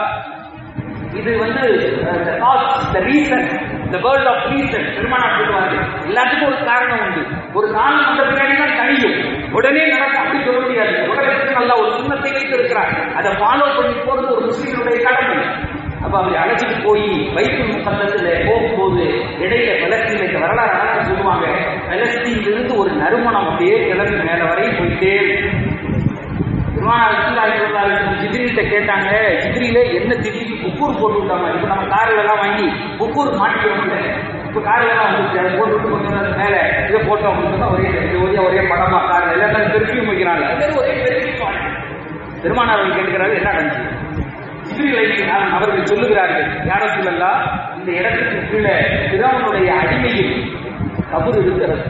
[SPEAKER 2] இது வந்து the cause the reason the world of reason பெருமானார் சொல்லுவாங்க எல்லாத்துக்கும் ஒரு காரணம் உண்டு ஒரு காரணம் வந்த பின்னாடி தான் கழியும் உடனே நடக்க அப்படி சொல்ல முடியாது உலகத்துக்கு நல்லா ஒரு சுண்ணத்தை வைத்து இருக்கிறார் அதை ஃபாலோ பண்ணி போறது ஒரு முஸ்லீமுடைய கடமை அப்ப அவரை அழைச்சிட்டு போய் வைத்து முகத்தத்துல போகும்போது இடையில பலஸ்தீன் இந்த வரலாறு அழகா சொல்லுவாங்க பலஸ்தீனிலிருந்து ஒரு நறுமணம் அப்படியே கிளம்பி மேல வரையும் போயிட்டே இருக்கு. பெருமானார் ரசூலுல்லாஹி ஸல்லல்லாஹு அலைஹி வஸல்லம் ஜிப்ரீல்கிட்ட கேட்டாங்க ஜிப்ரீலே என்ன திடீர்னு குக்கூர் போட்டு விட்டாங்க இப்போ நம்ம கார்ல எல்லாம் வாங்கி குக்கூர் மாட்டிக்கிறோம்ல இப்போ கார்ல எல்லாம் வந்துருச்சு அதை போட்டு விட்டு கொஞ்சம் நேரம் மேல இதை போட்டோம் அப்படின்னு சொன்னா ஒரே இது ஒரே ஒரே படமா கார்ல எல்லாம் பெருஃபியூம் வைக்கிறாங்க அது பேரு ஒரே பெருஃபியூம் பெருமானார் அவர்கள் கேட்கிறாரு என்ன நடந்துச்சு ஜிப்ரீல் அலைஹிஸ்ஸலாம் அவர்கள் சொல்லுகிறார்கள் யார சொல்லலாம் இந்த இடத்துக்கு கீழே பிறவனுடைய அடிமையில் கபர் இருக்கிறது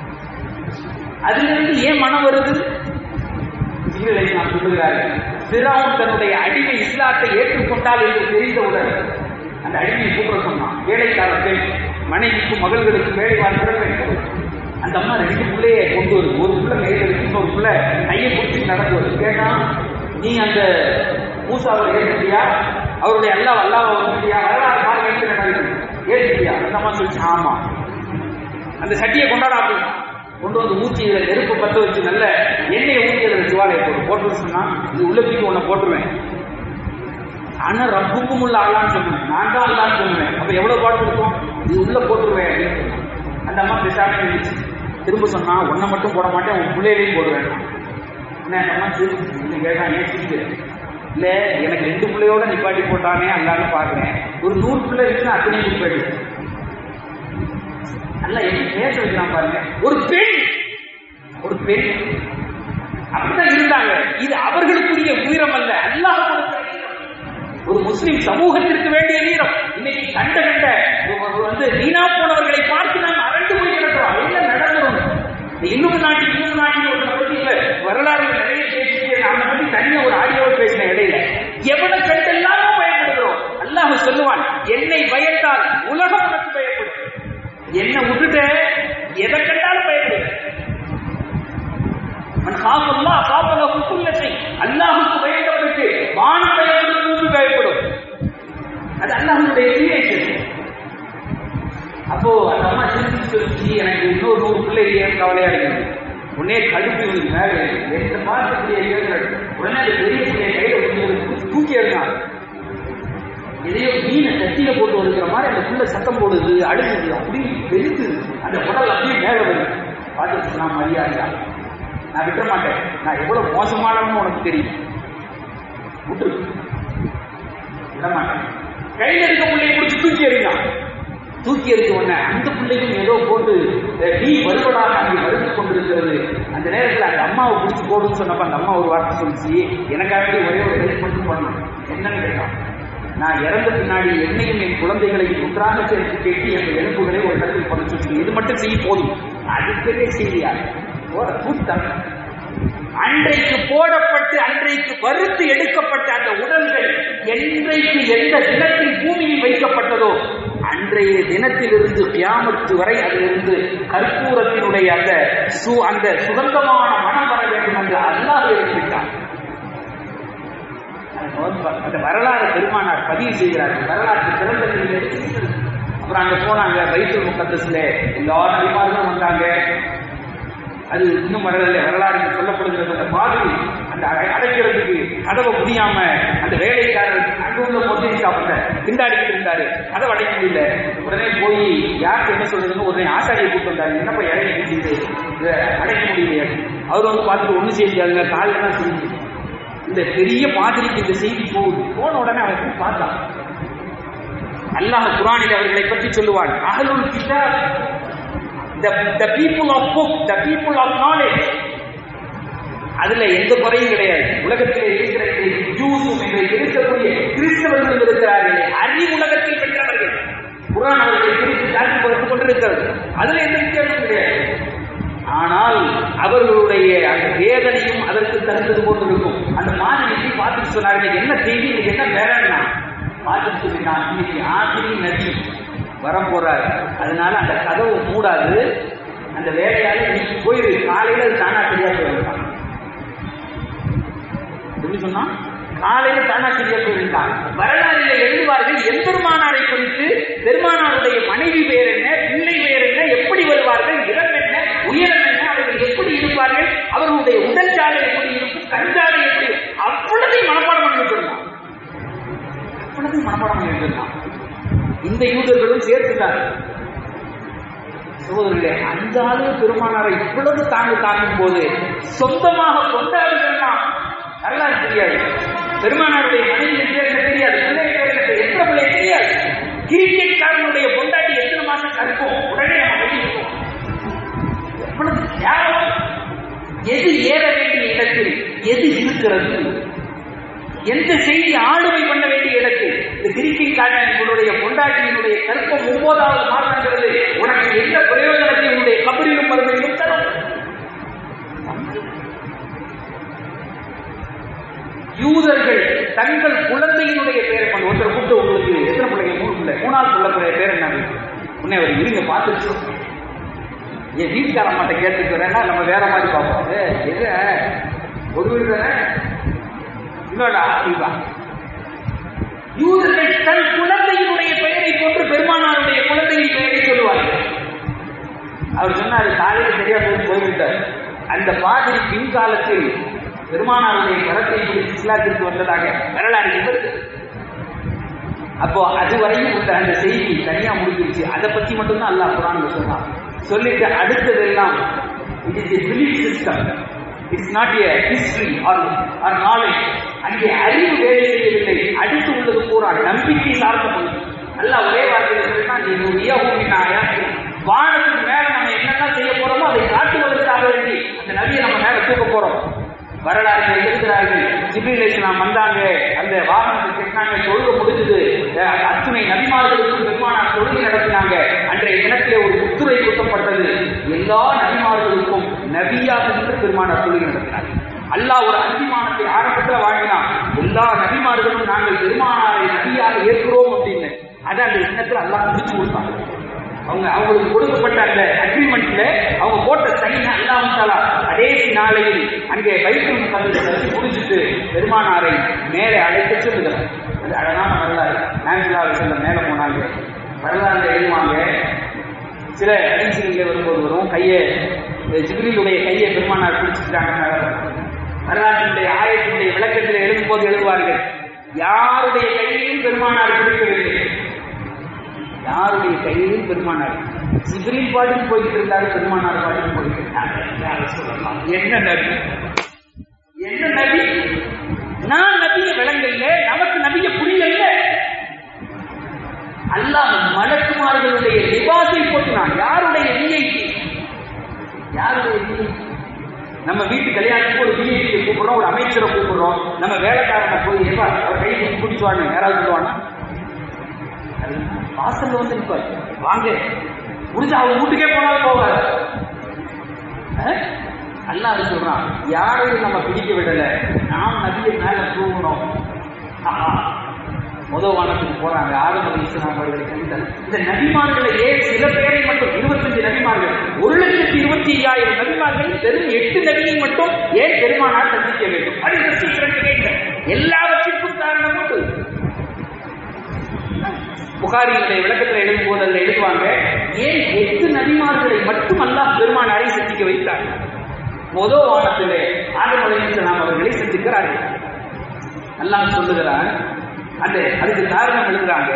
[SPEAKER 2] அதிலிருந்து ஏன் மனம் வருது ஜிப்ரீல் அலைஹிஸ்ஸலாம் சொல்லுகிறார்கள் பிறவன் தன்னுடைய அடிமை இஸ்லாத்தை ஏற்றுக்கொண்டால் என்று தெரிந்தவுடன் அந்த அடிமையை கூப்பிட சொன்னான் வேலைக்கார பெண் மனைவிக்கும் மகள்களுக்கும் வேலை பார்க்கிற பெண் அந்த அம்மா ரெண்டு பிள்ளைய கொண்டு வருது ஒரு பிள்ளை கையில் இருக்கு இன்னொரு பிள்ளை கையை பிடிச்சி நடந்து வருது கேட்டா நீ அந்த மூசாவை ஏற்றுட்டியா அவருடைய அல்லாஹ் அல்லாவை வந்துட்டியா வரலாறு பார்க்க எப்படி நடக்குது ஏற்றுட்டியா அந்த அம்மா சொல்லிச்சு ஆமா அந்த சட்டியை கொண்டாடா அப்படின்னா கொண்டு வந்து ஊற்றி இதில் நெருப்பு பற்ற வச்சு நல்ல எண்ணெயை ஊற்றி அதில் ஜுவாலையை போட்டு போட்டு சொன்னா இது உள்ள தூக்கி உன்னை போட்டுருவேன் ஆனா ரப்புக்கும் உள்ள அல்லான்னு சொல்லுவேன் நான் தான் அல்லான்னு சொல்லுவேன் அப்ப எவ்வளவு பாட்டு இருக்கும் இது உள்ள போட்டுருவேன் அப்படின்னு சொன்னான். அந்த அம்மா பேசாம இருந்துச்சு திரும்ப சொன்னா உன்னை மட்டும் போட மாட்டேன் உன் பிள்ளைகளையும் போடுவேன் உடனே அந்த அம்மா சிரிச்சு இன்னும் கேட்டான் ஏன் சிரிக்கிறேன் இல்ல எனக்கு ரெண்டு பிள்ளையோட நிப்பாட்டி போட்டானே அல்லான்னு பாக்குறேன் ஒரு நூறு பிள்ளை இருக்குன்னா அத்தனையும் நிப்பாட்டி நல்லா எப்படி பேச வைக்கிறான் பாருங்க ஒரு பெண் ஒரு பெண் அப்படிதான் இருந்தாங்க இது அவர்களுக்குரிய வீரம் அல்ல அல்லாஹ் கொடுத்த வீரம். ஒரு முஸ்லிம் சமூகத்திற்கு வேண்டிய வீரம் இன்னைக்கு கண்ட கண்ட ஒரு வந்து வீணா போனவர்களை பார்த்து நாம் அரண்டு போய் கிடக்கிறோம் என்ன நடக்கிறோம் இன்னொரு நாட்டில் இன்னொரு நாட்டில் ஒரு பத்தி இப்ப வரலாறு நிறைய பேசிட்டு நாம பத்தி தனியா ஒரு ஆடியோவை பேசின இடையில எவனை கண்டெல்லாமோ பயப்படுகிறோம் அல்லாஹ் சொல்லுவான் என்னை பயந்தால் உலகம் உனக்கு பயப்படும் என்ன விட்டுட்டு எதை கண்டாலும் பயப்படுது மன் காப்பல்லா காப்பல குல்லத்தை அல்லாஹுக்கு பயந்தவனுக்கு வானம் பயப்படும் பூமி பயப்படும் அது அல்லாஹனுடைய கிரியேஷன் அப்போ அந்த அம்மா சிரிச்சு சொல்லிச்சு எனக்கு இன்னொரு நூறு பிள்ளைங்க கவலையா இருக்குது உடனே கடுப்பு இவனுக்கு மேல ஏறுது. எந்த மாசத்துடைய கேட்கிறாரு உடனே அந்த பெரிய பிள்ளைய கையில கொண்டு தூக்கி எறிஞ்சான் எதையோ மீனை கத்தியில போட்டு வருகிற மாதிரி அந்த புள்ள சத்தம் போடுது அழுகுது அப்படி வெளுத்து அந்த உடல் அப்படியே மேல வருது பார்த்துட்டு நான் மரியாதையா நான் விட்டுற மாட்டேன் நான் எவ்வளவு மோசமானவன்னு உனக்கு தெரியும் விட்டுரு விட மாட்டேன் கையில் இருக்க பிள்ளைய பிடிச்சி தூக்கி எறிஞ்சான் தூக்கி எறிஞ்ச உடனே அந்த பிள்ளையும் ஏதோ போட்டு அஹ், நீ வருவதாக அங்கே வருத்து கொண்டிருக்கிறது அந்த நேரத்தில் அந்த அம்மாவை பிடிச்சி போடுன்னு சொன்னப்ப அந்த அம்மா ஒரு வார்த்தை சொல்லிச்சு எனக்காக வேண்டி ஒரே ஒரு ஹெல்ப் மட்டும் பண்ணணும் என்னன்னு கேட்டான் நான் இறந்த பின்னாடி என்னையும் என் குழந்தைகளையும் ஒன்றாக சேர்த்து கேட்டு என் எலும்புகளை ஒரு இடத்தில் புதைச்சு வச்சுக்கணும். இது மட்டும் செய்ய போதும் அது பெரிய செய்தியா போட கூட்டாங்க அன்றைக்கு போடப்பட்டு அன்றைக்கு வறுத்து எடுக்கப்பட்ட அந்த உடல்கள் என்றைக்கு எந்த தினத்தில் பூமியில் வைக்கப்பட்டதோ அன்றைய தினத்திலிருந்து கியாமத்து வரை அதிலிருந்து கற்பூரத்தினுடைய அந்த சு அந்த சுகந்தமான மனம் வர வேண்டும் என்று அல்லாஹ் எழுதிவிட்டார் அந்த வரலாறு பெருமானார் பதிவு செய்கிறார்கள் வரலாற்று சிறந்த அப்புறம் அங்க போனாங்க பைத்துல் முக்கத்தஸ்ல எல்லாரும் நபிமார்களும் வந்தாங்க அது இன்னும் வரல வரலாறு இங்கு சொல்லப்படுகிறது அந்த மாதிரி அந்த அடை- அடைக்கிறதுக்கு கதவை முடியாம அந்த வேலைக்காரர் அங்க உள்ள மொத்தம் சாப்பிட்ட திண்டாடிக்கிட்டு இருந்தாரு கதவை அடைக்க முடியல உடனே போய் யாருக்கு என்ன சொல்றதுன்னு உடனே ஆசாரியை கூப்பிட்டு வந்தாரு என்னப்பா இறங்கி முடியுது இதை அடைக்க முடியலையே அவர் வந்து பார்த்துட்டு ஒண்ணு செய்யாங்க காலில் தான் செஞ்சு இந்த பெரிய மாதிரிக்கு இந்த செய்தி போகுது போன உடனே அவன் போய் பார்த்தான் அல்லாஹ் குரானில் அவர்களை பற்றி சொல்லுவான் அகலுல் கிதாப் the, the people of book, the people of knowledge. அதுல எந்த குறையும் கிடையாது உலகத்திலே இருக்கிற ஜூஸும் இன்றைக்கு இருக்கக்கூடிய கிறிஸ்தவர்கள் இருக்கிறார்களே அறிவு உலகத்தில் பெற்றவர்கள் குரான் அவர்களை குறித்து தாக்கி கொடுத்து கொண்டிருக்கிறது அதுல எந்த வித்தியாசமும் கிடையாது ஆனால் அவர்களுடைய அந்த வேதனையும் அதற்கு தகுந்தது போன்று இருக்கும் அந்த மாதிரி பார்த்துட்டு சொன்னார்கள் என்ன செய்தி இன்னைக்கு என்ன வேலைன்னா பார்த்துட்டு சொல்லிட்டான் இன்னைக்கு ஆசிரி நதி வர போறாரு அதனால அந்த கதவு மூடாது அந்த வேலையால இன்னைக்கு போயிரு காலையில அது தானா சரியா போயிருக்கான் எப்படி சொன்னா காலையில தானா சரியா போயிருக்கான் வரலாறுல எழுதுவார்கள் எம்பெருமானாரை குறித்து பெருமானாருடைய மனைவி பெயர் என்ன பிள்ளை பெயர் என்ன எப்படி வருவார்கள் இடம் என்ன உயரம் என்ன அவர்கள் எப்படி இருப்பார்கள் அவர்களுடைய உடல் சாலை எப்படி இருக்கும் கண்சாலை எப்படி அவ்வளதையும் மனப்பாடம் பண்ணி வச்சிருந்தான் அவ்வளதையும் மனப்பாடம் பண்ணி வச்சிருந்தான் இந்த யூதர்களும் சேர்த்துட்டார்கள் சகோதரர்களே அந்த அளவு பெருமானாரை இவ்வளவு தாங்க தாங்கும் போது சொந்தமாக கொண்டாடுகிறா நல்லா தெரியாது பெருமானாருடைய மனைவி பேர் என்ன தெரியாது பிள்ளை பேர் என்ன தெரியாது, எத்தனை பிள்ளை தெரியாது கிரிக்கெட்காரனுடைய பொண்டாட்டி எத்தனை மாசம் கற்கும் உடனே நம்ம வெளியிருக்கோம் எவ்வளவு தியாகம் எது ஏற வேண்டிய இடத்தில் எது இருக்கிறது எந்த செய்தி ஆளுமை பண்ண வேண்டிய இடத்தில் இந்த கிரிக்கிங் காட்டினுடைய பொண்டாட்டியினுடைய கற்பம் ஒன்பதாவது மாற்றங்கிறது உனக்கு எந்த பிரயோஜனத்தை உன்னுடைய கபரிலும் மறுமையிலும் தரும் யூதர்கள் தங்கள் குழந்தையினுடைய பெயரை பண்ண ஒருத்தர் கூப்பிட்டு உங்களுக்கு எத்தனை பிள்ளைங்க மூணு பிள்ளை மூணாவது பிள்ளை பேர் என்ன உன்னை அவர் இருங்க பார்த்துட்டு என் வீட்டுக்கார மாட்ட கேட்டுக்கிறேன்னா நம்ம வேற மாதிரி பார்ப்போம் ஏ, எது ஒரு வீடு தானே இல்லடா அப்படிதான் யூதர்கள் தன் குழந்தையினுடைய பெயரை போன்று பெருமானாருடைய குழந்தையின் பெயரை சொல்லுவார்கள் அவர் சொன்னாரு காலையில் சரியா போய் போய்விட்டார் அந்த பாதிரி பின்காலத்தில் பெருமானாருடைய கரத்தை பிடித்து இஸ்லாத்திற்கு வந்ததாக வரலாறு இருக்கு அப்போ அது வரையும் உள்ள அந்த செய்தி தனியா முடிஞ்சிருச்சு அதை பத்தி மட்டும்தான் அல்லாஹ் குரான் சொன்னான் சொல்லிட்டு அடுத்ததெல்லாம் it is belief system it's not a history or or knowledge அங்கே அறிவு வேலை செய்யவில்லை அடுத்து உள்ளது பூரா நம்பிக்கை சார்ந்த மொழி அல்லாஹ் ஒரே வார்த்தையில் சொல்லிட்டான் என்னுடைய பூமினாயா வானத்துக்கு மேல நம்ம என்னென்ன செய்ய போறோமோ அதை காட்டுவதற்காக வேண்டி அந்த நதியை நம்ம மேல தூக்க போறோம் வரலாறு எழுதுகிறார்கள் ஜிப்ரீல் இஸ்லாம் வந்தாங்க அந்த வாகனத்தை கட்டினாங்க தொழுகை முடிஞ்சது அஹ் அத்துணை நபிமார்களுக்கும் பெருமானார் தொழுகை நடத்தினாங்க அன்றைய தினத்திலே ஒரு முத்துரை குத்தப்பட்டது எல்லா நபிமார்களுக்கும் நபியாக நின்று பெருமானார் தொழுகை நடத்தினார்கள் அல்லாஹ் ஒரு அந்திமானத்தை ஆரம்பத்தில் வாங்கினான் எல்லா நபிமார்களும் நாங்கள் பெருமானாரை நபியாக ஏற்கிறோம் அப்படின்னு அதை அந்த எண்ணத்தில் அல்லாஹ் முடிச்சு கொடுத்தாங்க அவங்க அவங்களுக்கு கொடுக்கப்பட்ட அந்த அக்ரிமெண்ட்ல அவங்க போட்ட சைன் அல்லாமத்தாலா கடைசி நாளையில் அங்கே பைபிள் முகத்தில் முடிச்சுட்டு பெருமானாரை மேலே அழைத்து சொல்லுகிறார் அது அழகான வரலாறு நான்கிலாவது செல்ல மேலே போனாங்க வரலாறு எழுதுவாங்க சில ஹதீசுகளில் வரும்போது வரும் கையை ஜிப்ரீலுடைய கையை பெருமானார் பிடிச்சிட்டாங்க வரலாற்றினுடைய ஆயத்தினுடைய விளக்கத்தில் எழுதும்போது எழுதுவார்கள் யாருடைய கையையும் பெருமானார் பிடிக்கவில்லை யாருடைய கையிலும் பெருமானார் ஜிப்ரீல் பாட்டுக்கு போய்கிட்டு இருந்தாரு பெருமானார் பாட்டுக்கு போய்கிட்டு இருந்தாங்க யாரும் சொல்லலாம் என்ன நபி என்ன நபி நான் நபிய விளங்கல்ல நமக்கு நபிய புரியல அல்லாஹ் மலக்குமார்களுடைய லிபாசை போட்டுனான் யாருடைய விஐபி யாருடைய விஐபி நம்ம வீட்டு கல்யாணத்துக்கு ஒரு விஐபியை கூப்பிடுறோம் ஒரு அமைச்சரை கூப்பிடுறோம் நம்ம வேலைக்காரனை போய் ஏப்பா அவர் கை பிடிச்சுவாங்க யாராவது சொல்லுவானா வாசல்ல வந்து நிற்பார் வாங்க முடிஞ்சு அவங்க வீட்டுக்கே போனாலும் போவார் அல்லாஹ் சொல்றான் யாரையும் நம்ம பிடிக்க விடல நாம் நபியை மேல தூங்கணும் முதல் வானத்துக்கு போறாங்க ஆதம் அலி இஸ்லாம் அவர்களை கண்டல் இந்த நபிமார்களையே சில பேரை மட்டும் இருபத்தஞ்சு நபிமார்கள் ஒரு லட்சத்தி இருபத்தி ஐயாயிரம் நபிமார்கள் வெறும் எட்டு நபியை மட்டும் ஏன் பெருமானார் சந்திக்க வேண்டும் அது இந்த சீக்கிரம் கேட்க எல்லாவற்றிற்கும் காரணம் உண்டு புகாரியினுடைய விளக்கத்தில் எழுதும் போது அதில் எழுதுவாங்க ஏன் எட்டு நபிமார்களை மட்டும் அல்லாஹ் பெருமானாரை சந்திக்க வைத்தார் முதல் வானத்திலே ஆதம் அலைஹிஸ்ஸலாம் அவர்களை சந்திக்கிறார்கள் அல்லாஹ் சொல்லுகிறார் அந்த அதுக்கு காரணம் எழுதுறாங்க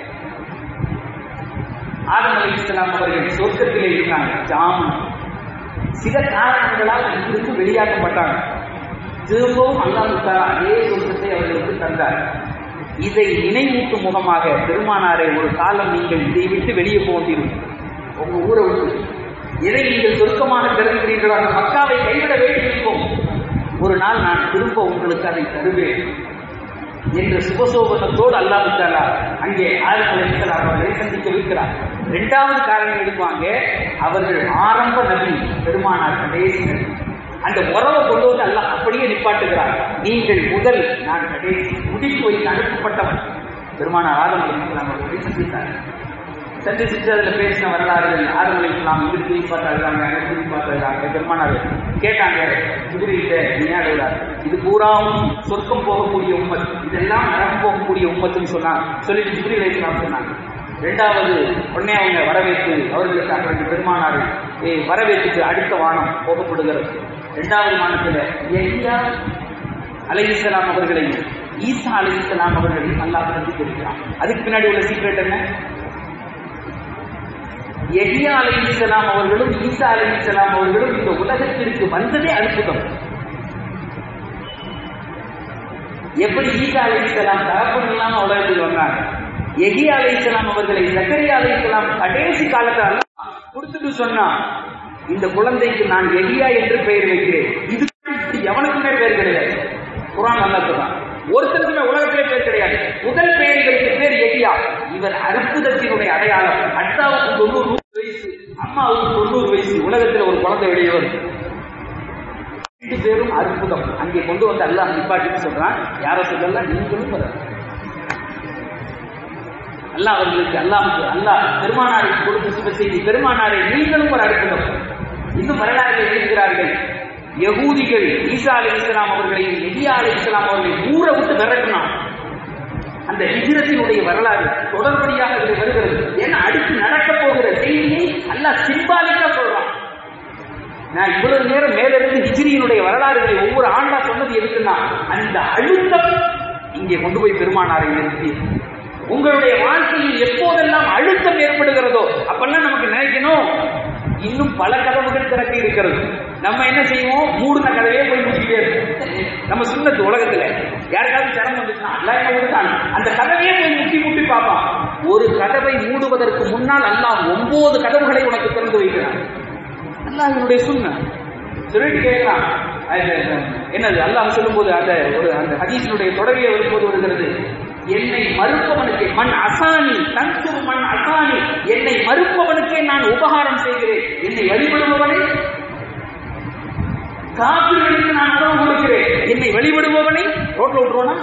[SPEAKER 2] ஆதம் அலைஹிஸ்ஸலாம் அவர்கள் சொர்க்கத்திலே இருக்காங்க ஜாமன் சில காரணங்களால் இங்கிருந்து வெளியாக்கப்பட்டாங்க திரும்பவும் அல்லாஹ் தாலா அதே சொர்க்கத்தை அவர்களுக்கு தந்தார் இதை நினைவூட்டும் முகமாக பெருமானாரை ஒரு காலம் நீங்கள் இதை விட்டு வெளியே போகிறீர்கள் உங்க ஊரை விட்டு எதை நீங்கள் சொர்க்கமாக கருதுகிறீர்களோ அந்த மக்காவை கைவிட வேண்டியிருக்கும் ஒரு நாள் நான் திரும்ப உங்களுக்கு அதை தருவேன் என்ற சுபசோபனத்தோடு அல்லாஹ் தாலா அங்கே ஆயிரத்தி அலிஸ்லாம் அவர்களை சந்திக்க வைக்கிறார் இரண்டாவது காரணம் எடுப்பாங்க அவர்கள் ஆரம்ப நபி பெருமானார் கடைசி நபி அந்த உறவை கொண்டு வந்து அல்லாஹ் அப்படியே நிப்பாட்டுகிறார் நீங்கள் முதல் நான் கடைசி முடிப்பு வைத்து அனுப்பப்பட்டவன் பெருமானார் ஆதம் அலிஸ்லாம் அவர்களை சந்தித்தார் சந்திச்சுட்டு அதுல பேசின வரலாறுகள் ஆதம் அலிஸ்லாம் இங்கு திரும்பி பார்த்தாங்க அங்க திரும்பி பார்த்தாங்க பெருமானார் கேட்டாங்க குதிரையிட்ட நீ ஏன் அழுகிறார் இது பூராவும் சொர்க்கம் போகக்கூடிய உம்மத் இதெல்லாம் நரகம் போகக்கூடிய உம்மத்துன்னு சொன்னாங்க சொல்லிட்டு ஜிப்ரி அலிஸ்லாம் சொன்னாங்க ரெண்டாவது உடனே அவங்க வரவேற்று அவர்களுக்காக ரெண்டு பெருமானார்கள் ஏய், வரவேற்றுக்கு அடுத்த வானம் போகப்படுகிறது இரண்டாவது வானத்துல எலியா அலைஹிஸ்ஸலாம் அவர்களையும் ஈசா அலைஹிஸ்ஸலாம் அவர்களையும் அல்லாஹ் சந்தித்திருக்கிறான் அதுக்கு பின்னாடி உள்ள சீக்ரெட் என்ன எஹியா அலைஹிஸ்ஸலாம் அவர்களும் ஈசா அலைஹிஸ்ஸலாம் அவர்களும் இந்த உலகத்திற்கு வந்ததே அற்புதம் எப்படி ஈசா அலைஹிஸ்ஸலாம் தகப்பன் இல்லாம உலகத்தில் வந்தாங்க எஹியா அலைஹிஸ்ஸலாம் அவர்களை சக்கரியா அலைஹிஸ்ஸலாம் கடைசி காலத்துல அல்லாஹ் கொடுத்துட்டு சொன்னா இந்த குழந்தைக்கு நான் எலியா என்று பெயர் வைக்கிறேன் இது எவனுக்குமே பேர் கிடையாது குரான் நல்லா சொல்றான் ஒருத்தருக்குமே உலகத்திலே பேர் கிடையாது முதல் பெயர்களுக்கு பேர் எலியா இவர் அற்புதத்தினுடைய அடையாளம் அத்தாவுக்கு தொண்ணூறு வயசு அம்மாவுக்கு தொண்ணூறு வயசு உலகத்தில் ஒரு குழந்தை வெளியே வருது ரெண்டு பேரும் அற்புதம் அங்கே கொண்டு வந்து அல்லாஹ் நிப்பாட்டிட்டு சொல்றான் யார சொல்லலாம் நீங்களும் வராது அல்லாஹ் அவர்களுக்கு அல்லாஹ் அல்லாஹ் பெருமானாருக்கு கொடுத்த சுப செய்தி பெருமானாரை நீங்களும் ஒரு அற்புதம் இன்னும் வரலாறு எழுதுகிறார்கள் யகூதிகள் ஈசா அலி இஸ்லாம் அவர்களையும் எலியா அலி இஸ்லாம் அவர்களையும் ஊரை விட்டு விரட்டினான் அந்த ஹிஜ்ரத்தினுடைய வரலாறு தொடர்படியாக அதில் வருகிறது ஏன்னா அடுத்து நடக்க போகிற செய்தியை அல்லாஹ் சிம்பாலிக்கா சொல்றான் நான் இவ்வளவு நேரம் மேலிருந்து ஹிஜ்ரியினுடைய வரலாறுகளை ஒவ்வொரு ஆண்டா சொன்னது எதுக்குன்னா அந்த அழுத்தம் இங்கே கொண்டு போய் பெருமானாரை நிறுத்தி உங்களுடைய வாழ்க்கையில் எப்போதெல்லாம் அழுத்தம் ஏற்படுகிறதோ அப்பெல்லாம் நமக்கு நினைக்கணும் இன்னும் பல கதவுகள் திறக்க இருக்கிறது நம்ம என்ன செய்வோம் மூடுன கதவையே போய் முடிச்சுட்டே இருக்கோம் நம்ம சுண்ணத்து உலகத்துல யாருக்காவது சிரமம் வந்துச்சுன்னா எல்லாம் என்ன விடுதான் அந்த கதவையே போய் முட்டி முட்டி பார்ப்பான் ஒரு கதவை மூடுவதற்கு முன்னால் அல்லாஹ் ஒன்பது கதவுகளை உனக்கு திறந்து வைக்கிறான் அல்லாஹ் என்னுடைய சுண்ண சொல்லிட்டு கேட்கலாம் அது, என்னது அல்லாஹ் சொல்லும்போது அந்த ஒரு அந்த ஹதீஸினுடைய தொடரிலே வரும்போது வருகிறது என்னை மறுப்பவனுக்கு மண் அசானி தன்சுர் மண் அசானி என்னை மறுப்பவனுக்கே நான் உபகாரம் செய்கிறேன் என்னை வழிபடுபவனை காப்பிர்களுக்கு நான் உணவு கொடுக்கிறேன் என்னை வழிபடுபவனை ரோட்ல விட்டுருவானா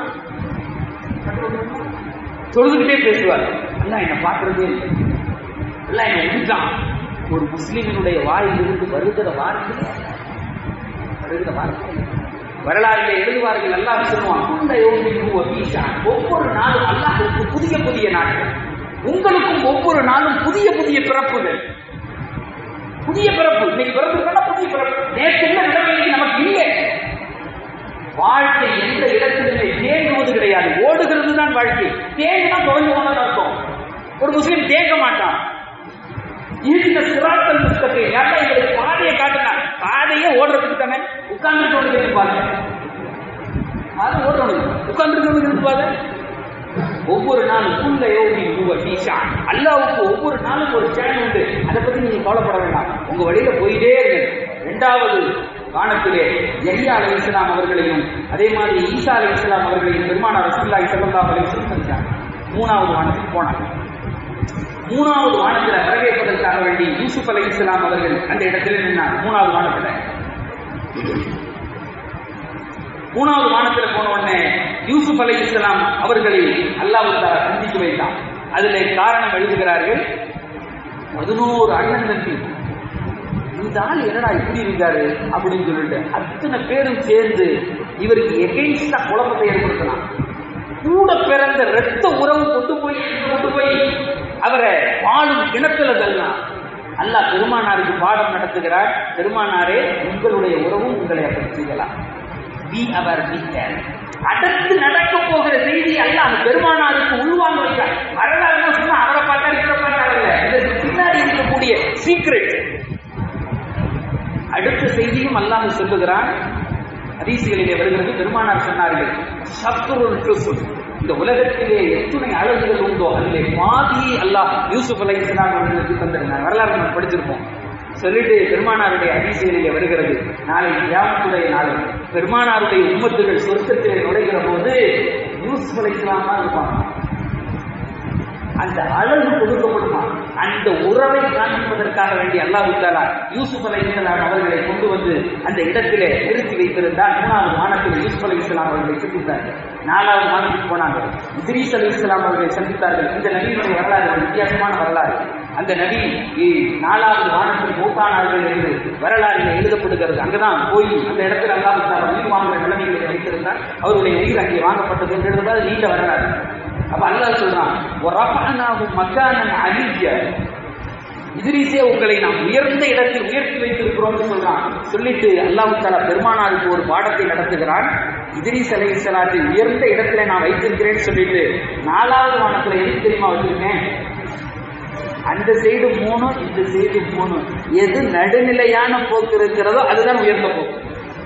[SPEAKER 2] தொழுதுகிட்டே பேசுவார் அல்லாஹ் என்னை பார்க்கறதே இல்லை அல்லாஹ் என்னை விட்டுட்டான் ஒரு முஸ்லிமினுடைய வாயிலிருந்து வருகிற வார்த்தை வருகிற வார்த்தை வரலாறுல எழுதுவார்கள் அல்லாஹ் சொல்லுவான் குண்ட யோகிக்கு வீசா ஒவ்வொரு நாளும் அல்லாஹுக்கு புதிய புதிய நாட்கள் உங்களுக்கும் ஒவ்வொரு நாளும் புதிய புதிய பிறப்புகள் புதிய பிறப்பு இன்னைக்கு பிறந்திருக்கா புதிய பிறப்பு நேற்று உள்ள நிலைமை நமக்கு இல்லை வாழ்க்கை எந்த இடத்திலுமே தேங்குவது கிடையாது ஓடுகிறது தான் வாழ்க்கை தேங்கினா தொலைஞ்சு போனது அர்த்தம் ஒரு முஸ்லீம் தேங்க மாட்டான் இந்த சிராத்தல் புஸ்தகத்தை யாரா எங்களுக்கு பாதையை காட்டுனா பாதையே ஓடுறதுக்கு தானே உட்கார்ந்துட்டு ஒன்று இருப்பாங்க அது ஓடுறவனுக்கு உட்கார்ந்துட்டு இருப்பாங்க ஒவ்வொரு நாளும் குள்ள யோகி உவ ஈஷா அல்லாவுக்கு ஒவ்வொரு நாளும் ஒரு சேனல் உண்டு அதை பத்தி நீங்க கவலைப்பட வேண்டாம் உங்க வழியில போயிட்டே இருங்க இரண்டாவது வானத்திலே எரியா அலி இஸ்லாம் அவர்களையும் அதே மாதிரி ஈசா அலி இஸ்லாம் அவர்களையும் பெருமானார் ரசூல்லாய் ஸல்லல்லாஹு அலைஹி வஸல்லம் சந்திச்சாங்க மூணாவது வானத்துக்கு போனாங்க மூணாவது வானத்துல வரவேற்பதற்காக வேண்டி யூசுப் அலை இஸ்லாம் அவர்கள் அந்த இடத்துல நின்னாங்க மூணாவது வானத்துல மூணாவது வானத்துல போன உடனே யூசுப் அலை இஸ்லாம் அவர்களை அல்லாஹ் சந்தித்து வைத்தான் அதுல காரணம் எழுதுகிறார்கள் பதினோரு அண்ணன் தம்பி இந்த ஆள் என்னடா இப்படி இருக்காரு அப்படின்னு சொல்லிட்டு அத்தனை பேரும் சேர்ந்து இவருக்கு எகெயின்ஸ்டா குழப்பத்தை ஏற்படுத்தலாம் கூட பிறந்த ரத்த உறவு கொண்டு போய் கொண்டு போய் அவரை வாழும் கிணத்துல தள்ளலாம் அல்லாஹ் பெருமானாருக்கு பாடம் நடத்துகிறார் பெருமானாரே உங்களுடைய உறவும் உங்களை அப்படி செய்யலாம் பி அவர் அடுத்து நடக்க போகிற செய்தி அல்ல அந்த பெருமானாருக்கு உள்வாங்க வைத்தார் வரலாறு சொன்னா அவரை பார்த்தா இவரை பார்த்தா இல்ல இதற்கு பின்னாடி இருக்கக்கூடிய சீக்ரெட் அடுத்த செய்தியும் அல்லாஹ் சொல்லுகிறான் ஹதீசுகளிலே வருகிறது பெருமானார் சொன்னார்கள் சத்ருல் டுசுல் இந்த உலகத்திலே எத்துணை அழகுகள் உண்டோ அதிலே பாதியை அல்லாஹ் யூசுப் அலை இஸ்லாம் அவர்களுக்கு தந்திருந்தார் வரலாறு நம்ம படிச்சிருப்போம் சொல்லிட்டு பெருமானாருடைய அதிசயிலே வருகிறது நாளை கியாமத்துடைய நாள் பெருமானாருடைய உம்மத்துகள் சொர்க்கத்திலே நுழைகிற போது யூசுப் அலை இஸ்லாம் தான் இருப்பாங்க அந்த அழகு கொடுக்கப்படுமா அந்த உறவை காண்பிப்பதற்காக வேண்டி அல்லாஹு தாலா யூசுப் அலை இஸ்லாம் அவர்களை கொண்டு வந்து அந்த இடத்திலே நிறுத்தி வைத்திருந்தால் மூணாவது வானத்தில் யூசுப் அலை இஸ்லாம் அவர்களை சந்தித்தார்கள் நாலாவது வானத்துக்கு போனாங்க இத்ரீஸ் அலி இஸ்லாம் அவர்களை சந்தித்தார்கள் இந்த நபியினுடைய வரலாறு ஒரு வித்தியாசமான வரலாறு அந்த நபி இ- நாலாவது வானத்தில் மூத்தானார்கள் என்று வரலாறில் எழுதப்படுகிறது அங்கதான் போய் அந்த இடத்துல அல்லாஹு தாலா உயிர் வாங்குற நிலைமைகளை வைத்திருந்தார் அவருடைய உயிர் அங்கே வாங்கப்பட்டது என்று எழுதுவது நீண்ட வரலாறு அப்ப அல்லாஹ் சொல்றான் "வரஃபஅனாஹு மக்கானன் அலிய்ய." இதிரிசே உங்களை நாம் உயர்ந்த இடத்தில் உயர்த்தி வைத்திருக்கிறோம்னு சொல்றான் சொல்லிட்டு அல்லாஹ் தாலா பெருமானாருக்கு ஒரு பாடத்தை நடத்துகிறான் இதிரிஸ் அலை சலாத்தை உயர்ந்த இடத்துல நான் வைத்திருக்கிறேன்னு சொல்லிட்டு நாலாவது வானத்துல எது தெரியுமா வச்சிருக்கேன் அந்த சைடு மூணு இந்த சைடு மூணு எது நடுநிலையான போக்கு இருக்கிறதோ அதுதான் உயர்ந்த போக்கு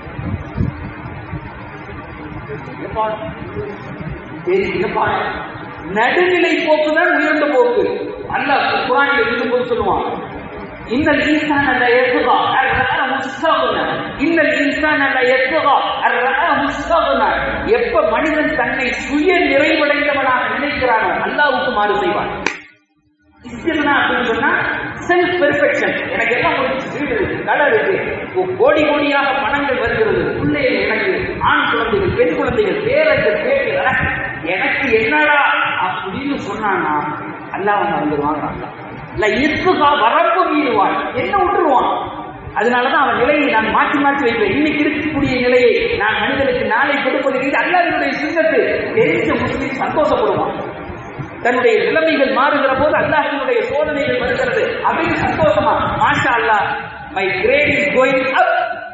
[SPEAKER 2] எப்பா? தெரியுதுப்பா நடுநிலை போக்கு தான் உயர்ந்த போக்கு அல்லாஹ் குர்ஆனில் இருக்கும்போது சொல்லுவான் இன்னல் இன்சான ல யத்கா அர்ரா முஸ்தகுனா இன்னல் இன்சான ல யத்கா அர்ரா முஸ்தகுனா எப்ப மனிதன் தன்னை சுய நிறைவடைந்தவனாக நினைக்கிறானோ அல்லாஹ்வுக்கு மாறு செய்வான் இஸ்திர்னா அப்படின்னு சொன்னா செல்ஃப் பெர்ஃபெக்ஷன் எனக்கு எல்லாம் முடிச்சு வீடு இருக்கு கடை இருக்கு கோ- கோடி கோடியாக பணங்கள் வருகிறது பிள்ளைகள் எனக்கு ஆண் குழந்தைகள் பெண் குழந்தைகள் பேரர்கள் பேரு எனக்கு என்னடா அப்படின்னு சொன்னானா அல்லாஹ் வந்து வந்துருவாங்க அல்லாஹ் இல்ல இசுகா வரப்பு மீறுவான் என்ன விட்டுருவான் அதனாலதான் அவன் நிலையை நான் மாற்றி மாற்றி வைப்பேன் இன்னைக்கு இருக்கக்கூடிய நிலையை நான் மனிதனுக்கு நாளை கொடுப்பது இது அல்லாஹ்வினுடைய சின்னத்து தெரிஞ்ச முஸ்லீம் சந்தோஷப்படுவான் தன்னுடைய நிலைமைகள் மாறுகிற போது அல்லாஹினுடைய சோதனைகள் வருகிறது அப்படின்னு சந்தோஷமா மாஷா Allah my grade is going up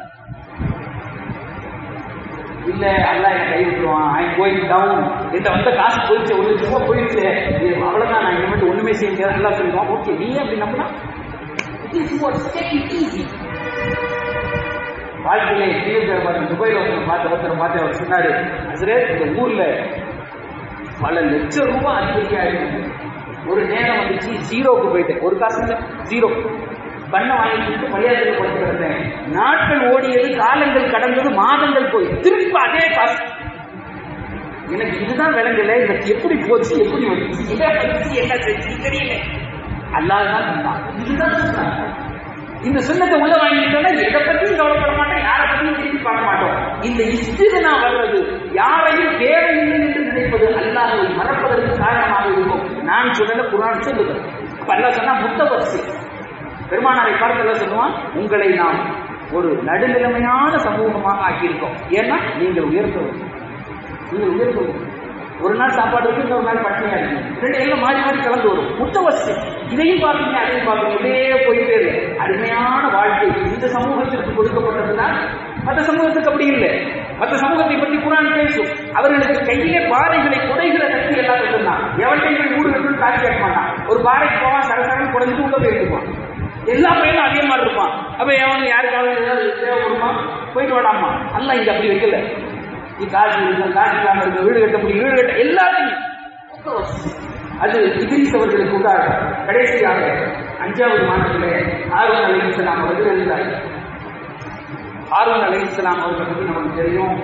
[SPEAKER 2] இல்ல அல்லாஹ் என்ன கை விட்டுருவான் ஐ கோயிங் டவுன் என்ற வந்த காசு போயிடுச்சு ஒரு லட்சம் ரூபாய் போயிடுச்சு இது அவ்வளவுதான் நான் இனிமேட்டு ஒண்ணுமே செய்ய முடியாது அல்லாஹ் சொல்லுவான் ஓகே நீ அப்படி நம்பினா it was take it easy வாழ்க்கையில டிவி பார்த்து துபாயில் ஒருத்தர் பார்த்து ஒருத்தர் பார்த்து அவர் சொன்னாரு அசரே இந்த ஊர்ல பல லட்சம் ரூபாய் அதிகரிக்க ஆயிருக்கு ஒரு நேரம் வந்துச்சு ஜீரோக்கு போயிட்டேன் ஒரு காசு இல்ல ஜீரோ பண்ண வாங்கிட்டு மரியாதையில் கொடுத்து கிடந்தேன் நாட்கள் ஓடியது காலங்கள் கடந்தது மாதங்கள் போய் திருப்பி அதே காசு எனக்கு இதுதான் விளங்கல எனக்கு எப்படி போச்சு எப்படி வந்துச்சு இதை வந்துச்சு என்ன செஞ்சு தெரியல அல்லாஹ் தான் சொன்னான் இதுதான் சொன்னான் இந்த சுண்ணத்தை உள்ள வாங்கிட்டோம்னா எதை பத்தியும் கவலைப்பட மாட்டோம் யாரை பத்தியும் திருப்பி பார்க்க மாட்டோம் இந்த இஸ்திரனா வர்றது யாரையும் தேவையில்லை என்று நினைப்பது அல்லாஹை மறப்பதற்கு காரணமாக இருக்கும் நான் சொல்லல குரான் சொல்லுது அப்ப அல்லாஹ் சொன்னா முத்தவசி பெருமானாரை பார்த்து எல்லாம் சொல்லுவான் உங்களை நாம் ஒரு நடுநிலைமையான சமூகமாக ஆக்கியிருக்கோம் ஏன்னா நீங்கள் உயர்ந்தவர் நீங்கள் உயர்ந்தவர் ஒரு நாள் சாப்பாடு இருக்கு இன்னொரு நாள் பட்டினியா இருக்கு ரெண்டு எல்லாம் மாறி மாறி கலந்து வரும் முத்தவசி இதையும் பார்ப்பீங்க அதையும் பார்ப்பீங்க இப்படியே போயிட்டே இருக்கு அருமையான வாழ்க்கை இந்த சமூகத்திற்கு கொடுக்கப்பட்டதுதான் மற்ற சமூகத்துக்கு அப்படி இல்லை மற்ற சமூகத்தை பற்றி குரான் பேசும் அவர்களுக்கு கையிலே பாறைகளை குடைகிற சக்தி எல்லாம் இருந்தான் எவன் கைகள் மூடு கட்டுன்னு காட்சி கேட்க மாட்டான் ஒரு பாறைக்கு போவான் சரசரன்னு குறைஞ்சிட்டு உள்ள போயிருப்பான் எல்லா பையனும் அதே மாதிரி இருப்பான் அப்ப எவன் யாருக்காவது ஏதாவது தேவைப்படுமா போயிட்டு வாடாமா அல்ல இங்க அப்படி வைக்கல நீ காசு இருக்க காசு இல்லாம இருக்க வீடு கட்ட முடியும் வீடு கட்ட எல்லாத்தையும் அது இதிரிஸ் அவர்களுக்கு உண்டாக கடைசியாக அஞ்சாவது மாதத்திலே ஆர்வன் அலி இஸ்லாம் அவர்கள் எழுந்தார் ஆர்வன் அலி இஸ்லாம் அவர்களை பற்றி நமக்கு தெரியும்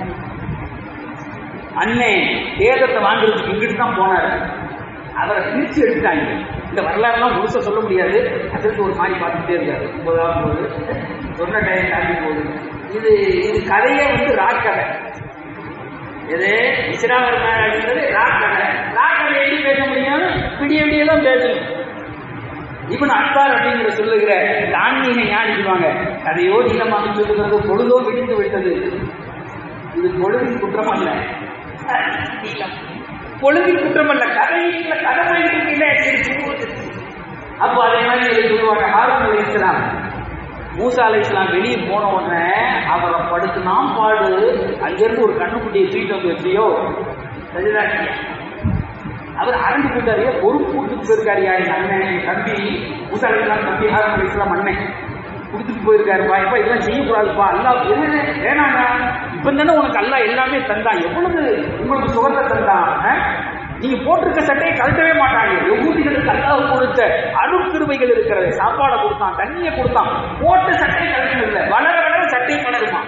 [SPEAKER 2] அண்ணே வேதத்தை வாங்குறதுக்கு இங்கிட்டு தான் போனார் அவரை பிரிச்சு எடுத்துட்டாங்க இந்த வரலாறுலாம் முழுசா சொல்ல முடியாது அதற்கு ஒரு மாதிரி பார்த்துட்டே இருக்காரு ஒன்பதாவது போது சொன்ன டைம் தாண்டி போகுது இது இது கதையே வந்து ராக் கதை இது இஸ்ராமர் அப்படின்றது ராக் கதை ராக் கதை எப்படி பேச முடியும் விடிய விடிய தான் பேசணும் இவன் அத்தார் அப்படிங்கிற சொல்லுகிற தானியனை ஞானி சொல்லுவாங்க கதையோ நீளமாக சொல்லுகிறது பொழுதோ விடிந்து விட்டது இது பொழுதின் குற்றம் அல்ல பொழுதின் குற்றம் அல்ல கதையில கதை போயிட்டு அப்போ அதே மாதிரி இதை சொல்லுவாங்க ஹாரூன் அலி இஸ்லாம் மூசா அலி இஸ்லாம் வெளியே போன உடனே அவரை படுத்துனாம் பாடு அங்கிருந்து ஒரு கண்ணுக்குட்டியை தூக்கிட்டு வந்து வச்சியோ சரிதான் அவர் அரண்டு போட்டாரு பொறுப்பு கொடுத்துட்டு போயிருக்காருயா என் அண்ணன் என் தம்பி மூசா அலி இஸ்லாம் தம்பி ஹாரூன் அலி இஸ்லாம் அண்ணன் கொடுத்துட்டு போயிருக்காருப்பா எப்பா இதெல்லாம் செய்யக்கூடாதுப்பா அல்லா என்ன வேணாங்க இப்ப தானே உனக்கு அல்லா எல்லாமே தந்தான் எவ்வளவு உங்களுக்கு சுகத்தை தந்தான் ஆ? நீங்க போட்டிருக்க சட்டையை கழட்டவே மாட்டாங்க எவ்வூதிகளுக்கு அல்லாஹ் கொடுத்த அருட்கிருபைகள் இருக்கிறது சாப்பாடை கொடுத்தான் தண்ணியை கொடுத்தான் போட்ட சட்டையை கழட்டணும் இல்லை வளர வளர சட்டையும் வளருமா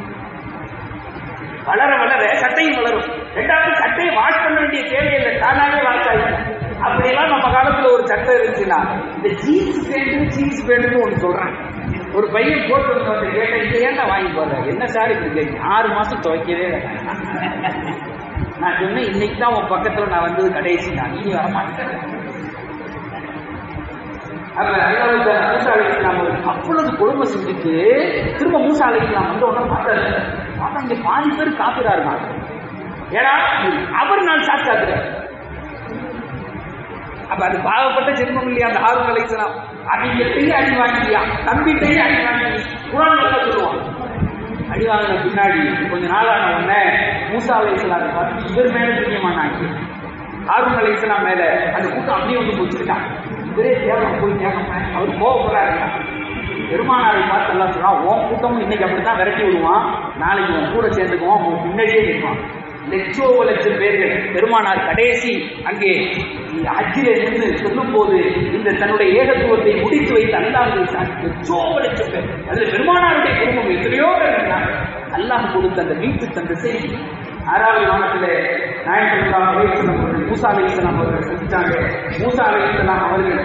[SPEAKER 2] வளர வளர சட்டையும் வளரும் ரெண்டாவது சட்டையை வாஷ் பண்ண வேண்டிய தேவையில்லை தானாவே வாஷ் ஆகிடும் அப்படியெல்லாம் நம்ம காலத்துல ஒரு சட்டை இருந்துச்சுன்னா இந்த ஜீன்ஸ் பேண்ட் ஜீன்ஸ் பேண்ட்னு ஒன்று சொல்றேன் ஒரு பையன் போட்டு வந்து வந்து கேட்டேன் இதை ஏன்டா வாங்கி போடுற என்ன சார் இப்படி கேட்கு ஆறு மாசம் துவைக்கவே இல்லை நான் சொன்னேன் இன்னைக்கு தான் உன் பக்கத்துல நான் வந்தது கடைசி நான் இனி வர மாட்டேன் அப்ப அல்லாஹ் மூசா அலைஹிஸ்ஸலாம் அவர்கள் அவ்வளவு கொடுமை செஞ்சுட்டு திரும்ப மூசா அலைஹிஸ்ஸலாம் வந்து உடனே பார்த்தாரு பார்த்தா இங்க பாதி பேர் காப்பிரா இருக்காங்க ஏன்னா அவர் நான் சாட்சாக்குறேன் அப்ப அது பாவப்பட்ட ஜென்மம் இல்லையா அந்த ஹாரூன் அலைஹிஸ்ஸலாம் அடிக்கிட்டையும் அடி வாங்கியா தம்பிட்டையும் அடி வாங்கி குரான் நல்லா சொல்லுவான் அடி வாங்கின பின்னாடி கொஞ்ச நாளான உடனே மூசா அலைஹிஸ்ஸலாத்தை பார்த்து இவர் மேல பிரியமானாங்க ஹாரூன் அலைஹிஸ்ஸலாம் மேல அந்த கூட்டம் அப்படியே வந்து முடிச்சுட்டான் இவரே தேவம் போய் கேட்க அவர் கோவப்படுறாரு பெருமானாரை பார்த்து எல்லாம் சொல்றான் உன் கூட்டமும் இன்னைக்கு அப்படித்தான் விரட்டி விடுவான் நாளைக்கு உன் கூட சேர்ந்துக்குவான் உன் பின்னாடியே நிற்பான் லட்சோ லட்சம் பேர்கள் பெருமானார் கடைசி அங்கே அஜிலே நின்று சொல்லும் போது இந்த தன்னுடைய ஏகத்துவத்தை முடித்து வைத்து அல்லாஹ் லட்சோ லட்சம் பேர் அதுல பெருமானாருடைய குடும்பம் எத்தனையோ பேர் இருந்தாங்க அல்லாஹ் கொடுத்த அந்த மீட்டு தந்த செய்தி ஆறாவது வானத்தில் நாயகம் அவர்கள் மூசா அலி இஸ்லாம் அவர்கள் செஞ்சாங்க மூசா அலி இஸ்லாம் அவர்கள்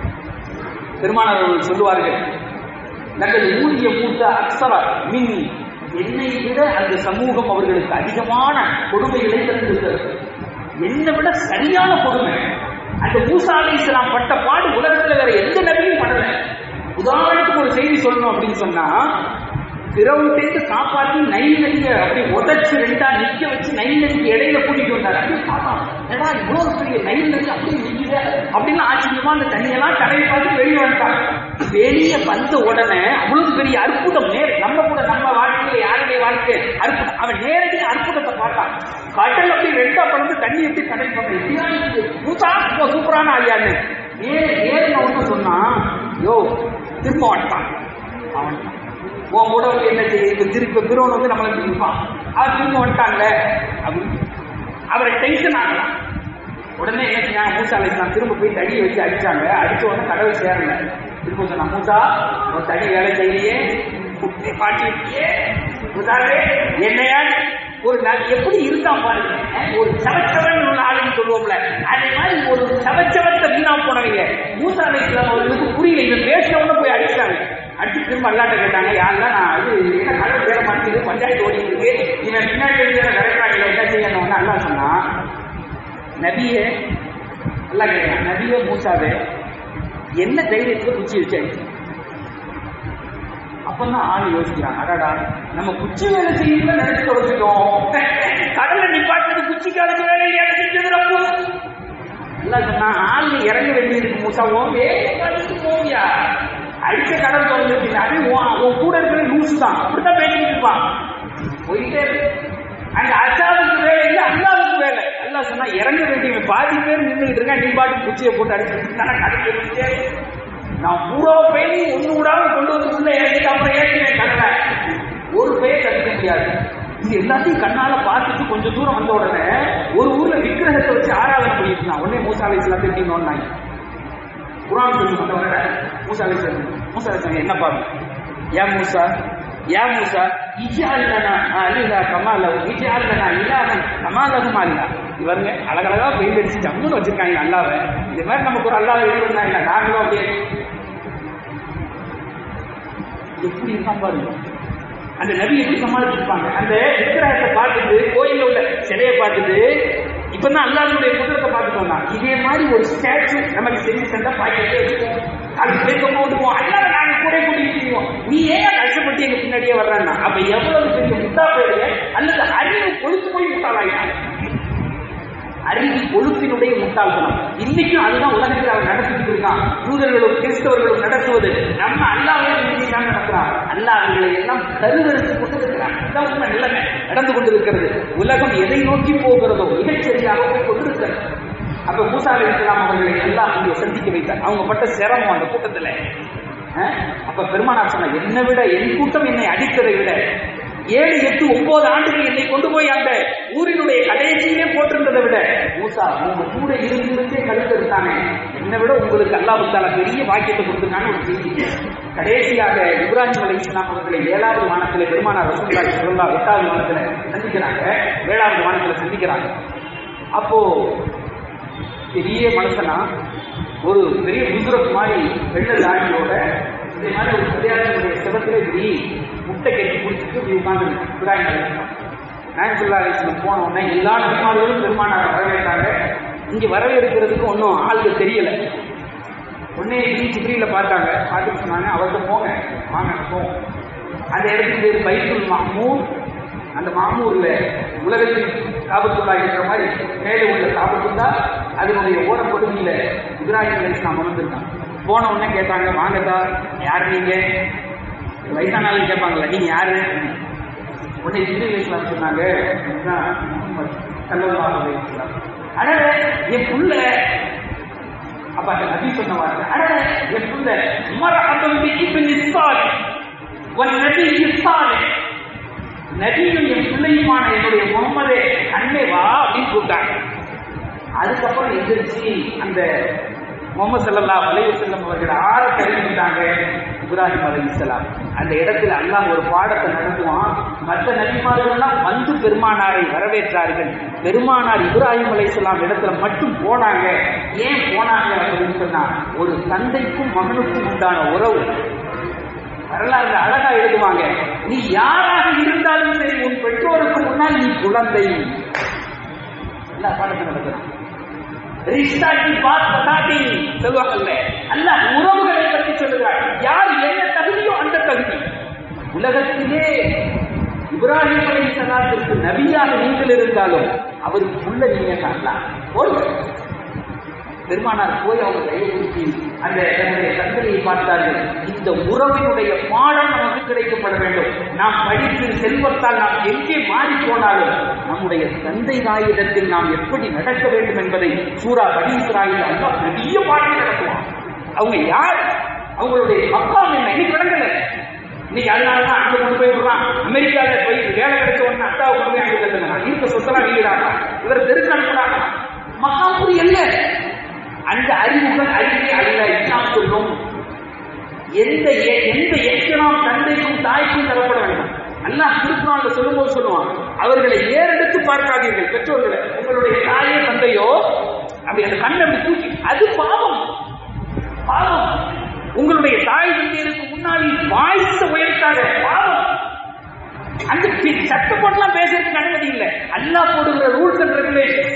[SPEAKER 2] பெருமானார் அவர்கள் சொல்லுவார்கள் நாங்கள் ஊதிய மூத்த அக்சர மின் என்னை விட அந்த சமூகம் அவர்களுக்கு அதிகமான கொடுமைகளை திறந்திருக்கிறது என்னை விட சரியான கொடுமை அந்த மூசா அலி இஸ்லாம் பட்ட பாடு உலகத்துல வேற எந்த நபியும் படல உதாரணத்துக்கு ஒரு செய்தி சொல்லணும் அப்படின்னு சொன்னா பிறவுட்டேந்து காப்பாத்தி நைல் நதிய அப்படி உதச்சு ரெண்டா நிக்க வச்சு நைல் நதிக்கு இடையில கூட்டிட்டு வந்தாரு அப்படியே பார்த்தான் ஏடா இவ்வளவு பெரிய நைல் நதி அப்படியே நிக்குது அப்படின்னு ஆச்சரியமா அந்த தண்ணியெல்லாம் கரையை பார்த்து வெளியே வந்துட்டாங்க வெளியே வந்த உடனே அவ்வளவு பெரிய அற்புதம் நேர் நம்ம கூட நம்ம வாழ்க்கையில யாருடைய வாழ்க்கை அற்புதம் அவன் நேரடி அற்புதத்தை பார்த்தான் கடல் அப்படி ரெண்டா பறந்து தண்ணி எப்படி கடல் பண்றது பூசா சூப்பரான ஐயான்னு நேர நேரில் ஒண்ணு சொன்னான் யோ திரும்ப வந்துட்டான் அவன் உன் கூட வந்து என்ன செய்ய இப்ப திருப்பி பிறவன் வந்து நம்மளை திருப்பான் அவன் திரும்ப வந்துட்டாங்க அப்படின்னு அவரை டென்ஷன் ஆகலாம் உடனே என்ன செஞ்சாங்க மூசா அழைச்சான் திரும்ப போய் தடியை வச்சு அடிச்சாங்க அடிச்ச உடனே கடவுள் சேரல திரும்ப சொன்னா மூசா ஒரு தடி வேலை செய்யலையே குட்டி பாட்டி வச்சியே மூசாவே என்னையா ஒரு நாள் எப்படி இருந்தான் பாருங்க ஒரு சவச்சவன் உள்ள ஆளுன்னு சொல்லுவோம்ல அதே மாதிரி ஒரு சவச்சவத்தை வீணா போனவங்க மூசா அலைக்கலாம் அவர்களுக்கு புரியல இவன் பேசினவன போய் அடிச்சாங்க அடிச்சு திரும்ப அல்லாட்ட கேட்டாங்க யாரெல்லாம் நான் அது என்ன கடல் பேர மாட்டேங்குது பஞ்சாயத்து ஓடிட்டு இருக்கு இவன் பின்னாடி இருக்கிற கரெக்டாக என்ன செய்யணும் அல்லா சொன்னா நபியே எல்லாம் கேட்கலாம் நபியே மூசாவே என்ன தைரியத்துல குச்சி வச்சு அடிச்சு அப்பதான் ஆள் யோசிக்கிறான் அடாடா நம்ம குச்சி வேலை செய்யல நினைச்சு தொலைச்சிட்டோம் கடல்ல நிப்பாட்டுறது குச்சி காலத்து வேலை இல்லையா அல்லாஹ் சொன்னா ஆள் இறங்க வேண்டியிருக்கு மூசா ஓவே போவியா அடிச்ச கடல் திறந்துருக்கு அது உன் உன் கூட இருக்கிற லூசு தான் அப்படித்தான் பேசிட்டு இருப்பான் போயிட்டே இருக்கு அங்க அச்சாவுக்கு வேலை இல்லை அல்லாவுக்கு வேலை அல்லாஹ் சொன்னா இறங்க வேண்டியவன் பாதி பேர் நின்றுகிட்டு இருக்கேன் நீ பாட்டு குச்சியை போட்டு அடிச்சுட்டு நான் கடைக்கு இருந்துச்சே நான் பூரா பேணி ஒண்ணு விடாம கொண்டு வந்து உள்ள இறங்கிட்டு அப்புறம் ஏற்றினேன் கடலை ஒரு பெயர் தடுக்க முடியாது இது எல்லாத்தையும் கண்ணால பார்த்துட்டு கொஞ்சம் தூரம் வந்த உடனே ஒரு ஊர்ல விக்கிரகத்தை வச்சு ஆராதனை பண்ணிட்டு இருந்தான் உடனே மூசா அலை இஸ்லாம் திருப்பி நோண்டாங்க குரான் சொல்லி வந்த உடனே மூசா அலை இஸ்லாம் மூசா அலை இஸ்லாம் என்ன பாருங்க ஏன் மூசா ஏன் மூசா இஜாலனா அலிலா கமாலவு இஜாலனா இலாஹன் கமாலகும் அல்லா இவருங்க அழகழகா பெயிண்ட் அடிச்சு ஜம்முன்னு வச்சிருக்காங்க அல்லாவை இது மாதிரி நமக்கு ஒரு அல்லாவை எழுதிருந்தாங்க நாங்களும் அப்படியே எப்படி இருக்கான் பாருங்க அந்த நபி எப்படி சமாளிச்சிருப்பாங்க அந்த விக்கிரகத்தை பார்த்துட்டு கோயில்ல உள்ள சிலையை பார்த்துட்டு இப்பதான் அல்லாஹ்வுடைய குதிரத்தை பார்த்துட்டு வந்தான் இதே மாதிரி ஒரு ஸ்டாச்சு நமக்கு செஞ்சு தந்தா பாக்கெட்டே வச்சுக்கோம் அது பேக்க போட்டுவோம் அல்லாத நாங்க கூட கூட்டிட்டு செய்வோம் நீ ஏன் கஷ்டப்பட்டு எங்க பின்னாடியே வர்றான்னா அப்ப எவ்வளவு பெரிய முட்டா போயிடுங்க அல்லது அறிவு கொழுத்து போய் முட்டாளாயிட்டாங்க அறிவு கொழுப்பினுடைய முட்டாள்தனம் இன்னைக்கும் அதுதான் உலகத்தில் அவன் நடத்திட்டு இருக்கான் யூதர்களும் கிறிஸ்தவர்களும் நடத்துவது நம்ம அல்லாவே தான் நடக்கிறான் அல்லாஹ் அவர்களை எல்லாம் கருவறுத்து கொண்டு இருக்கிறான் இதுதான் உண்மை நிலைமை நடந்து கொண்டிருக்கிறது உலகம் எதை நோக்கி போகிறதோ மிகச்சரியாக போய் கொண்டிருக்கிறது அப்ப மூசா அலி இஸ்லாம் அவர்களை எல்லாம் இங்கே சந்திக்க வைத்தார் அவங்க பட்ட சிரமம் அந்த கூட்டத்துல அஹ், அப்ப பெருமானார் சொன்ன என்னை விட என் கூட்டம் என்னை அடித்ததை விட ஏழு எட்டு ஒன்பது ஆண்டுகள் என்னை கொண்டு போய் அந்த ஊரினுடைய கடைசியிலே போட்டிருந்ததை விட மூசா உங்க கூட இருந்து இருந்தே கழுத்து இருந்தானே என்னை விட உங்களுக்கு அல்லாஹுத்தால பெரிய வாக்கியத்தை கொடுத்துருக்கான்னு ஒரு செய்தி கடைசியாக இப்ராஹிம் அலி இஸ்லாம் அவர்களை ஏழாவது வானத்தில் பெருமானார் ரசூல்லாய் சொல்லா எட்டாவது வானத்தில் சந்திக்கிறாங்க ஏழாவது வானத்தில் சந்திக்கிறாங்க அப்போ பெரிய மனுஷனா ஒரு பெரிய குஜரத் மாதிரி வெள்ள தாடியோட இதே மாதிரி ஒரு கல்யாணத்துடைய சிவத்திலே இப்படி முட்டை கட்டி குடிச்சிட்டு இப்படி உட்காந்து இப்ராஹிம் அலிஸ்லாம் நாயசுல்லா அலிஸ்லாம் போன உடனே எல்லா நபிமார்களும் பெருமானாரை வரவேற்றாங்க இங்க வரவேற்கிறதுக்கு ஒன்றும் ஆளுக்கு தெரியல உடனே இப்படி சிப்ரியில பார்த்தாங்க பார்த்துட்டு சொன்னாங்க அவர்கிட்ட போங்க வாங்க போவோம் அந்த இடத்துக்கு பேர் பைத்துல் மாமூர் அந்த மாமூர்ல உலகத்தில் காபத்துல்லா இருக்கிற மாதிரி மேலே உள்ள காபத்துல்லா அதனுடைய ஓரப்பகுதியில இப்ராஹிம் அலி இஸ்லாம் அமர்ந்திருக்கான் போன உடனே கேட்டாங்க வாங்கதா யார் நீங்க வயசானாலும் கேட்பாங்கல்ல நீங்க யாரு உடனே இஸ்ரேல் இஸ்லாம் சொன்னாங்க "இதுதான் முஹம்மது ஸல்லல்லாஹு அலைஹி வஸல்லம்." அட என் புள்ள அப்ப அந்த நபி சொன்ன வார்த்தை அட என் புள்ள மரஹபம் பி இப்னி ஸாலிஹ் வன் நபி ஸாலிஹ் நபியும் என் பிள்ளையுமான என்னுடைய முகமதே அண்ணே வா அப்படின்னு கூப்பிட்டாங்க அதுக்கப்புறம் எந்திரிச்சு அந்த முகமது ஸல்லல்லாஹு அலைஹி வஸல்லம் அவர்கள் ஆற தெரிவித்தாங்க இப்ராஹிம் அலைஹிஸ்ஸலாம் அந்த இடத்துல அல்லாஹ் ஒரு பாடத்தை நடத்துவான் மற்ற நபிமார்கள் எல்லாம் வந்து பெருமானாரை வரவேற்றார்கள் பெருமானார் இப்ராஹிம் அலைஹிஸ்ஸலாம் இடத்துல மட்டும் போனாங்க ஏன் போனாங்க அப்படின்னு சொன்னா ஒரு தந்தைக்கும் மகனுக்கும் உண்டான உறவு வரலாறு அழகா எழுதுவாங்க நீ யாராக இருந்தாலும் சரி உன் பெற்றோருக்கு முன்னால் நீ குழந்தை எல்லா பாடத்தை நடக்கிறான் ரிஷ்தா கி பாத் பதாதி சொல்லுவாங்கல்ல அல்லாஹ் உறவுகளை பற்றி சொல்லுகிறார் யார் என்ன தகுதியோ அந்த தகுதி உலகத்திலே இப்ராஹிம் அலைஹி ஸலாத்திற்கு நபியாக நீங்கள் இருந்தாலும் அவருக்கு உள்ள நீங்க தான் போதும் பெருமானார் போய் அவங்க கையெழுத்தி அந்த தன்னுடைய தந்தையை பார்த்தார்கள் இந்த உறவினுடைய பாடம் நமக்கு கிடைக்கப்பட வேண்டும் நாம் படித்து செல்வத்தால் நாம் எங்கே மாறி போனாலும் நம்முடைய தந்தை தாயிடத்தில் நாம் எப்படி நடக்க வேண்டும் என்பதை சூரா படி இஸ்ராயில் அல்லா பெரிய பாடம் நடத்துவான் அவங்க யார் அவங்களுடைய மக்காம் என்ன இன்னைக்கு விளங்கல இன்னைக்கு அதனால தான் அங்க கொண்டு போய் விடுறான் அமெரிக்கால போய் வேலை கிடைச்ச உடனே அத்தாவை கொண்டு போய் அங்க தந்துங்க இருக்க சொத்தெல்லாம் வெளியிடாங்க இவர் தெருக்கு அனுப்புறாங்க மகாபுரி என்ன அந்த அறிவுகள் அறிவே அல்ல இஸ்லாம் சொல்லும் எந்த எ- எந்த எச்சனம் தந்தைக்கும் தாய்க்கும் தரப்பட வேண்டும் அல்லாஹ் திருக்குறான்ல சொல்லும்போது சொல்லுவான் அவர்களை ஏறெடுத்து பார்க்காதீர்கள் பெற்றோர்களை உங்களுடைய தாயோ தந்தையோ அப்படி அந்த கண்ணை அப்படி தூக்கி அது பாவம் பாவம் உங்களுடைய தாய் தந்தையருக்கு முன்னாடி வாய்ஸ் உயர்த்தாத பாவம் அந்த பி- சட்டப்போட்டெல்லாம் பேசுறதுக்கு அனுமதி இல்லை அல்லாஹ் போடுகிற ரூல்ஸ் அண்ட் ரெகுலேஷன்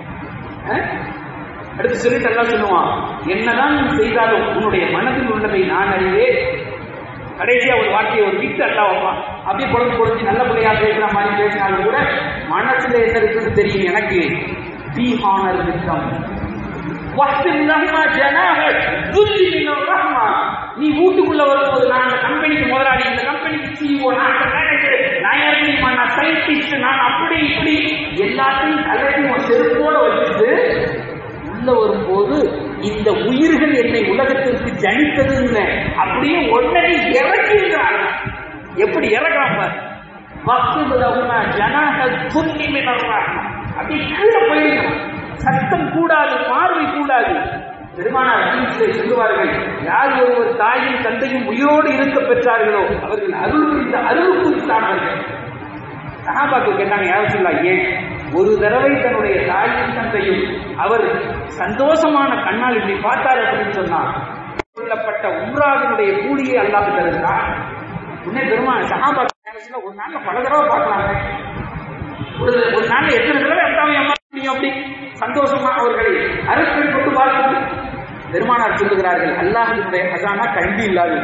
[SPEAKER 2] அடுத்து சொல்லிட்டு எல்லாம் சொல்லுவான் என்னதான் நீ செய்தாலும் உன்னுடைய மனதில் உள்ளதை நான் அறிவேன் கடைசியா ஒரு வார்த்தையை ஒரு விட்டு அல்லா வைப்பான் அப்படியே குழந்தை குழந்தை நல்ல பிள்ளையா பேசுற மாதிரி பேசினாலும் கூட மனசுல என்ன இருக்குன்னு தெரியும் எனக்கு பி ஹானர் விக்ரம் வஹ்தின் லஹுமா ஜனாஹ துல்லி மினர் ரஹ்மா நீ வீட்டுக்குள்ள வரும்போது நான் அந்த கம்பெனிக்கு முதலாளி இந்த கம்பெனிக்கு சிஇஓ நான் அந்த மேனேஜர் நான் யார் தெரியுமா நான் சயின்டிஸ்ட் நான் அப்படி இப்படி எல்லாத்தையும் கலட்டி உன் செருப்போட வச்சுட்டு உள்ள வரும்போது இந்த உயிர்கள் என்னை உலகத்திற்கு ஜனித்ததுன்னு அப்படியே உடனே இறக்கின்றாங்க எப்படி இறக்குறான் பாரு வக்துலகுமா ஜனாக துன்னி மினர்ராஹ் அப்படியே கீழே போயிடணும் சத்தம் கூடாது பார்வை கூடாது பெருமானார் ஹதீஸிலே சொல்லுவார்கள் யார் ஒருவர் தாயும் தந்தையும் உயிரோடு இருக்க பெற்றார்களோ அவர்கள் அருள் புரிந்த அருள் குறித்தார்கள் சஹாபாக்கள் கேட்டாங்க யார் சொல்லா ஏன் ஒரு தடவை தன்னுடைய தாயும் தந்தையும் அவர் சந்தோஷமான கண்ணால் இப்படி பார்த்தார் அப்படின்னு சொன்னார் சொல்லப்பட்ட உம்ராவினுடைய கூலியை அல்லாஹ் தருகிறார் உடனே பெருமான் சஹாபாக்கள் ஒரு நாள்ல பல தடவை பார்க்கலாங்க ஒரு ஒரு நாள்ல எத்தனை தடவை அத்தாவை அம்மா முடியும் அப்படி சந்தோஷமா அவர்களை அரசியல் கொண்டு வாழ்க்கை பெருமானார் சொல்லுகிறார்கள் அல்லாஹினுடைய ஹசானா கல்வி இல்லாதது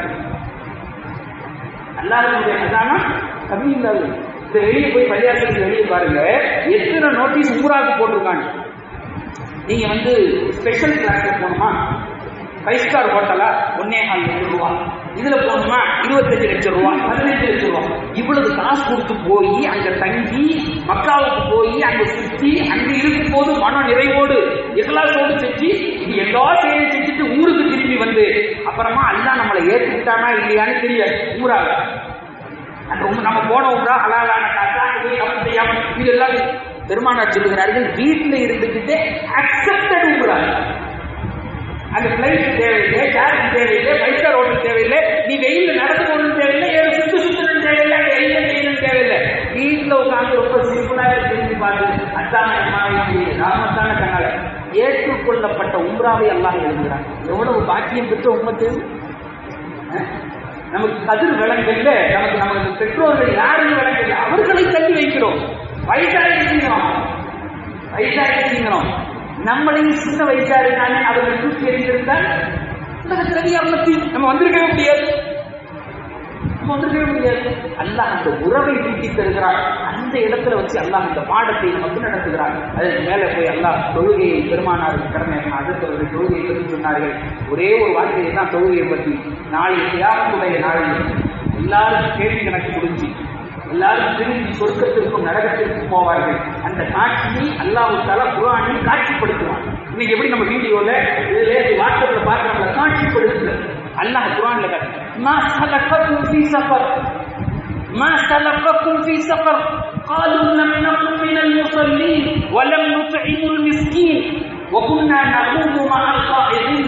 [SPEAKER 2] அல்லாஹினுடைய ஹசானா கல்வி இல்லாதது இந்த வெளியே போய் பள்ளியாசலுக்கு வெளியே பாருங்க எத்தனை நோட்டீஸ் ஊராக்கு போட்டிருக்காங்க நீங்க வந்து ஸ்பெஷல் கிளாஸ் போகணுமா ஃபைவ் ஸ்டார் ஹோட்டலா ஒன்னே கால் லட்சம் ரூபா இதுல போகணுமா இருபத்தஞ்சு லட்சம் ரூபா பதினஞ்சு லட்சம் ரூபா இவ்வளவு காசு கொடுத்து போய் அங்க தங்கி மக்காவுக்கு போய் அங்க சுத்தி அங்க இருக்கும் போது மன நிறைவோடு இகலாசோடு செஞ்சு இது எல்லா செயலும் செஞ்சுட்டு ஊருக்கு திரும்பி வந்து அப்புறமா அல்லா நம்மளை ஏற்றுக்கிட்டானா இல்லையான்னு தெரியாது ஊராக அந்த உம் நம்ம போன ஊரா ஹலாலான காசா இது தப்பு செய்யாம இது எல்லாம் பெருமானார் சொல்லுகிறார்கள் வீட்டில் இருந்துக்கிட்டே அக்செப்டட் ஊராக அந்த பிளைட் தேவையில்லை சார்ஜ் தேவையில்லை ஃபைவ் ஸ்டார் ஹோட்டல் தேவையில்லை நீ வெயில்ல நடந்து போகணும் தேவையில்லை ஏழு சுத்து சுத்தணும் தேவையில்லை அங்க எல்லாம் செய்யணும் தேவையில்லை வீட்டில் உட்காந்து ரொம்ப சிம்பிளாக திரும்பி பார்த்து அத்தான ராமத்தான கண்ணால ஏற்றுக்கொள்ளப்பட்ட உம்ராவை அல்லாஹ் எழுதுகிறான் எவ்வளவு பாக்கியம் பெற்ற உம்மத்து அஹ்? நமக்கு கதிர் விளங்கல்ல நமக்கு நமக்கு பெற்றோர்கள் யாரும் விளங்கல்ல அவர்களை தள்ளி வைக்கிறோம் வயசாயிருக்கிறோம் வயசாயிருக்கிறோம் நம்மளையும் சின்ன வயசா இருக்காங்க அவர்கள் தூக்கி எறிந்திருந்தால் உலகத்தில் அதிகாரத்தி நம்ம வந்திருக்கவே முடியாது நம்ம வந்திருக்கவே முடியாது அல்லாஹ் அந்த உறவை நீட்டி தருகிறார் அந்த இடத்துல வச்சு அல்லாஹ் அந்த பாடத்தை நமக்கு நடத்துகிறார் அதற்கு மேலே போய் அல்லாஹ் தொழுகையை பெருமானாருக்கு கடமை அடுத்தவர்கள் தொழுகையை பற்றி சொன்னார்கள் ஒரே ஒரு வார்த்தையை தான் தொழுகையை பற்றி நாளை தியாகத்துடைய நாளில் எல்லாரும் கேள்வி கணக்கு முடிஞ்சு எல்லாரும் திரும்பி சொர்க்கத்திற்கும் நரகத்திற்கும் போவார்கள் அந்த காட்சியை அல்லாஹ் தலா குரானில் காட்சிப்படுத்துவான் இன்னைக்கு எப்படி நம்ம வீடியோல இதுல வாட்ஸ்அப்ல பார்த்து நம்மள காட்சிப்படுத்துது அல்லாஹ் குரான்ல காட்டு மா சலக்கக்கும் ஃபீ சஃபர் ما سلككم في سقر قالوا لم نكن من المصلين ولم نطعم المسكين وكنا نخوض مع الخائضين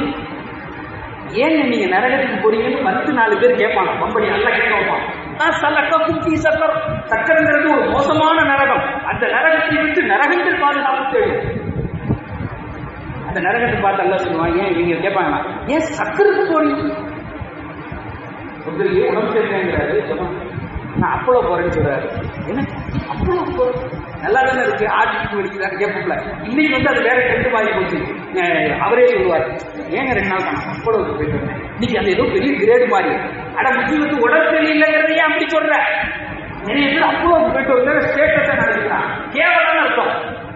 [SPEAKER 2] ஏன் நீங்க நரகத்துக்கு போறீங்கன்னு பத்து நாலு பேர் கேட்பாங்க கம்பெனி நல்லா கேட்க நான் சலக்கக்கும் ஃபீ சக்கர் சக்கரங்கிறது ஒரு மோசமான நரகம் அந்த நரகத்தை விட்டு நரகங்கள் பாதுகாப்பு தேடும் அந்த நரகத்தை பார்த்து அல்ல சொல்லுவான் ஏன் இவங்க கேட்பாங்களா ஏன் சக்கருக்கு போறீங்க ஒருத்தருக்கு உடம்பு சரியில்லைங்கிறாரு சொல்லுவாங்க நான் அப்பளோ போறேன்னு சொல்றாரு என்ன அப்பளோ போறேன் நல்லா தானே இருக்கு ஆட்டுக்கு வெடிக்கிறாரு கேட்பல இன்னைக்கு வந்து அது வேற ரெண்டு மாறி போச்சு அஹ் அவரே சொல்லுவார் ஏங்க ரெண்டு நாள் நான் அப்பளோ போயிட்டு வந்தேன் இன்னைக்கு அது ஏதோ பெரிய கிரேடு மாறி அட முக்கிய வந்து உடம்பு சரியில்லைங்கிறத ஏன் அப்படி சொல்ற நிறைய பேர் அப்பளோ போயிட்டு வந்து ஸ்டேட்டஸை நடத்துக்கிறான் கேவலம் அர்த்தம்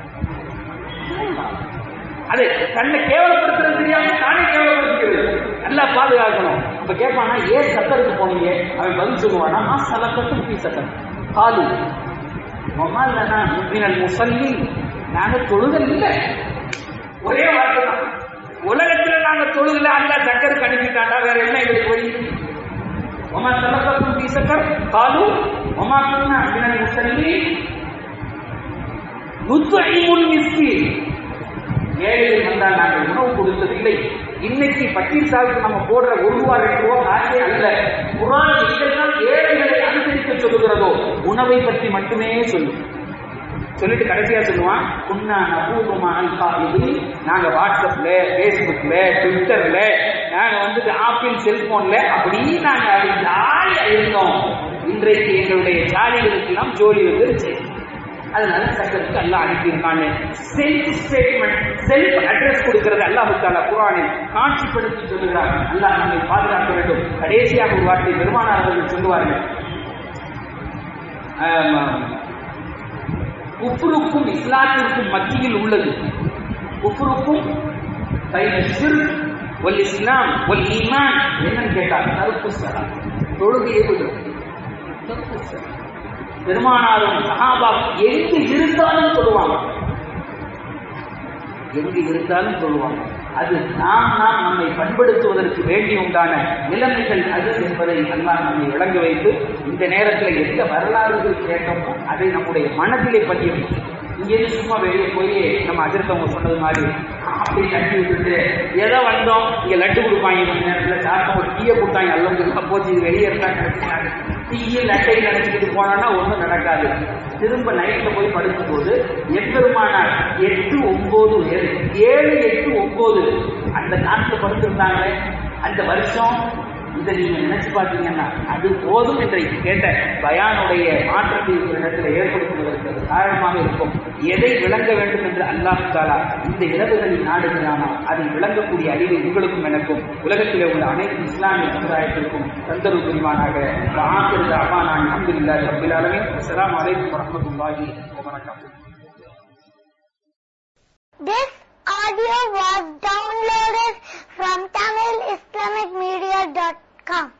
[SPEAKER 2] அது தன்னை கேவலப்படுத்துறது தெரியாம தானே கேவலப்படுத்திக்கிறது நல்லா பாதுகாக்கணும் அப்ப கேட்பானா ஏன் சத்தருக்கு போனீங்க அவன் பதில் சொல்லுவானா மா சலக்கத்தும் பீ சத்தம் காலு மொமாலனா மினல் முசல்லி நாங்க தொழுதல் இல்லை ஒரே வார்த்தை தான் உலகத்துல நாங்க தொழுதல அல்ல சக்கருக்கு அனுப்பிட்டாண்டா வேற என்ன எங்களுக்கு வழி ஒமா சலக்கத்தும் பீ சக்கர் காலு ஒமா குன்னா மினல் முசல்லி நுத்ஐமுல் மிஸ்கீன் ஏழைகள் வந்தால் நாங்கள் உணவு கொடுத்ததில்லை இன்னைக்கு பக்கீர் சாவுக்கு நம்ம போடுற ஒரு ரூபா ரெண்டு ரூபா காசே அல்ல குரான் எங்கெல்லாம் ஏழைகளை அனுசரிக்க சொல்லுகிறதோ உணவை பற்றி மட்டுமே சொல்லும் சொல்லிட்டு கடைசியா சொல்லுவான் குன்னா நபூதுமா அல்பா இது நாங்க வாட்ஸ்அப்ல பேஸ்புக்ல ட்விட்டர்ல நாங்க வந்து ஆப்பிள் செல்போன்ல அப்படி நாங்க அப்படி ஜாலியா இருந்தோம் இன்றைக்கு எங்களுடைய ஜாலிகளுக்கு எல்லாம் ஜோலி வந்துருச்சு அதனால சக்கரத்துக்கு அல்லாஹ் அனுப்பியிருக்கான்னு செல்ஃப் ஸ்டேட்மெண்ட் செல்ஃப் அட்ரஸ் கொடுக்கிறது அல்லாஹு தாலா குரானில் காட்சிப்படுத்தி சொல்லுகிறார் அல்லாஹ் நம்மை பாதுகாக்க வேண்டும் கடைசியாக ஒரு வார்த்தை பெருமானார் அவர்கள் சொல்லுவார்கள் ஆம், குஃப்ருக்கும் இஸ்லாத்திற்கும் மத்தியில் உள்ளது குஃப்ருக்கும் பைன ஷிர்க் வல் இஸ்லாம் வல் ஈமான் என்னன்னு கேட்டாங்க தருப்பு சலாம் தொழுகையை விடும் தருப்பு சலாம் பெருமானாரும் சஹாபா எங்கு இருந்தாலும் சொல்லுவாங்க எங்கு இருந்தாலும் சொல்லுவாங்க அது நாம் நாம் நம்மை பண்படுத்துவதற்கு வேண்டி உண்டான நிலைமைகள் அது என்பதை அல்லாஹ் நம்மை விளங்க வைத்து இந்த நேரத்தில் எந்த வரலாறுகள் கேட்டோமோ அதை நம்முடைய மனதிலே பதியும் இங்கேருந்து சும்மா வெளியே போய் நம்ம அதிர்த்தவங்க சொன்னது மாதிரி அப்படி தட்டி விட்டுட்டு ஏதோ வந்தோம் இங்க லட்டு கொடுப்பாங்க இந்த நேரத்தில் சாப்பிட்டோம் ஒரு டீயை கொடுத்தாங்க அல்லம் போச்சு இது வெளியே இருந்தா நினைச்சாங்க டீயை லட்டை நினைச்சுக்கிட்டு போனோம்னா ஒன்றும் நடக்காது திரும்ப நைட்டில் போய் படுக்கும் போது எப்பெருமானார் எட்டு ஒன்பது ஏழு ஏழு எட்டு ஒன்பது அந்த காலத்தில் படுத்திருந்தாங்களே அந்த வருஷம் இதை நீங்க நினைச்சு பார்த்தீங்கன்னா அது போதும் இன்றைக்கு கேட்ட பயானுடைய மாற்றத்தை ஒரு இடத்துல ஏற்படுத்துவதற்கு அது காரணமாக இருக்கும் எதை விளங்க வேண்டும் என்று அல்லாஹ் தாலா இந்த இரவுகளில் நாடுகிறானோ அதை விளங்கக்கூடிய அறிவை உங்களுக்கும் எனக்கும் உலகத்திலே உள்ள அனைத்து இஸ்லாமிய சமுதாயத்திற்கும் தந்தரு புரிவானாக ஆசிரியர் அபானான் அஹமதுல்லா ரபில் அலமின் அஸ்ஸலாமு அலைக்கும் வரஹ்மத்துல்லாஹி வபரகாத்துஹு
[SPEAKER 3] This audio was downloaded from TamilIslamicMedia.com.